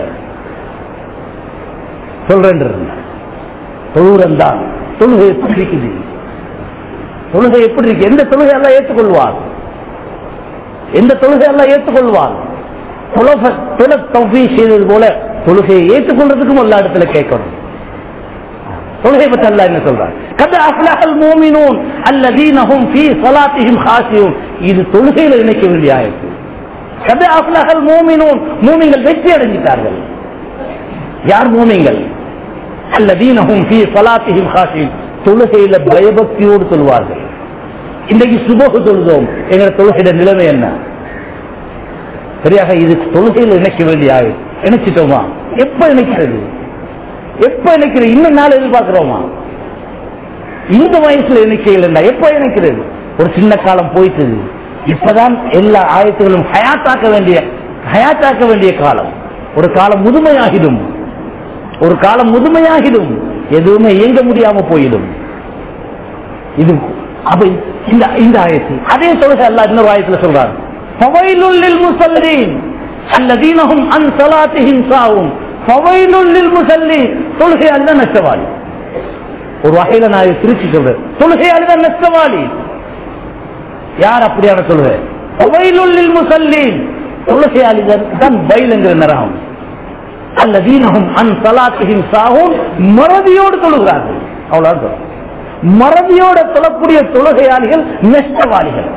சொல்றேன் தொழுரம் தான் தொழுகை எப்படி இருக்குது தொழுகை எப்படி இருக்கு எந்த தொழுகை எல்லாம் ஏற்றுக்கொள்வார் எந்த தொழுகை எல்லாம் ஏற்றுக்கொள்வார் தொழ- தொழ தௌஃபீ செய்தது போல தொழுகையை ஏற்றுக்கொள்றதுக்கும் எல்லா இடத்துல கேட்கணும் தொழுகை பற்றி அல்லாஹ் என்ன சொல்றார் கத அஃப்லஹல் மூமினூன் அல்லதீனஹும் ஃபீ ஸலாத்திஹிம் ஹாஷியூன் இது தொழுகையில இணைக்க வேண்டிய ஆயத்து கத அஃப்லஹல் மூமினூன் மூமின்கள் வெற்றி அடைஞ்சிட்டார்கள் யார் மூமிங்கள் அல்லதீனஹும் ஃபீ ஸலாத்திஹிம் ஹாஷியூன் தொழுகையில பயபக்தியோடு சொல்வார்கள் இன்றைக்கு சுபகு தொழுதோம் எங்க தொழுகையிட நிலைமை என்ன சரியாக இது தொழுகையில் இணைக்க வேண்டிய ஆயுள் இணைச்சிட்டோமா எப்ப இணைக்கிறது எப்ப இணைக்கிறது இன்னும் நாள் எதிர்பார்க்கிறோமா இந்த வயசுல இணைக்கையில் எப்ப இணைக்கிறது ஒரு சின்ன காலம் போயிட்டு இப்பதான் எல்லா ஆயத்துகளும் ஹயாத்தாக்க வேண்டிய ஹயாத்தாக்க வேண்டிய காலம் ஒரு காலம் முதுமையாகிடும் ஒரு காலம் முதுமையாகிடும் எதுவுமே இயங்க முடியாம போயிடும் இது அப்ப இந்த இந்த ஆயத்து அதே தொழுகை அல்லாஹ் இன்னொரு ஆயத்துல சொல்றாரு ஃபவைலுல் முஸல்லீன் அல்லதீனஹும் அன் ஸலாத்திஹிம் சாவும் ஃபவைலுல் முஸல்லீன் தொழுகை அல்ல நஷ்டவாளி ஒரு வகையில நான் இதை திருச்சி சொல்றேன் தொழுகை அல்ல நஷ்டவாளி யார் அப்படியான தொழுகை ஃபவைலுல் முஸல்லீன் தொழுகையாளிகள் தான் பயிலுங்கிற நரகம் அல்லதீனஹும் அன் ஸலாத்திஹிம் சாவும் மறதியோடு தொழுகிறார்கள் அவ்வளவுதான் சொல்றேன். மறதியோட தொழக்கூடிய தொழுகையாளிகள் நஷ்டவாளிகள்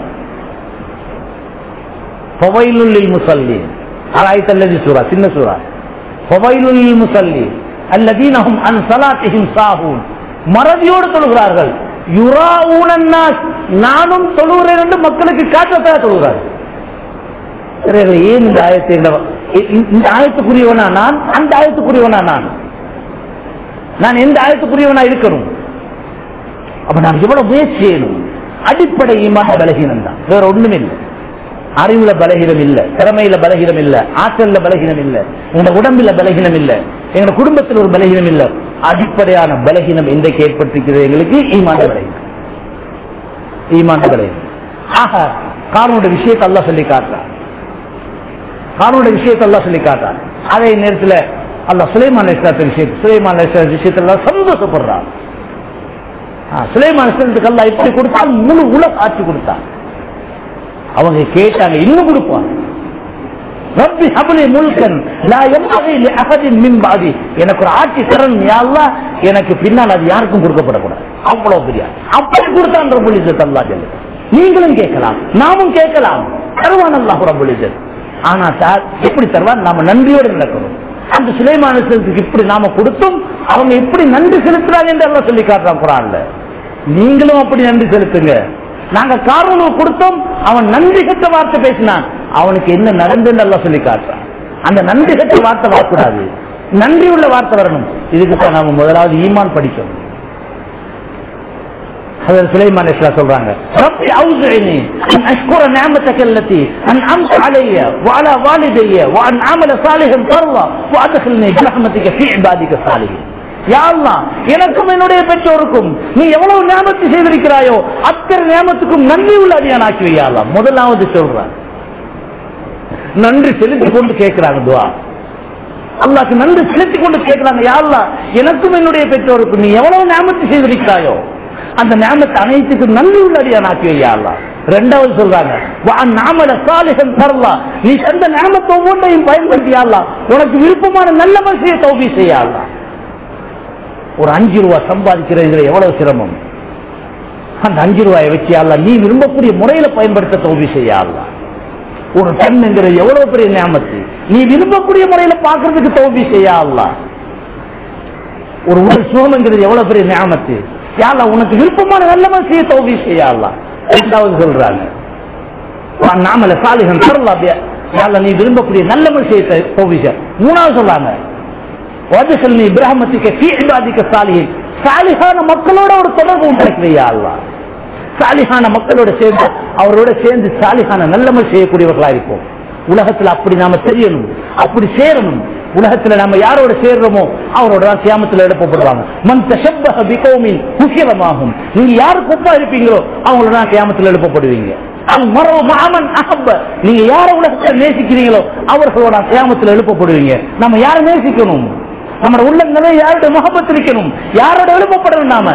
ஃபவைலுல் முஸல்லீன் ஆராய்த் அல்லது சூரா சின்ன சூரா ஃபவைலுல் முஸல்லீன் அல்லதீனஹும் அன் ஸலாத்திஹிம் சாஹூன் மறதியோடு தொழுகிறார்கள் யுராஊனன் நாஸ் நானும் தொழுகிறேன் என்று மக்களுக்கு காட்டத்தாக தொழுகிறார்கள் சிலர்கள் ஏன் இந்த ஆயத்தை இந்த- இந்த- இந்த ஆயத்துக்குரியவனா நான் அந்த ஆயத்துக்குரியவனா நான் நான் எந்த ஆயத்துக்குரியவனா இருக்கணும் அப்ப நான் எவ்வளவு முயற்சி செய்யணும் அடிப்படை ஈமான பலகீனம் தான் வேற ஒண்ணுமே இல்லை அறிவுல பலகீனம் இல்ல திறமையில பலகீனம் இல்ல ஆற்றல்ல பலகீனம் இல்ல எங்க உடம்புல பலகீனம் இல்ல எங்க குடும்பத்தில் ஒரு பலகீனம் இல்ல அடிப்படையான பலகீனம் இன்றைக்கு ஏற்பட்டிருக்கிறது எங்களுக்கு ஈமான பலகீனம் ஈமான பலகீனம் ஆக காரணோட விஷயத்தை அல்லாஹ் சொல்லி காட்டுறான் காரணோட விஷயத்தை அல்லாஹ் சொல்லி காட்டுறான் அதே நேரத்தில் அல்லாஹ் சுலைமான் அலிஸ்லாத்து விஷயத்தை சுலைமான் அலிஸ்லாத்து விஷயத்துல சந்தோஷப்படுறான் ஆ, சுலைமான் அலிஸ்லாத்துக்கு அல்லாஹ் இப்படி கொடுத்தால் முழு உலக ஆட்சி கொடுத்தான் அவங்க கேட்டாங்க இன்னும் கொடுப்பான் ரப்பி ஹபலி முல்கன் லா யம்பகி லி அஹதின் மின் பாதி எனக்கு ஒரு ஆட்சி தரன் யா அல்லாஹ் எனக்கு பின்னால் அது யாருக்கும் கொடுக்கப்படக்கூடாது அவ்வளவு பெரிய ஆட்சி. அப்படி கொடுத்தான் ரப்புல் இஸ்ஸத் அல்லாஹ் ஜல்ல நீங்களும் கேட்கலாம் நாமும் கேட்கலாம் தருவான் அல்லாஹ் ரப்புல் இஸ்ஸத் ஆனா சார் எப்படி தருவான் நாம நன்றியோடு நடக்கணும் அந்த சுலைமான செலுத்துக்கு இப்படி நாம கொடுத்தும் அவங்க எப்படி நன்றி செலுத்துறாங்க என்று எல்லாம் சொல்லி காட்டுறான் குரான்ல நீங்களும் அப்படி நன்றி செலுத்துங்க நாங்க காரணம் கொடுத்தோம் அவன் நன்றி கட்ட வார்த்தை பேசினான் அவனுக்கு என்ன நடந்துன்னு எல்லாம் சொல்லி காட்டுறான் அந்த நன்றி கட்ட வார்த்தை வரக்கூடாது நன்றி உள்ள வார்த்தை வரணும் இதுக்கு தான் நாம முதலாவது ஈமான் படிக்கணும் هذا سليمان الإسلام சொல்றாங்க ربي أوزعني أن أشكر نعمتك التي أنعمت علي وعلى والدي وأن أعمل صالحا ترضى وأدخلني برحمتك في عبادك الصالحين யா அல்லாஹ், எனக்கும் என்னுடைய பெற்றோருக்கும் நீ எவ்வளவு ஞாபகத்தை செய்திருக்கிறாயோ அத்தனை ஞாபகத்துக்கும் நன்றி உள்ள அடியான் ஆக்கி வையாலாம் முதலாவது சொல்றான் நன்றி செலுத்தி கொண்டு கேட்கிறாங்க துவா அல்லாஹ்க்கு நன்றி செலுத்தி கொண்டு கேட்கிறாங்க யா அல்லாஹ், எனக்கும் என்னுடைய பெற்றோருக்கும் நீ எவ்வளவு ஞாபகத்தை செய்திருக்கிறாயோ அந்த ஞாபகத்தை அனைத்துக்கும் நன்றி உள்ள அடியான் ஆக்கி வையா அல்லாஹ் ரெண்டாவது சொல்றாங்க வா நாமல சாலிகன் தரலா நீ தந்த ஞாபகத்தை ஒவ்வொன்றையும் பயன்படுத்தியாலாம் உனக்கு விருப்பமான நல்ல மனுஷியை தௌபி செய்யலாம் ஒரு அஞ்சு ரூபாய் சம்பாதிக்கிறதுல எவ்வளவு சிரமம் அந்த அஞ்சு ரூபாயை வச்சு அல்ல நீ விரும்பக்கூடிய முறையில பயன்படுத்த தௌபி செய்ய அல்ல ஒரு டன்ங்கிறது எவ்வளவு பெரிய ஞாபகத்து நீ விரும்பக்கூடிய முறையில பாக்குறதுக்கு தௌபி செய்ய அல்ல ஒரு உடல் சுகம்ங்கிறது எவ்வளவு பெரிய ஞாபகத்து யாழ்லா உனக்கு விருப்பமான நல்ல மனசையை தௌபி செய்ய அல்ல ரெண்டாவது சொல்றாங்க வா நாமல சாலிகன் தரலா யாழ்லா நீ விரும்பக்கூடிய நல்ல மனுஷியை தௌபி செய்ய மூணாவது சொல்றாங்க வதுசல்னி பிரஹமத்திக்க ஃபீ இபாதிக்க சாலிஹின் சாலிஹான மக்களோட ஒரு தொடர்பு உண்டாக்குறியா அல்லா சாலிஹான மக்களோட சேர்ந்து அவரோட சேர்ந்து சாலிஹான நல்லமல் செய்யக்கூடியவர்களா இருப்போம் உலகத்துல அப்படி நாம தெரியணும் அப்படி சேரணும் உலகத்துல நம்ம யாரோட சேர்றோமோ அவரோட தான் கியாமத்துல எழுப்பப்படுவாங்க மன் தஷப்பஹ பிகௌமின் குஷிரமாகும் நீங்க யாருக்கு ஒப்பா இருப்பீங்களோ அவங்களோட தான் கியாமத்துல எழுப்பப்படுவீங்க அல் மரவு மாமன் அஹப்ப நீங்க யார உலகத்துல நேசிக்கிறீங்களோ அவர்களோட கியாமத்துல எழுப்பப்படுவீங்க நம்ம யாரை நேசிக்கணும் நம்ம உள்ள நிறைய யாரோட முகப்பத் இருக்கணும் யாரோட எழுப்பப்படணும் நாம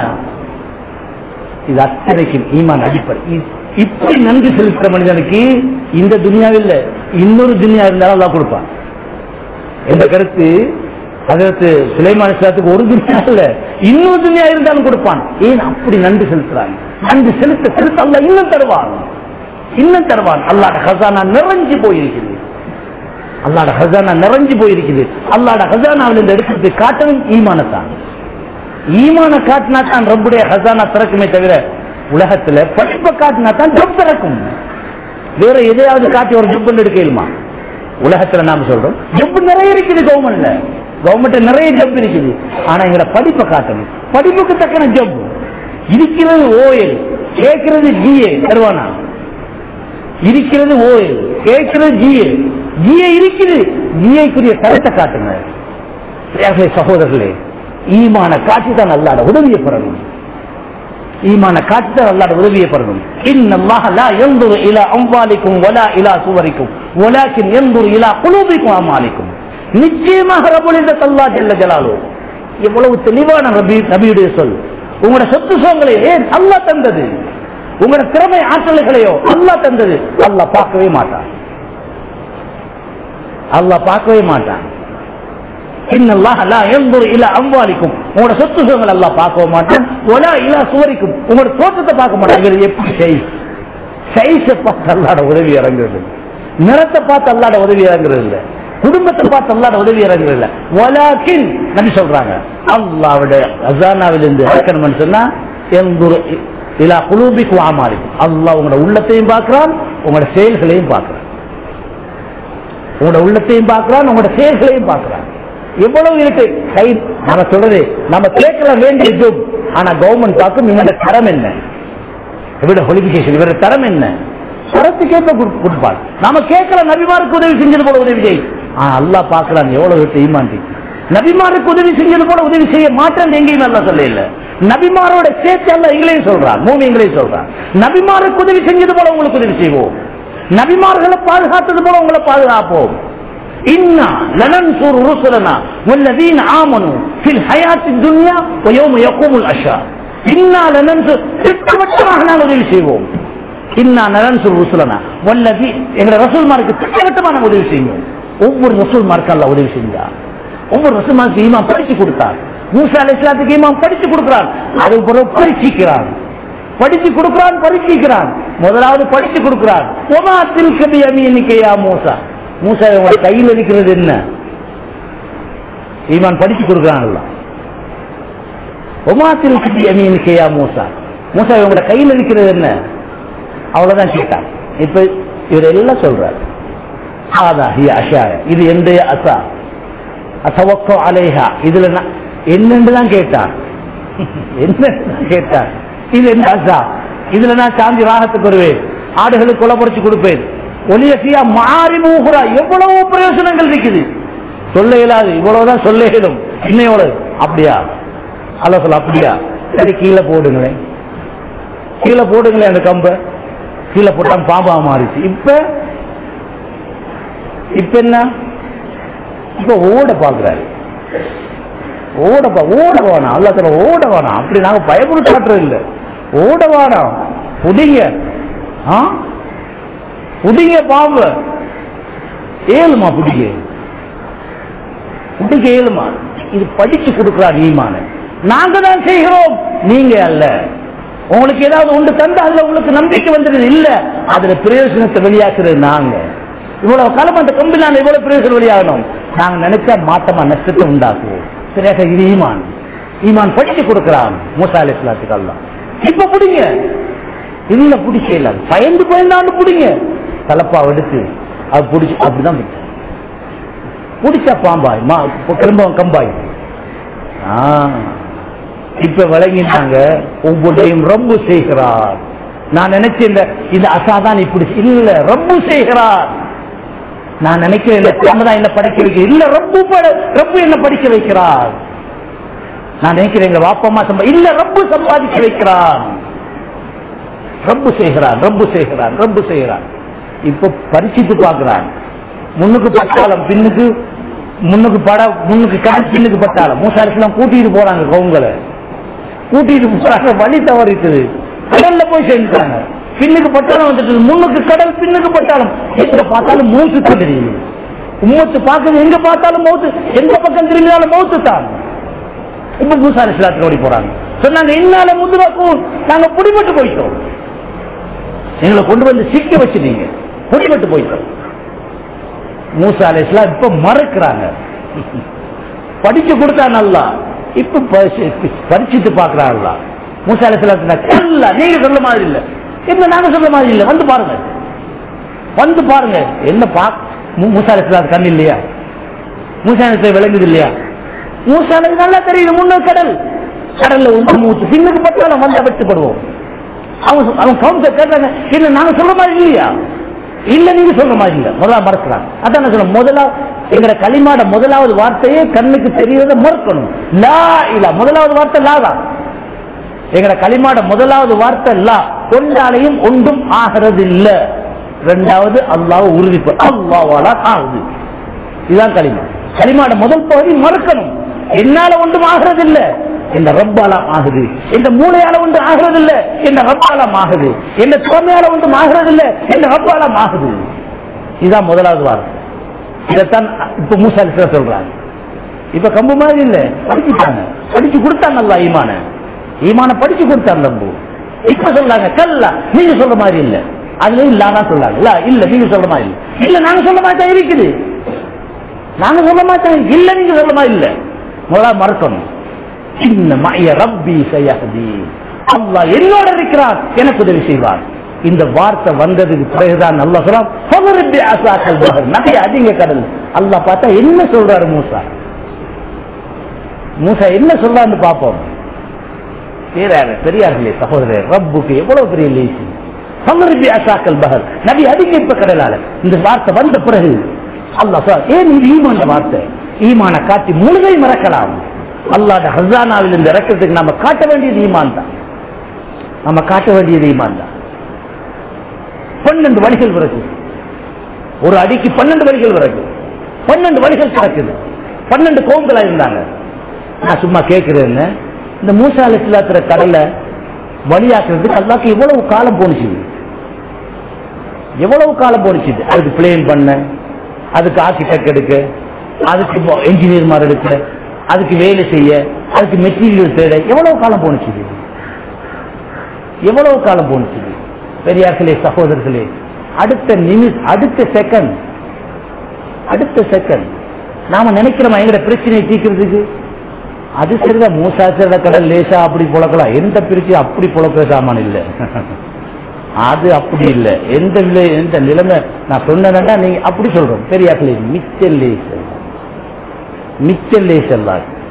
இது அத்தனைக்கும் ஈமான் அடிப்படை இ- இப்படி நன்றி செலுத்துற மனிதனுக்கு இந்த துனியாவில் இன்னொரு துனியா இருந்தாலும் அல்லாஹ் கொடுப்பான் என்ற கருத்து அதற்கு சுலைமான் இஸ்லாத்துக்கு ஒரு துனியா இல்ல இன்னொரு துனியா இருந்தாலும் கொடுப்பான் ஏன் அப்படி நன்றி செலுத்துறாங்க நன்றி செலுத்த செலுத்த அல்ல இன்னும் தருவான் இன்னும் தருவான் அல்லாட ஹசானா நிறைஞ்சு போயிருக்கிறது அல்லாட ஹசானா நிறைஞ்சு போயிருக்குது அல்லாட ஹசானாவில் இந்த எடுத்து காட்டவும் ஈமானத்தான் ஈமான காட்டினா தான் ரப்புடைய ஹசானா திறக்குமே தவிர உலகத்துல படிப்பை காட்டினா தான் ஜப் திறக்கும் வேற எதையாவது காட்டி ஒரு ஜப் எடுக்கலுமா உலகத்துல நாம சொல்றோம் ஜப் நிறைய இருக்குது கவர்மெண்ட்ல கவர்மெண்ட் நிறைய ஜப் இருக்குது ஆனா எங்களை படிப்பை காட்டணும் படிப்புக்கு தக்கன ஜப் இருக்கிறது ஓஎல் கேட்கிறது ஜிஏ தருவானா இருக்கிறது ஓஎல் கேட்கிறது ஜிஏ ஜிஏ இருக்குது ஜிஏக்குரிய கருத்தை காட்டுங்க சகோதரர்களே ஈமான காட்சி தான் அல்லாட உதவியை பெறணும் ஈமான காட்டு அல்லாட உதவியை பெறணும் இன்னல்லாஹ லா யன்துரு இலா அம்வாலிக்கும் வலா இலா சுவரிக்கும் வலாக்கின் யன்துரு இலா குலூபிக்கும் அமாலிக்கும் நிச்சயமாக ரபுல் இந்த தல்லா ஜல்ல ஜலாலு எவ்வளவு தெளிவான நபி நபியுடைய சொல் உங்களோட சொத்து சுகங்களை ஏன் அல்லாஹ் தந்தது உங்களோட திறமை ஆற்றல்களையோ அல்லாஹ் தந்தது அல்லாஹ் பார்க்கவே மாட்டான் அல்லாஹ் பார்க்கவே மாட்டான் இன்னல்லாஹ லா யன்துரு இலா அம்வாலிக்கும் உங்களோட சொத்து சுகங்கள் அல்லாஹ் பார்க்க மாட்டான் ஒலா இலா சுவரிக்கும் உங்களோட தோற்றத்தை பார்க்க மாட்டான் இது எப்படி செய் சைஸை பார்த்து அல்லாட உதவி இறங்குறது நிறத்தை பார்த்து அல்லாட உதவி இறங்குறது இல்ல குடும்பத்தை பார்த்து அல்லாட உதவி இறங்குறது இல்ல ஒலாக்கின் நபி சொல்றாங்க அல்லாவுடைய அசானாவிலிருந்து இறக்கணும்னு சொன்னா எந்தூர் இலா குலூபிக்கு ஆமாலிக்கும் அல்லாஹ் உங்களோட உள்ளத்தையும் பார்க்கிறான் உங்களோட செயல்களையும் பார்க்கிறான் உங்களோட உள்ளத்தையும் பார்க்கிறான் உங்களோட செயல்களையும் பார்க்கிறான் எவ்வளவு இருக்கு கை நம்ம சொல்றது நம்ம கேட்கல வேண்டிய ஜோப் ஆனா கவர்மெண்ட் பார்க்கும் இவனோட தரம் என்ன இவரோட குவாலிபிகேஷன் இவரோட தரம் என்ன தரத்துக்கு ஏற்ப கொடு- கொடுப்பாள் நாம கேட்கல நபிமாருக்கு உதவி செஞ்சது போல உதவி செய் ஆனா அல்லாஹ் பார்க்கலாம் எவ்வளவு இருக்கு ஈமாண்டி நபிமாருக்கு உதவி செஞ்சது போல உதவி செய்ய மாட்டேன் எங்கேயும் அல்ல சொல்ல இல்ல நபிமாரோட சேர்த்து அல்ல எங்களையும் சொல்றான் மூவிங்களையும் சொல்றான் நபிமாருக்கு உதவி செஞ்சது போல உங்களுக்கு உதவி செய்வோம் நபிமார்களை பாதுகாத்தது போல உங்களை பாதுகாப்போம் إنا لننصر رسلنا والذين آمنوا في الحياة الدنيا ويوم يقوم الأشهاد إنا لننصر திட்டவட்டமாக நாங்கள் உதவி செய்வோம் இன்னா நலன்சுர் ருசுலனா வல்லதி எங்களை ரசூல்மாருக்கு திட்டவட்டமா நாங்கள் உதவி செய்வோம் ஒவ்வொரு ரசூல்மாருக்கு அல்ல உதவி செஞ்சார் ஒவ்வொரு ரசூல்மாருக்கு ஈமான் படிச்சு கொடுத்தார் மூசா அலை இஸ்லாத்துக்கு ஈமான் படிச்சு கொடுக்கிறார் அது பிறகு பரீட்சிக்கிறார் படிச்சு கொடுக்கிறான் பரீட்சிக்கிறான் முதலாவது படிச்சு கொடுக்கிறான் ஒமாத்தில் கபி அமீனிக்கையா மூசா மூசா உங்க கையில் இருக்கிறது என்ன ஈமான் படிச்சு கொடுக்கிறான்ல ஒமாத்தில் கபி அமீனிக்கையா மூசா மூசா உங்களோட கையில் இருக்கிறது என்ன அவ்வளவுதான் கேட்டான் இப்ப இவர் எல்லாம் சொல்றாரு ஆதா ஹி அஷாய இது என்னுடைய அசா அசவக்கோ அலேஹா இதுல நான் என்னன்னு தான் கேட்டான் என்ன கேட்டான் இது என்ன அசா இதுல நான் சாந்தி ராகத்துக்கு வருவேன் ஆடுகளுக்கு கொலைப்பறிச்சு கொடுப்பேன் ஒலியசியா மாறி மூகுரா எவ்வளவு பிரயோசனங்கள் இருக்குது சொல்ல இயலாது இவ்வளவுதான் சொல்ல இயலும் இன்னும் எவ்வளவு அப்படியா அல்ல சொல்ல அப்படியா சரி கீழே போடுங்களேன் கீழே போடுங்களேன் அந்த கம்பை கீழே போட்டா பாம்பா மாறிச்சு இப்ப இப்ப என்ன இப்ப ஓட பாக்குறாரு ஓட பா- ஓட வேணாம் அல்ல சொல்ல ஓட வேணாம் அப்படி நாங்க பயப்பட காட்டுறது இல்ல ஓட வேணாம் புடிங்க ஆ? புடிங்க பாம்பு ஏழுமா புடிங்க புடிக்க ஏழுமா இது படிச்சு கொடுக்கிறார் ஈமான நாங்க தான் செய்கிறோம் நீங்க அல்ல உங்களுக்கு ஏதாவது ஒன்று தந்து அதுல உங்களுக்கு நம்பிக்கை வந்துடுது இல்ல அதுல பிரயோஜனத்தை வெளியாக்குறது நாங்க இவ்வளவு காலம் அந்த கம்பிலான இவ்வளவு பிரயோஜனம் வெளியாகணும் நாங்க நினைச்சா மாட்டமா நஷ்டத்தை உண்டாக்குவோம் சரியாக இது ஈமான் ஈமான் படிச்சு கொடுக்கிறான் மூசா அலி இஸ்லாத்துக்கு அல்லாஹ். இப்ப புடிங்க இல்ல பிடிக்க இல்ல பயந்து பயந்தாண்டு புடிங்க தலப்பா எடுத்து அது பிடிச்சு அப்படிதான் விட்டேன் பிடிச்சா பாம்பாய் மா திரும்பவும் கம்பாய் ஆ, இப்ப விளங்கிட்டாங்க ஒவ்வொன்றையும் ரொம்ப செய்கிறார் நான் நினைச்சேன் இந்த இந்த அசாதான் இப்படி இல்ல ரொம்ப செய்கிறார் நான் நினைக்கிறேன் இந்த திறமை தான் என்ன படிக்க வைக்க இல்ல ரொம்ப பட- ரொம்ப என்ன படிக்க வைக்கிறார் நான் நினைக்கிறேன் எங்க வாப்பம்மா சம்பா இல்ல ரொம்ப சம்பாதிக்க வைக்கிறார் ரப்பு செய்கிறான் ரப்பு செய்கிறான் ரப்பு செய்கிறான் இப்ப பரிசித்து பார்க்கிறான் முன்னுக்கு பட்டாளம் பின்னுக்கு முன்னுக்கு பட முன்னுக்கு கடல் பின்னுக்கு பட்டாளம் மூசாரிசெல்லாம் கூட்டிட்டு போறாங்க கவுங்களை கூட்டிட்டு போறாங்க வழி தவறிட்டது கடல்ல போய் சேர்ந்துட்டாங்க பின்னுக்கு பட்டாளம் வந்துட்டு முன்னுக்கு கடல் பின்னுக்கு பட்டாளம் எங்க பார்த்தாலும் மூச்சு தான் தெரியுது உம்மத்து பார்க்கறது எங்க பார்த்தாலும் மௌத்து எந்த பக்கம் திரும்பினாலும் மௌத்து தான் இப்ப மூசாரி சிலாத்துக்கு ஓடி போறாங்க சொன்னாங்க இன்னால முதுவக்கும் நாங்க பிடிபட்டு போயிட்டோம் எங்களை கொண்டு வந்து சிக்க வச்சுட்டீங்க பிடிபட்டு போயிட்டோம் மூசா அலைஸ்லாம் இப்ப மறக்கிறாங்க படிச்சு கொடுத்தா நல்லா இப்ப பரிசு- பரிச்சிட்டு பாக்குறாங்களா மூசா அலைஸ்லாம் இல்ல நீங்க சொல்ல மாதிரி இல்ல என்ன நாங்க சொல்ல மாதிரி இல்ல வந்து பாருங்க வந்து பாருங்க என்ன பா மூ- மூசா அலைஸ்லாம் கண் இல்லையா மூசா அலைஸ்லாம் விளங்குது இல்லையா மூசா அலைஸ் நல்லா தெரியுது முன்ன கடல் கடல்ல உண்டு மூச்சு பின்னுக்கு பட்டாலும் வந்து வெட்டுப்படுவோம் அவன் சொ- அவன் கவுன்ச கேட்டாங்க இல்ல நாங்க சொல்ற மாதிரி இல்லையா இல்ல நீங்க சொல்ற மாதிரி இல்ல முதல்ல மறக்கிறாங்க அதான் நான் சொல்ல முதலா எங்கட களிமாட முதலாவது வார்த்தையே கண்ணுக்கு தெரியறத மறுக்கணும் லா இல்ல முதலாவது வார்த்தை லா தான் எங்கட களிமாட முதலாவது வார்த்தை இல்ல ஒன்றாலையும் ஒன்றும் ஆகிறது இல்ல ரெண்டாவது அல்லாஹ் உறுதிப்பு அல்லாவால ஆகுது இதுதான் களிமா களிமாட முதல் பகுதி மறுக்கணும் என்னால ஒன்றும் ஆகிறது இல்ல இந்த ரப்பாலம் ஆகுது இந்த மூளையால ஒன்று ஆகிறது இல்ல இந்த ரப்பாலம் ஆகுது இந்த திறமையால ஒன்றும் ஆகிறது இல்ல இந்த ரப்பாலம் ஆகுது இதுதான் முதலாவது வார்த்தை இதைத்தான் இப்ப மூசாலிசில சொல்றாங்க இப்ப கம்பு மாதிரி இல்ல படிச்சுட்டாங்க படிச்சு கொடுத்தாங்க அல்ல ஈமான ஈமான படிச்சு கொடுத்தாங்க நம்பு இப்ப சொல்றாங்க கல்லா நீங்க சொல்ற மாதிரி இல்ல அதுல இல்லாம சொல்றாங்க இல்ல இல்ல நீங்க சொல்ற மாதிரி இல்ல இல்ல நாங்க சொல்ல மாட்டோம் இருக்குது நாங்க சொல்ல மாட்டோம் இல்ல நீங்க சொல்ல மாதிரி இல்ல முதல்ல மறக்கணும் இன்ன மய ரப்பி சயஹதி அல்லாஹ் என்னோட இருக்கிறார் எனக்கு உதவி செய்வார் இந்த வார்த்தை வந்ததுக்கு பிறகுதான் நல்ல சொல்றான் நபி அதிக கடல் அல்லாஹ் பார்த்தா என்ன சொல்றாரு மூசா மூசா என்ன சொல்றான்னு பார்ப்போம் பேராரு பெரியார்களே சகோதரர் ரப்புக்கு எவ்வளவு பெரிய லேசி சமர்பி அசாக்கல் பகல் நபி அதிக இப்ப கடலால இந்த வார்த்தை வந்த பிறகு அல்லாஹ் சொல்றார், ஏன் இது ஈமான வார்த்தை ஈமான காட்டி முழுதை மறக்கலாம் அல்லாத ஹசானாவில் இருந்து இறக்கிறதுக்கு நம்ம காட்ட வேண்டியது ஈமான் தான் நம்ம காட்ட வேண்டியது ஈமான் தான் பன்னெண்டு வழிகள் பிறகு ஒரு அடிக்கு பன்னெண்டு வழிகள் பிறகு பன்னெண்டு வழிகள் கிடக்குது பன்னெண்டு கோம்புகளா இருந்தாங்க நான் சும்மா கேட்கிறேன் இந்த மூசால சிலாத்திர கடலை வழியாக்குறதுக்கு அல்லாக்கு எவ்வளவு காலம் போனுச்சு எவ்வளவு காலம் போனுச்சு அதுக்கு பிளேன் பண்ண அதுக்கு ஆர்கிடெக்ட் எடுக்க அதுக்கு என்ஜினியர் மாதிரி எடுக்க அதுக்கு வேலை செய்ய அதுக்கு மெட்டீரியல் தேட எவ்வளவு காலம் போனுச்சு எவ்வளவு காலம் போனுச்சு பெரியார்களே சகோதரர்களே அடுத்த நிமிஷ் அடுத்த செகண்ட் அடுத்த செகண்ட் நாம நினைக்கிறோமா எங்கட பிரச்சனையை தீர்க்கிறதுக்கு அது சரிதான் மூசா சிறத கடல் லேசா அப்படி புழக்கலாம் எந்த பிரிச்சு அப்படி புழக்கிற சாமான் இல்ல அது அப்படி இல்ல எந்த நிலை- எந்த நிலைமை நான் சொன்னேன்னா நீங்க அப்படி சொல்றோம் பெரியார்களே மிச்ச லேசல் மிச்ச லேசல்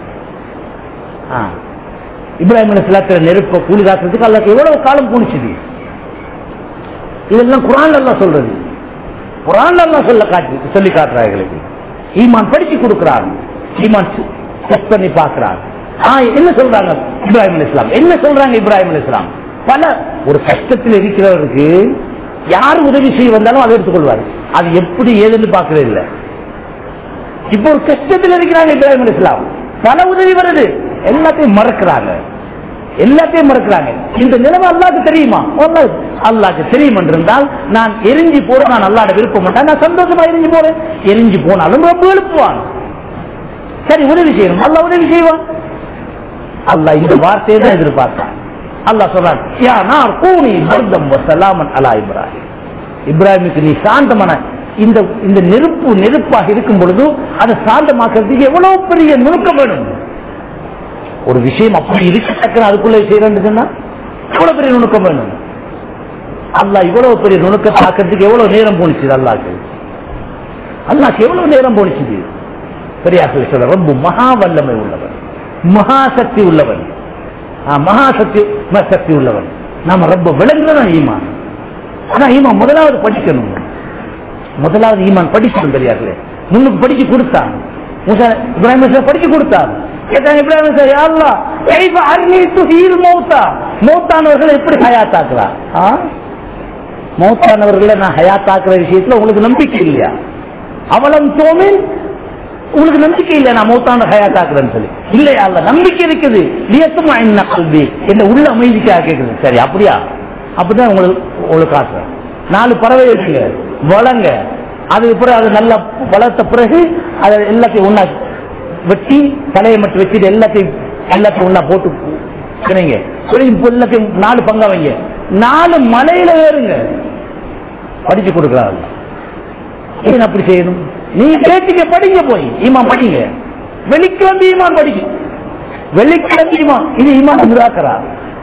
ஆ இப்ராஹிம் அலிஸ்லாத்திர நெருப்ப கூலி காக்கிறதுக்கு அல்லாக்கு எவ்வளவு காலம் போனிச்சுது இதெல்லாம் குரான் எல்லாம் சொல்றது குரான் எல்லாம் சொல்ல காட்டி சொல்லி காட்டுறாங்க எங்களுக்கு ஈமான் படிச்சு கொடுக்கிறாங்க ஈமான் செக் பண்ணி பார்க்கிறாங்க ஆ, என்ன சொல்றாங்க இப்ராஹிம் அலி இஸ்லாம் என்ன சொல்றாங்க இப்ராஹிம் அலி இஸ்லாம் பல ஒரு கஷ்டத்தில் இருக்கிறவருக்கு யார் உதவி செய்ய வந்தாலும் அதை எடுத்துக்கொள்வார் அது எப்படி ஏதுன்னு பார்க்கறது இல்லை இப்போ ஒரு கஷ்டத்தில் இருக்கிறாங்க இப்ராஹிம் அலி இஸ்லாம் பல உதவி வருது எல்லாத்தையும் மறக்கிறாங்க எல்லாத்தையும் மறக்கிறாங்க இந்த நிலைமை அல்லாக்கு தெரியுமா அல்லாஹ் அல்லாக்கு தெரியும் என்றிருந்தால் நான் எரிஞ்சு போற நான் அல்லாட விருப்பம் மாட்டேன் நான் சந்தோஷமா எரிஞ்சு போறேன் எரிஞ்சு போனாலும் ரொம்ப எழுப்புவான் சரி உதவி செய்யணும் அல்லாஹ் உதவி செய்வான் அல்லாஹ் இந்த வார்த்தையை தான் எதிர்பார்த்தான் அல்லாஹ் சொல்றான் யா நார் கூனி பர்தம் வசலாமன் அலா இப்ராஹிம் இப்ராஹிமுக்கு நீ சாந்தமான இந்த இந்த நெருப்பு நெருப்பாக இருக்கும் பொழுது அதை சாந்தமாக்குறதுக்கு எவ்வளவு பெரிய நுணுக்கம் வேணும் ஒரு விஷயம் அப்படி இருக்கத்தக்க அதுக்குள்ள செய்யறேன்னு சொன்னா எவ்வளவு பெரிய நுணுக்கம் வேணும் அல்லாஹ் இவ்வளவு பெரிய நுணுக்கத்தை ஆக்கிறதுக்கு எவ்வளவு நேரம் போனிச்சுது அல்லாக்கு அல்லாக்கு எவ்வளவு நேரம் போனிச்சுது பெரியார்கள் சொல்ல ரொம்ப மகா வல்லமை உள்ளவன் மகா சக்தி உள்ளவன் ஆ, மகா சக்தி ம- சக்தி உள்ளவன் நாம ரொம்ப விளங்குறதான் ஈமான் ஆனா ஈமான் முதலாவது படிக்கணும் முதலாவது ஈமான் படிக்கணும் பெரியார்களே முன்னுக்கு படிச்சு கொடுத்தான் மூசா இப்ராஹிம் அலைஹிஸ்ஸலாம் படிச்சு கொடுத்தார் கேட்டாங்க இப்ராஹிம் அலைஹிஸ்ஸலாம், யா அல்லாஹ், கைஃப அர்னி துஹீல் மௌத்தா மௌத்தானவர்களை எப்படி ஹயாத்தாக்குறா ஆ? மௌத்தானவர்களை நான் ஹயாத்தாக்குற விஷயத்துல உங்களுக்கு நம்பிக்கை இல்லையா அவலம் தோமின் உங்களுக்கு நம்பிக்கை இல்லையா நான் மௌத்தான ஹயாத்தாக்குறேன்னு சொல்லி இல்லையா அல்ல நம்பிக்கை இருக்குது லியத்துமா என்ன கல்வி என்ன உள்ள அமைதிக்காக கேட்குது சரி அப்படியா அப்படிதான் உங்களுக்கு உங்களுக்கு காட்டுறேன் நாலு பறவை இருக்குங்க வளங்க அதுக்கு பிறகு அது நல்லா வளர்த்த பிறகு அதை எல்லாத்தையும் ஒண்ணா வெட்டி தலையை மட்டும் வச்சுட்டு எல்லாத்தையும் எல்லாத்தையும் ஒண்ணா போட்டு சரிங்க சரி, இப்ப எல்லாத்தையும் நாலு பங்கா வைங்க நாலு மலையில ஏறுங்க படிச்சு கொடுக்குறாங்க ஏன் அப்படி செய்யணும் நீங்க கேட்டீங்க படிங்க போய் ஈமான் படிங்க வெள்ளிக்கிழமை ஈமான் படிங்க வெள்ளிக்கிழமை ஈமான் இது ஈமான முதாக்கரா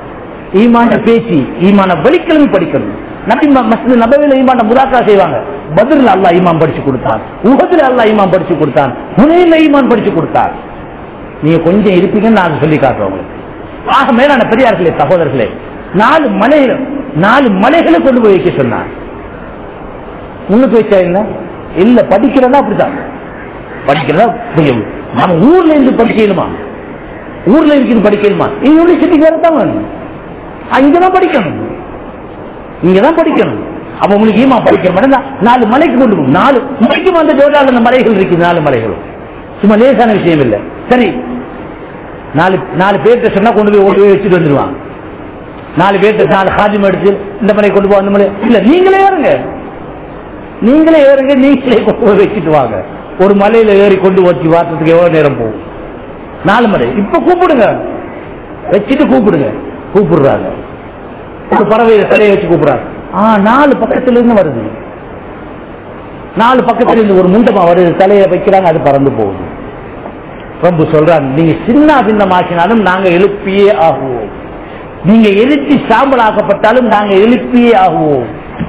ஈமான பேச்சு ஈமான வெள்ளிக்கிழமை படிக்கணும் நபி ம- மஸ்ஜித் நபவில ஈமான முதாக்கரா செய்வாங்க பத்ரில் அல்லாஹ் ஈமான் படிச்சு கொடுத்தான் உஹதுல அல்லாஹ் ஈமான் படிச்சு கொடுத்தான் ஹுனைன்ல ஈமான் படிச்சு கொடுத்தான் நீங்க கொஞ்சம் இருப்பீங்கன்னு நான் சொல்லி காட்டுறேன் உங்களுக்கு ஆக மேலான பெரியார்களே சகோதரர்களே நாலு மலைகள் நாலு மலைகளை கொண்டு போய் வைக்க சொன்னான் முன்னுக்கு வச்சா என்ன இல்ல படிக்கிறதா அப்படித்தான் படிக்கிறதா புரியும் நம்ம ஊர்ல இருந்து படிக்கணுமா ஊர்ல இருந்து படிக்கணுமா யூனிவர்சிட்டிக்கு வரதான் வேணும் அங்கதான் படிக்கணும் இங்கதான் படிக்கணும் அப்ப உங்களுக்கு ஈமா படிக்கிற மாதிரி இருந்தா நாலு மலைக்கு கொண்டு போகும் நாலு மலைக்கும் அந்த ஜோதால அந்த மலைகள் இருக்குது நாலு மலைகளும் சும்மா லேசான விஷயம் இல்லை சரி நாலு நாலு பேர்கிட்ட சொன்னா கொண்டு போய் ஓட்டு போய் வச்சுட்டு வந்துருவாங்க நாலு பேர்கிட்ட நாலு காஜிம் எடுத்து இந்த மலை கொண்டு போ அந்த மலை இல்ல நீங்களே ஏறுங்க நீங்களே ஏறுங்க நீங்களே கொண்டு போய் வச்சுட்டு வாங்க ஒரு மலையில ஏறி கொண்டு வச்சு வாரத்துக்கு எவ்வளவு நேரம் போகும் நாலு மலை இப்ப கூப்பிடுங்க வச்சுட்டு கூப்பிடுங்க கூப்பிடுறாங்க ஒரு பறவையில தலையை வச்சு கூப்பிடுறாங்க ஆ நாலு பக்கத்துல இருந்து வருது நாலு பக்கத்துல இருந்து ஒரு முண்டமா வருது தலையை வைக்கிறாங்க அது பறந்து போகுது ரொம்ப சொல்றாங்க நீங்க சின்ன பின்னமாக்கினாலும் நாங்க எழுப்பியே ஆகுவோம் நீங்க எழுப்பி சாம்பல் ஆக்கப்பட்டாலும் நாங்க எழுப்பியே ஆகுவோம்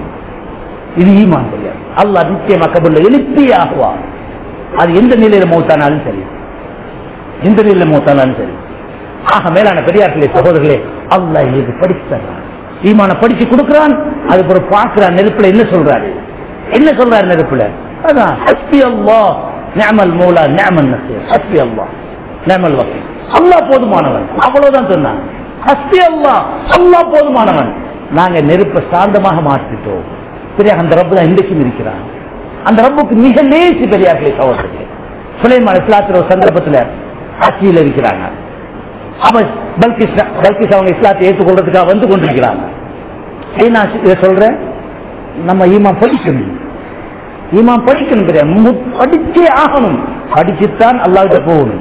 இது ஈமான் தெரியாது அல்லாஹ் நிச்சயமா கபுல்ல எழுப்பியே ஆகுவா அது எந்த நிலையில மௌத்தானாலும் சரி எந்த நிலையில மௌத்தானாலும் சரி ஆக மேலான பெரியார்களே சகோதரர்களே அல்லாஹ் எங்களுக்கு படிச்சு தர்றான் ஈமான படிச்சு கொடுக்கிறான் அது பிறகு பார்க்கிறான் நெருப்புல என்ன சொல்றாரு என்ன சொல்றாரு நெருப்புல அதான் ஹஸ்பி அல்லாஹ் நிஅமல் மௌலா நிஅமல் நசீர் ஹஸ்பி அல்லாஹ் நிஅமல் வக்கீல் அல்லாஹ் போதுமானவன் அவ்வளவுதான் சொன்னான் ஹஸ்பி அல்லாஹ் அல்லாஹ் போதுமானவன் நாங்க நெருப்பை சாந்தமாக மாற்றிட்டோம் பெரிய அந்த ரப்பு தான் இன்றைக்கும் இருக்கிறான் அந்த ரப்புக்கு மிக லேசி பெரியார்களே சகோதரர்களே சுலைமான் இஸ்லாத்துல ஒரு சந்தர்ப்பத்துல ஆட்சியில் இருக்கிறாங்க அவ பல்கிஸ் பல்கிஸ் அவங்க இஸ்லாத்தை ஏற்றுக்கொள்றதுக்காக வந்து கொண்டிருக்கிறாங்க ஏன் நான் இதை சொல்றேன் நம்ம ஈமான் படிக்கணும் ஈமான் படிக்கணும் பெரிய படிச்சே ஆகணும் படிச்சுத்தான் அல்லாட்ட போகணும்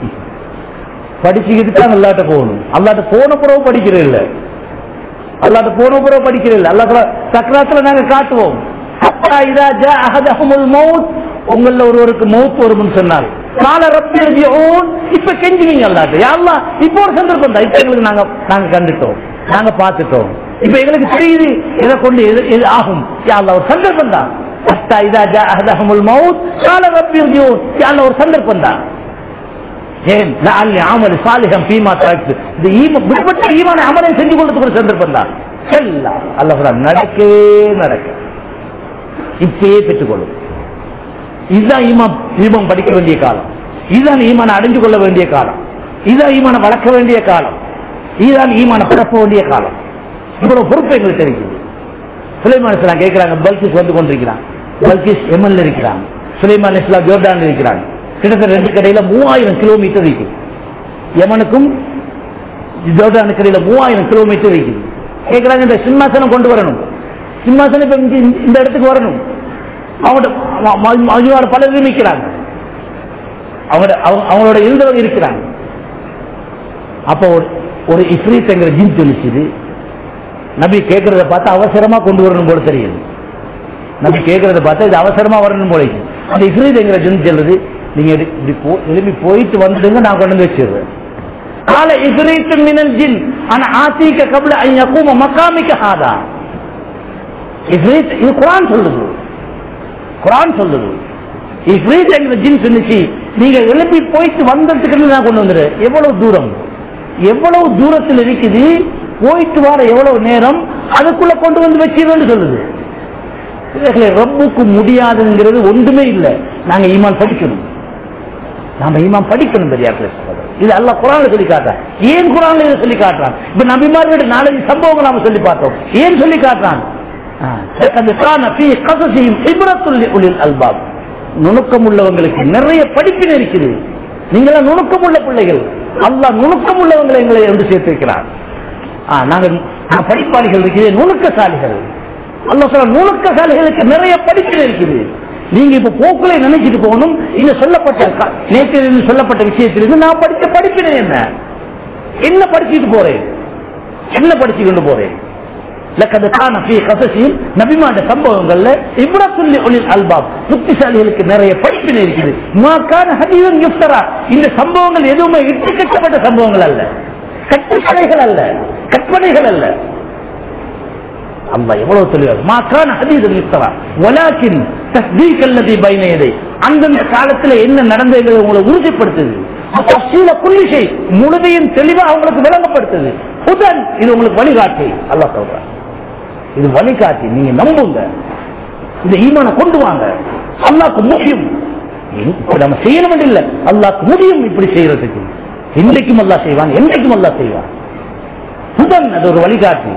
படிச்சுக்கிட்டு தான் அல்லாட்ட போகணும் அல்லாட்ட போன பிறகு படிக்கிறது இல்லை அல்லாட்ட போன பிறகு படிக்கிறது இல்லை அல்லா சக்கராத்துல நாங்க காட்டுவோம் ஹத்தா இதா ஜா அஹதஹுமுல் மௌத் உங்கள ஒருவருக்கு மௌத் வரும்னு சொன்னார் கால ரப்பி ஓன் இப்ப கெஞ்சுவீங்க அல்லாட்ட யா அல்லாஹ் இப்போ ஒரு சந்தர்ப்பம் தான் இப்ப எங்களுக்கு நாங்க நாங்க கண்டுட்டோம் நாங்க பார்த்துட்டோம் இப்ப எங்களுக்கு தெரியுது இதை கொண்டு எது எது ஆகும் யா அல்லாஹ் ஒரு சந்தர்ப்பம் தான் ஹத்தா இதா ஜா அஹதஹுமுல் மௌத் கால ரப்பி ஓன் யா அல்லாஹ் ஒரு சந்தர்ப்பம் தான் ஏன் லஅல்லி அமல் சாலிஹம் ஃபீமா தரக்து இது ஈம விடுபட்ட ஈமான அமலை செஞ்சு கொள்றதுக்கு ஒரு சந்தர்ப்பம் தான் எல்லாம் அல்லாஹ் சொல்றான், நடக்கவே நடக்க இப்பயே பெற்றுக்கொள்ளும் இதுதான் ஈமான் ஈமம் படிக்க வேண்டிய காலம் இதுதான் ஈமான அடைஞ்சு கொள்ள வேண்டிய காலம் இதுதான் ஈமான வளர்க்க வேண்டிய காலம் இதுதான் ஈமான பரப்ப வேண்டிய காலம் இவ்வளவு பொறுப்பு எங்களுக்கு தெரியுது சுலைமான் இஸ்லாம் கேட்கிறாங்க பல்கிஸ் வந்து கொண்டிருக்கிறான் பல்கிஸ் எம்எல்ஏ இருக்கிறாங்க சுலைமான் இஸ்லாம் ஜோர்டான் இருக்கிறாங்க கிட்டத்தட்ட ரெண்டு கடையில மூவாயிரம் கிலோமீட்டர் இருக்குது யமனுக்கும் ஜோர்டானுக்கு இடையில மூவாயிரம் கிலோமீட்டர் இருக்குது கேட்கிறாங்க இந்த சிம்மாசனம் கொண்டு வரணும் சிம்மாசனம் இப்ப இங்க இந்த- இந்த இடத்துக்கு வரணும் அவங்களோட பலர் நிற்கிறாங்க அவங்களோட அவங்க- அவங்களோட இருந்தவங்க இருக்கிறாங்க அப்போ ஒரு ஒரு இஃப்ரீத்ங்கிற ஜின் தெளிச்சுது நபி கேட்கறத பார்த்தா அவசரமா கொண்டு வரணும் போல தெரியுது நபி கேட்கறத பார்த்தா இது அவசரமா வரணும் போல இருக்குது. அந்த இஃப்ரீத்ங்கிற ஜின் சொல்லுது நீங்க இப்படி இப்படி போ- எழுப்பி போயிட்டு வந்துடுங்க நான் கொண்டு வந்து வச்சிடுறேன் கால இஃப்ரீத் மினல் ஜின் ஆனா ஆத்திக்க கபல ஐயக்கூம மக்காமிக்க ஹாதா இஃப்ரீத் இது குரான் சொல்லுது குரான் சொல்லுது இஃப்ரீத் என்கிற ஜின் சொல்லுச்சு நீங்க எழுப்பி போயிட்டு வந்ததுக்கு நான் கொண்டு வந்துடுறேன் எவ்வளவு தூரம் எவ்வளவு தூரத்தில் இருக்குது போயிட்டு வர எவ்வளவு நேரம் அதுக்குள்ள கொண்டு வந்து வச்சிருன்னு சொல்லுது இவர்களே, ரப்புக்கு முடியாதுங்கிறது ஒன்றுமே இல்லை நாங்க ஈமான் படிக்கணும் நாம ஈமான் படிக்கணும் பெரியார்களே சகோதரர். இது அல்ல குரான்ல சொல்லி காட்டுறான் ஏன் குரான்ல இதை சொல்லி காட்டுறான் இப்ப நபிமார்களோட நாலஞ்சு சம்பவங்கள் நாம சொல்லி பார்த்தோம் ஏன் சொல்லி காட்டுறான் ஆ, லக்கத் கான ஃபீ கஸஸிஹிம் இப்ரத்துல் லிஉலில் அல்பாப் நுணுக்கம் உள்ளவங்களுக்கு நிறைய படிப்பினை இருக்குது நீங்களாம் நுணுக்கம் உள்ள பிள்ளைகள் அல்லாஹ் நுணுக்கம் உள்ளவங்களை எங்களை என்று சேர்த்து வைக்கிறார் ஆ, நாங்க நான் படிப்பாளிகள் இருக்குது நுணுக்கசாலிகள் அல்ல சொல்ற நுணுக்கசாலிகளுக்கு நிறைய படிப்பினை இருக்குது நீங்க இப்ப போக்குல நினைச்சிட்டு போகணும் இந்த சொல்லப்பட்ட க- நேற்றிலிருந்து சொல்லப்பட்ட விஷயத்திலிருந்து நான் படித்த படிப்பினை என்ன என்ன படிச்சுட்டு போறேன் என்ன படிச்சு கொண்டு போறேன் லக்கது கான ஃபீ கஸஸிஹிம் நபிமாண்ட சம்பவங்கள்ல இப்ரத்துல் லிஉலில் அல்பாப் புத்திசாலிகளுக்கு நிறைய படிப்பினை இருக்குது மா கான ஹதீஸன் யுஃப்தரா இந்த சம்பவங்கள் எதுவுமே இட்டு கட்டப்பட்ட சம்பவங்கள் அல்ல கட்டுக்கதைகள் அல்ல கற்பனைகள் அல்ல அல்லாஹ் எவ்வளவு தெளிவாக மா கான ஹதீஸன் யுஃப்தரா வலாக்கின் தஸ்தீக் அல்லதி பைன யதை அந்தந்த காலத்துல என்ன நடந்தது உங்களை உறுதிப்படுத்துது தஃசீல குல்லி ஷை முழுதையும் தெளிவா அவங்களுக்கு விளங்கப்படுத்துது புதன் இது உங்களுக்கு வழிகாட்டி அல்லாஹ் சொல்றான் இது வழிகாட்டி நீங்க நம்புங்க இந்த ஈமான கொண்டு வாங்க அல்லாஹ்க்கு முடியும் இப்ப நம்ம செய்யணும் இல்ல அல்லாஹ்க்கு முடியும் இப்படி செய்யறதுக்கு இன்றைக்கும் அல்லாஹ் செய்வான் என்றைக்கும் அல்லாஹ் செய்வான் ஹுதன் அது ஒரு வழிகாட்டி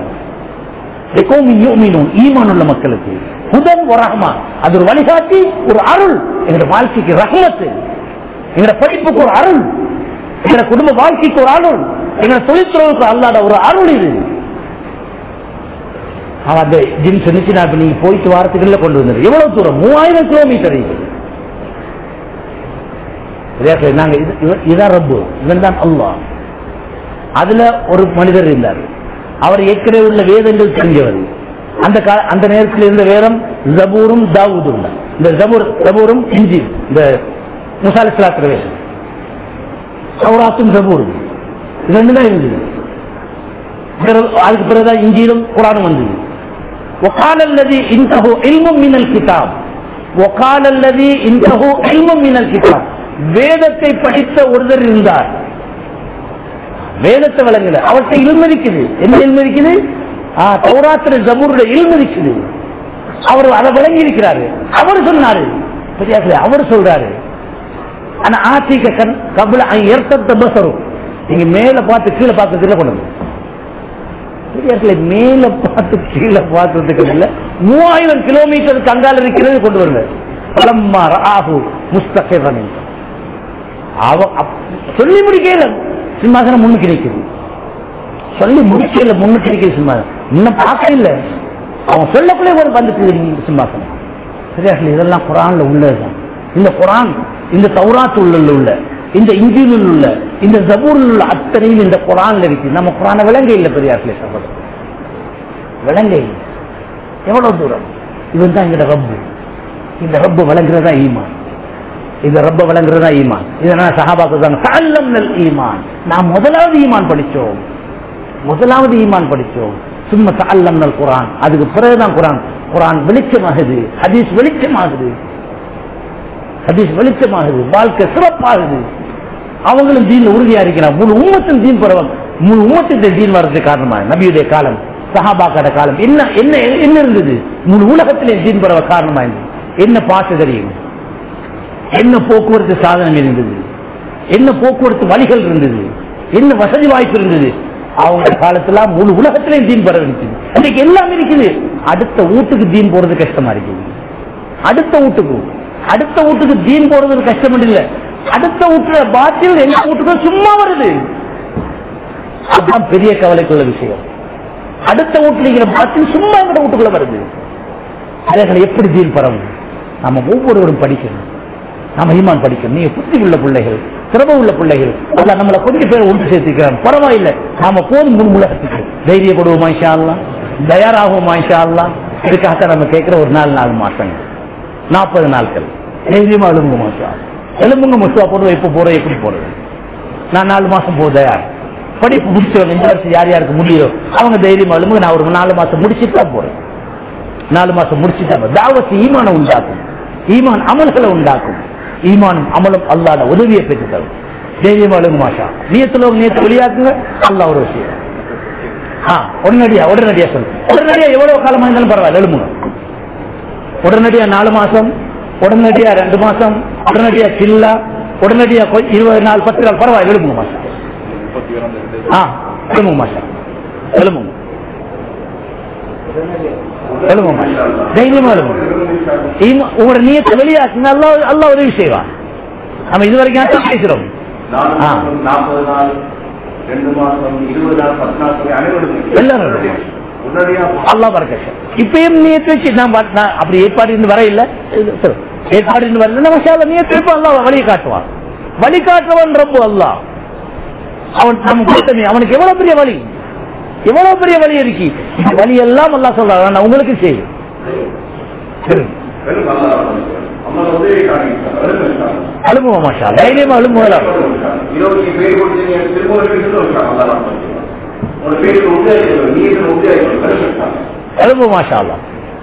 ஈமான் உள்ள மக்களுக்கு ஹுதன் ஒரு ரஹ்மா அது ஒரு வழிகாட்டி ஒரு அருள் எங்களோட வாழ்க்கைக்கு ரஹ்மத்து எங்களோட படிப்புக்கு ஒரு அருள் எங்களோட குடும்ப வாழ்க்கைக்கு ஒரு அருள் எங்களோட தொழில்துறைக்கு அல்லாத ஒரு அருள் இது அவன் அந்த ஜிம் சொன்னிச்சு நான் இப்ப நீங்க போயிட்டு வாரத்துக்குள்ள கொண்டு வந்தது எவ்வளவு தூரம் மூவாயிரம் கிலோமீட்டர் இது சரியா? நாங்க இது- இவ- இதான் ரப்பு இவன் தான் அல்லாஹ் அதுல ஒரு மனிதர் இருந்தார் அவர் ஏற்கனவே உள்ள வேதங்கள் தெரிஞ்சவர் அந்த கா- அந்த நேரத்தில் இருந்த வேதம் ஜபூரும் தாவூதும் தான். இந்த ஜபூர் ஜபூரும் இஞ்சி இந்த முசாலி சலாத்திர வேதம் சௌராத்தும் ஜபூரும் இது ரெண்டு தான் இருந்தது பிறகு- அதுக்கு பிறகுதான் இஞ்சியிலும் குரானும் வந்தது وقال الذي عنده علم من الكتاب وقال الذي عنده علم من الكتاب வேதத்தை படித்த ஒருவர் இருந்தார் வேதத்தை வழங்கல அவர்கிட்ட இல்மு இருக்குது என்ன இல்மு இருக்குது ஆ, தௌராத்திர ஜபூருடைய இல்மு இருக்குது அவர் அதை வழங்கி இருக்கிறாரு அவர் சொன்னாரு பெரியார்களே, அவர் சொல்றாரு ஆனா ஆத்திக கண் கபல ஏற்பட்ட பசரும் நீங்க மேல பார்த்து கீழே பார்க்கறதுல கொண்டு வந்து பெரியார்களே, மேல பார்த்து கீழே பார்க்கறதுக்கு இல்ல மூவாயிரம் கிலோமீட்டருக்கு அங்கால இருக்கிறது கொண்டு வருங்க பலம்மா ராஹு முஸ்தகிரன் அவ அப்- சொல்லி முடிக்கல சிம்மாசனம் முன்னுக்கு நிற்குது சொல்லி முடிக்கல முன்னுக்கு நிற்குது சிம்மாசனம் இன்னும் பார்க்க இல்ல அவன் சொல்லக்குள்ளே ஒரு வந்துட்டு சிம்மாசனம் சரியாகல இதெல்லாம் குரான்ல உள்ளதுதான் இந்த குரான் இந்த தௌராத்து உள்ள உள்ள இந்த இஞ்சியில் உள்ள இந்த ஜபூரில் உள்ள அத்தனையும் இந்த குரான்ல இருக்கு நம்ம குரான விளங்க இல்லை பெரியார்களே சகோதரர் விளங்க இல்லை எவ்வளவு தூரம் இவன் தான் எங்கட ரப்பு இந்த ரப்பு வழங்குறதா ஈமான் இந்த ரப்ப வழங்குறதா ஈமான் இதனால சஹாபாக்கு தான் தஅல்லம்னல் ஈமான் நாம் முதலாவது ஈமான் படிச்சோம் முதலாவது ஈமான் படிச்சோம் சும்மா தஅல்லம்னல் குரான் அதுக்கு பிறகுதான் குரான் குரான் வெளிச்சமாகுது ஹதீஸ் வெளிச்சமாகுது ஹதீஸ் வெளிச்சமாகுது வாழ்க்கை சிறப்பாகுது அவங்களும் தீன்ல உறுதியா இருக்கிறாங்க முழு உம்மத்தின் தீன் பரவல் முழு உம்மத்தின் தீன் வர்றதுக்கு காரணமா நபியுடைய காலம் சஹாபாக்கட காலம் என்ன என்ன என்ன இருந்தது முழு உலகத்திலே தீன் பரவ காரணமா இருந்தது என்ன பாட்டு தெரியும் என்ன போக்குவரத்து சாதனம் இருந்தது என்ன போக்குவரத்து வழிகள் இருந்தது என்ன வசதி வாய்ப்பு இருந்தது அவங்க காலத்துல முழு உலகத்திலேயும் தீன் பரவ இருக்குது இன்னைக்கு எல்லாம் இருக்குது அடுத்த வீட்டுக்கு தீன் போறது கஷ்டமா இருக்குது அடுத்த வீட்டுக்கு அடுத்த வீட்டுக்கு தீன் போறது கஷ்டம் இல்ல அடுத்த வீட்டுல பாத்தில் எங்க வீட்டுக்கு சும்மா வருது அதுதான் பெரிய கவலைக்குள்ள விஷயம் அடுத்த வீட்டுல இருக்கிற பாத்தில் சும்மா எங்க வீட்டுக்குள்ள வருது அவைகளை எப்படி தீன் பரவும் நம்ம ஒவ்வொருவரும் படிக்கணும் நாம ஈமான் படிக்கணும் நீங்க புத்தி உள்ள பிள்ளைகள் திறமை உள்ள பிள்ளைகள் அல்ல நம்மளை கொஞ்சம் பேர் ஒன்று சேர்த்துக்கிறான் பரவாயில்லை நாம போதும் முன் உலகத்துக்கு தைரியப்படுவோமா இஷா அல்லா தயாராகுவோமா இஷா அல்லா இதுக்காக நம்ம கேட்கிற ஒரு நாலு நாலு மாசங்கள் நாற்பது நாட்கள் தைரியமா எழும்புமா இஷா அல்லாஹ். எழும்புங்க முசுவா போடுவோம் எப்ப போறோம் எப்படி போறது நான் நாலு மாசம் போக தயார் படிப்பு முடிச்சவங்க இந்த வருஷம் யார் யாருக்கு முடியும் அவங்க தைரியமா எழும்புங்க நான் ஒரு நாலு மாசம் முடிச்சுட்டு தான் போறேன் நாலு மாசம் முடிச்சுட்டாங்க தாவத்து ஈமான உண்டாக்கும் ஈமான் அமல்களை உண்டாக்கும் ஈமானும் அமலும் அல்லாத உதவியை பெற்று தரும் தைரியமா எழுங்க மாஷா நீயத்துல நீயத்தை வெளியாக்குங்க அல்லா ஒரு விஷயம் ஆ உடனடியா உடனடியா சொல்லு உடனடியா எவ்வளவு காலமா இருந்தாலும் பரவாயில்ல எழுமுங்க உடனடியா நாலு மாசம் உடனடியா ரெண்டு மாசம் உடனடியா சில்லா உடனடியா கொ- இருபது நாள் பத்து நாள் பரவாயில்ல எழுமுங்க மாஷா ஆ எழுமுங்க மாஷா எழுமுங்க எழுமுங்க மாஷா தைரியமா எழுமுங்க ஈமா- உங்களோட நீயத்தை வெளியாக்குங்க அல்லா அல்லா உதவி செய்வான் நம்ம இது வரைக்கும் தான் பேசுறோம் நாலு ஆ. மாசம், நாற்பது நாள் ரெண்டு மாசம் இருபது நாள் பத்து நாள் சொல்லி அனைவருக்கும் எல்லாரும் இருக்கும். உடனடியா அல்லா பறக்க இப்பயும் நீயத்து வச்சு நான் பா- நான் அப்படி ஏற்பாடு இருந்து வர இல்ல இது சரி. ஏற்பாடு இருந்து வரல நம்ம ஷால நீயத்து வைப்போம் அல்லா வழி காட்டுவான் வழி காட்டுறவன் ரப்பு அல்லா அவன் நம்ம கூட்டமே அவனுக்கு எவ்வளவு பெரிய வழி எவ்வளவு பெரிய வழி இருக்கு இந்த வழி எல்லாம் அல்லா சொல்றான் நான் உங்களுக்கு செய்யும் சரி. வெறும் நல்லா அம்மா உதவி காணிக்கிறாங்க வெறும் அலுமுக மாஷா தைரியமா அலுமுகலாம் இருபத்தி பேர் கொடுத்து நீங்க திரும்ப ஒரு பேர் சொல்லுவாங்க நல்லா உங்களோட பேருக்கு உதவி நீ உதவி வெறும் அலுமுக மாஷா அல்லா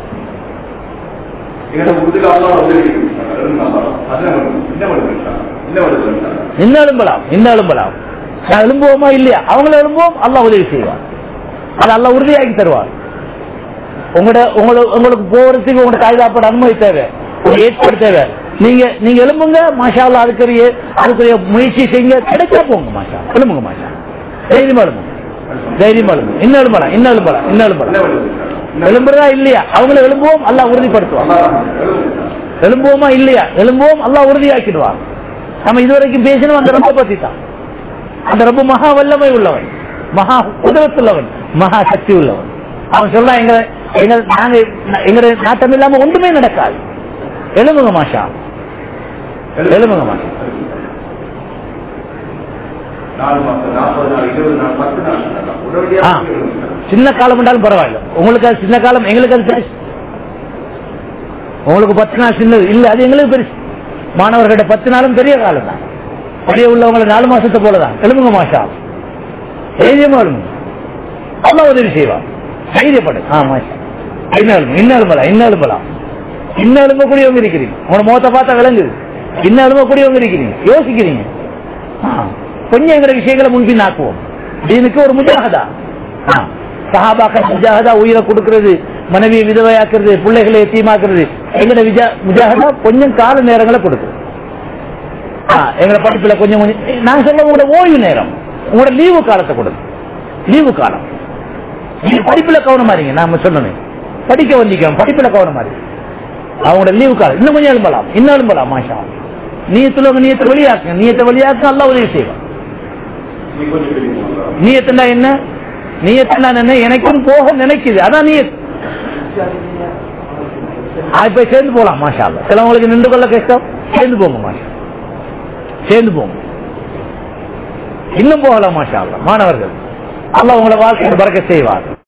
எங்களை உதவி அல்லா உதவி வெறும் நல்லா அது என்ன பண்ணுறாங்க என்ன பண்ணுறாங்க இன்னும் எழும்பலாம் இன்னும் எழும்பலாம் நான் எழும்புவோமா இல்லையா அவங்கள எழும்புவோம் அல்லாஹ் உதவி செய்வான் அது அல்லாஹ் உறுதியாக்கி தருவார் உங்களோட உங்களுக்கு உங்களுக்கு போறதுக்கு உங்களோட காய்தாப்பட அனுமதி தேவை ஒரு ஏற்பாடு தேவை நீங்க நீங்க எழும்புங்க மாஷா அல்லாஹ் அதுக்குரிய அதுக்குரிய முயற்சி செய்யுங்க கிடைச்சா போங்க மாஷா எழும்புங்க மாஷா தைரியமா எழும்புங்க தைரியம் எழும்பு இன்னும் எழும்பலாம் இன்னும் எழும்பலாம் இன்னும் எழும்பலாம் எழும்புறதா இல்லையா அவங்கள எழும்புவோம் அல்லாஹ் உறுதிப்படுத்துவான் எழும்புவோமா இல்லையா எழும்புவோம் அல்லாஹ் உறுதியாக்கிடுவான் நம்ம இதுவரைக்கும் பேசினோம் அந்த ரொம்ப பத்தி தான் அந்த ரொம்ப மகா வல்லமை உள்ளவன் மகா குதிரத்துள்ளவன் மகா சக்தி உள்ளவன் அவன் சொல்றான் எங்க எங்க நாங்க எங்க நாட்டம் இல்லாம ஒன்றுமே நடக்காது எழுமுங்க மாஷா எழுமுங்க மாஷா நாலு மாசம் நாற்பது நாள் இருபது நாள் பத்து நாள் நடக்கலாம். ஆ. உடனடியாக எழுதுங்க. சின்ன காலம் என்றாலும் பரவாயில்ல உங்களுக்கு அது சின்ன காலம் எங்களுக்கு அது பெருசு உங்களுக்கு பத்து நாள் சின்னது இல்ல அது எங்களுக்கு பெருசு மாணவர்கிட்ட பத்து நாளும் பெரிய காலம் தான் பெரிய உள்ளவங்களை நாலு மாசத்தை போலதான் எழுமுங்க மாஷா தைரியமா எழுமுங்க அவ்வளவு உதவி செய்வான் தைரியப்படு ஆ மாஷா இன்னும் எழும்பு இன்னும் எழும்பலாம் இன்னும் எழும்பலாம் இன்னும் எழும்பக்கூடியவங்க இருக்கிறீங்க உங்களோட முகத்தை பார்த்தா விளங்குது இன்னும் எழும்பக்கூடியவங்க இருக்கிறீங்க யோசிக்கிறீங்க ஆ, கொஞ்சம் எங்க விஷயங்களை முன்பின் ஆக்குவோம் தீனுக்கு ஒரு முஜாகதா ஆ, சஹாபாக்கள் முஜாகதா உயிரை கொடுக்கிறது மனைவியை விதவையாக்குறது பிள்ளைகளை எத்தியமாக்குறது எங்கட விஜா முஜாகதா கொஞ்சம் கால நேரங்களை கொடுக்குது ஆ, எங்களை படிப்புல கொஞ்சம் கொஞ்சம் நான் சொல்ல உங்களோட ஓய்வு நேரம் உங்களோட லீவு காலத்தை கொடுங்க லீவு காலம் நீங்க படிப்புல கவனமா இருங்க நாம சொன்னேன் படிக்க வந்திக்கணும் படிப்புல கவனமா இருங்க அவங்களோட லீவு காலம் இன்னும் கொஞ்சம் எழும்பலாம் இன்னும் எழும்பலாம் மாஷா நீயத்துல உங்க நீயத்தை வெளியாக்குங்க நீயத்தை வெளியாக்க அல்ல உதவி செய்வான் நீ கொஞ்சம் தெரியுமா நீயத்துனா என்ன நீயத்துனா என்ன எனக்கும் போக நினைக்குது அதான் நீயத் அது போய் சேர்ந்து போலாம் மாஷா அல்லாஹ். சிலவங்களுக்கு நின்று கொள்ள கஷ்டம் சேர்ந்து போங்க மாஷா சேர்ந்து போங்க இன்னும் போகலாம் மாஷா அல்லாஹ். மாணவர்கள் அல்லாஹ் உங்களை வாழ்க்கையை பறக்க செய்வார்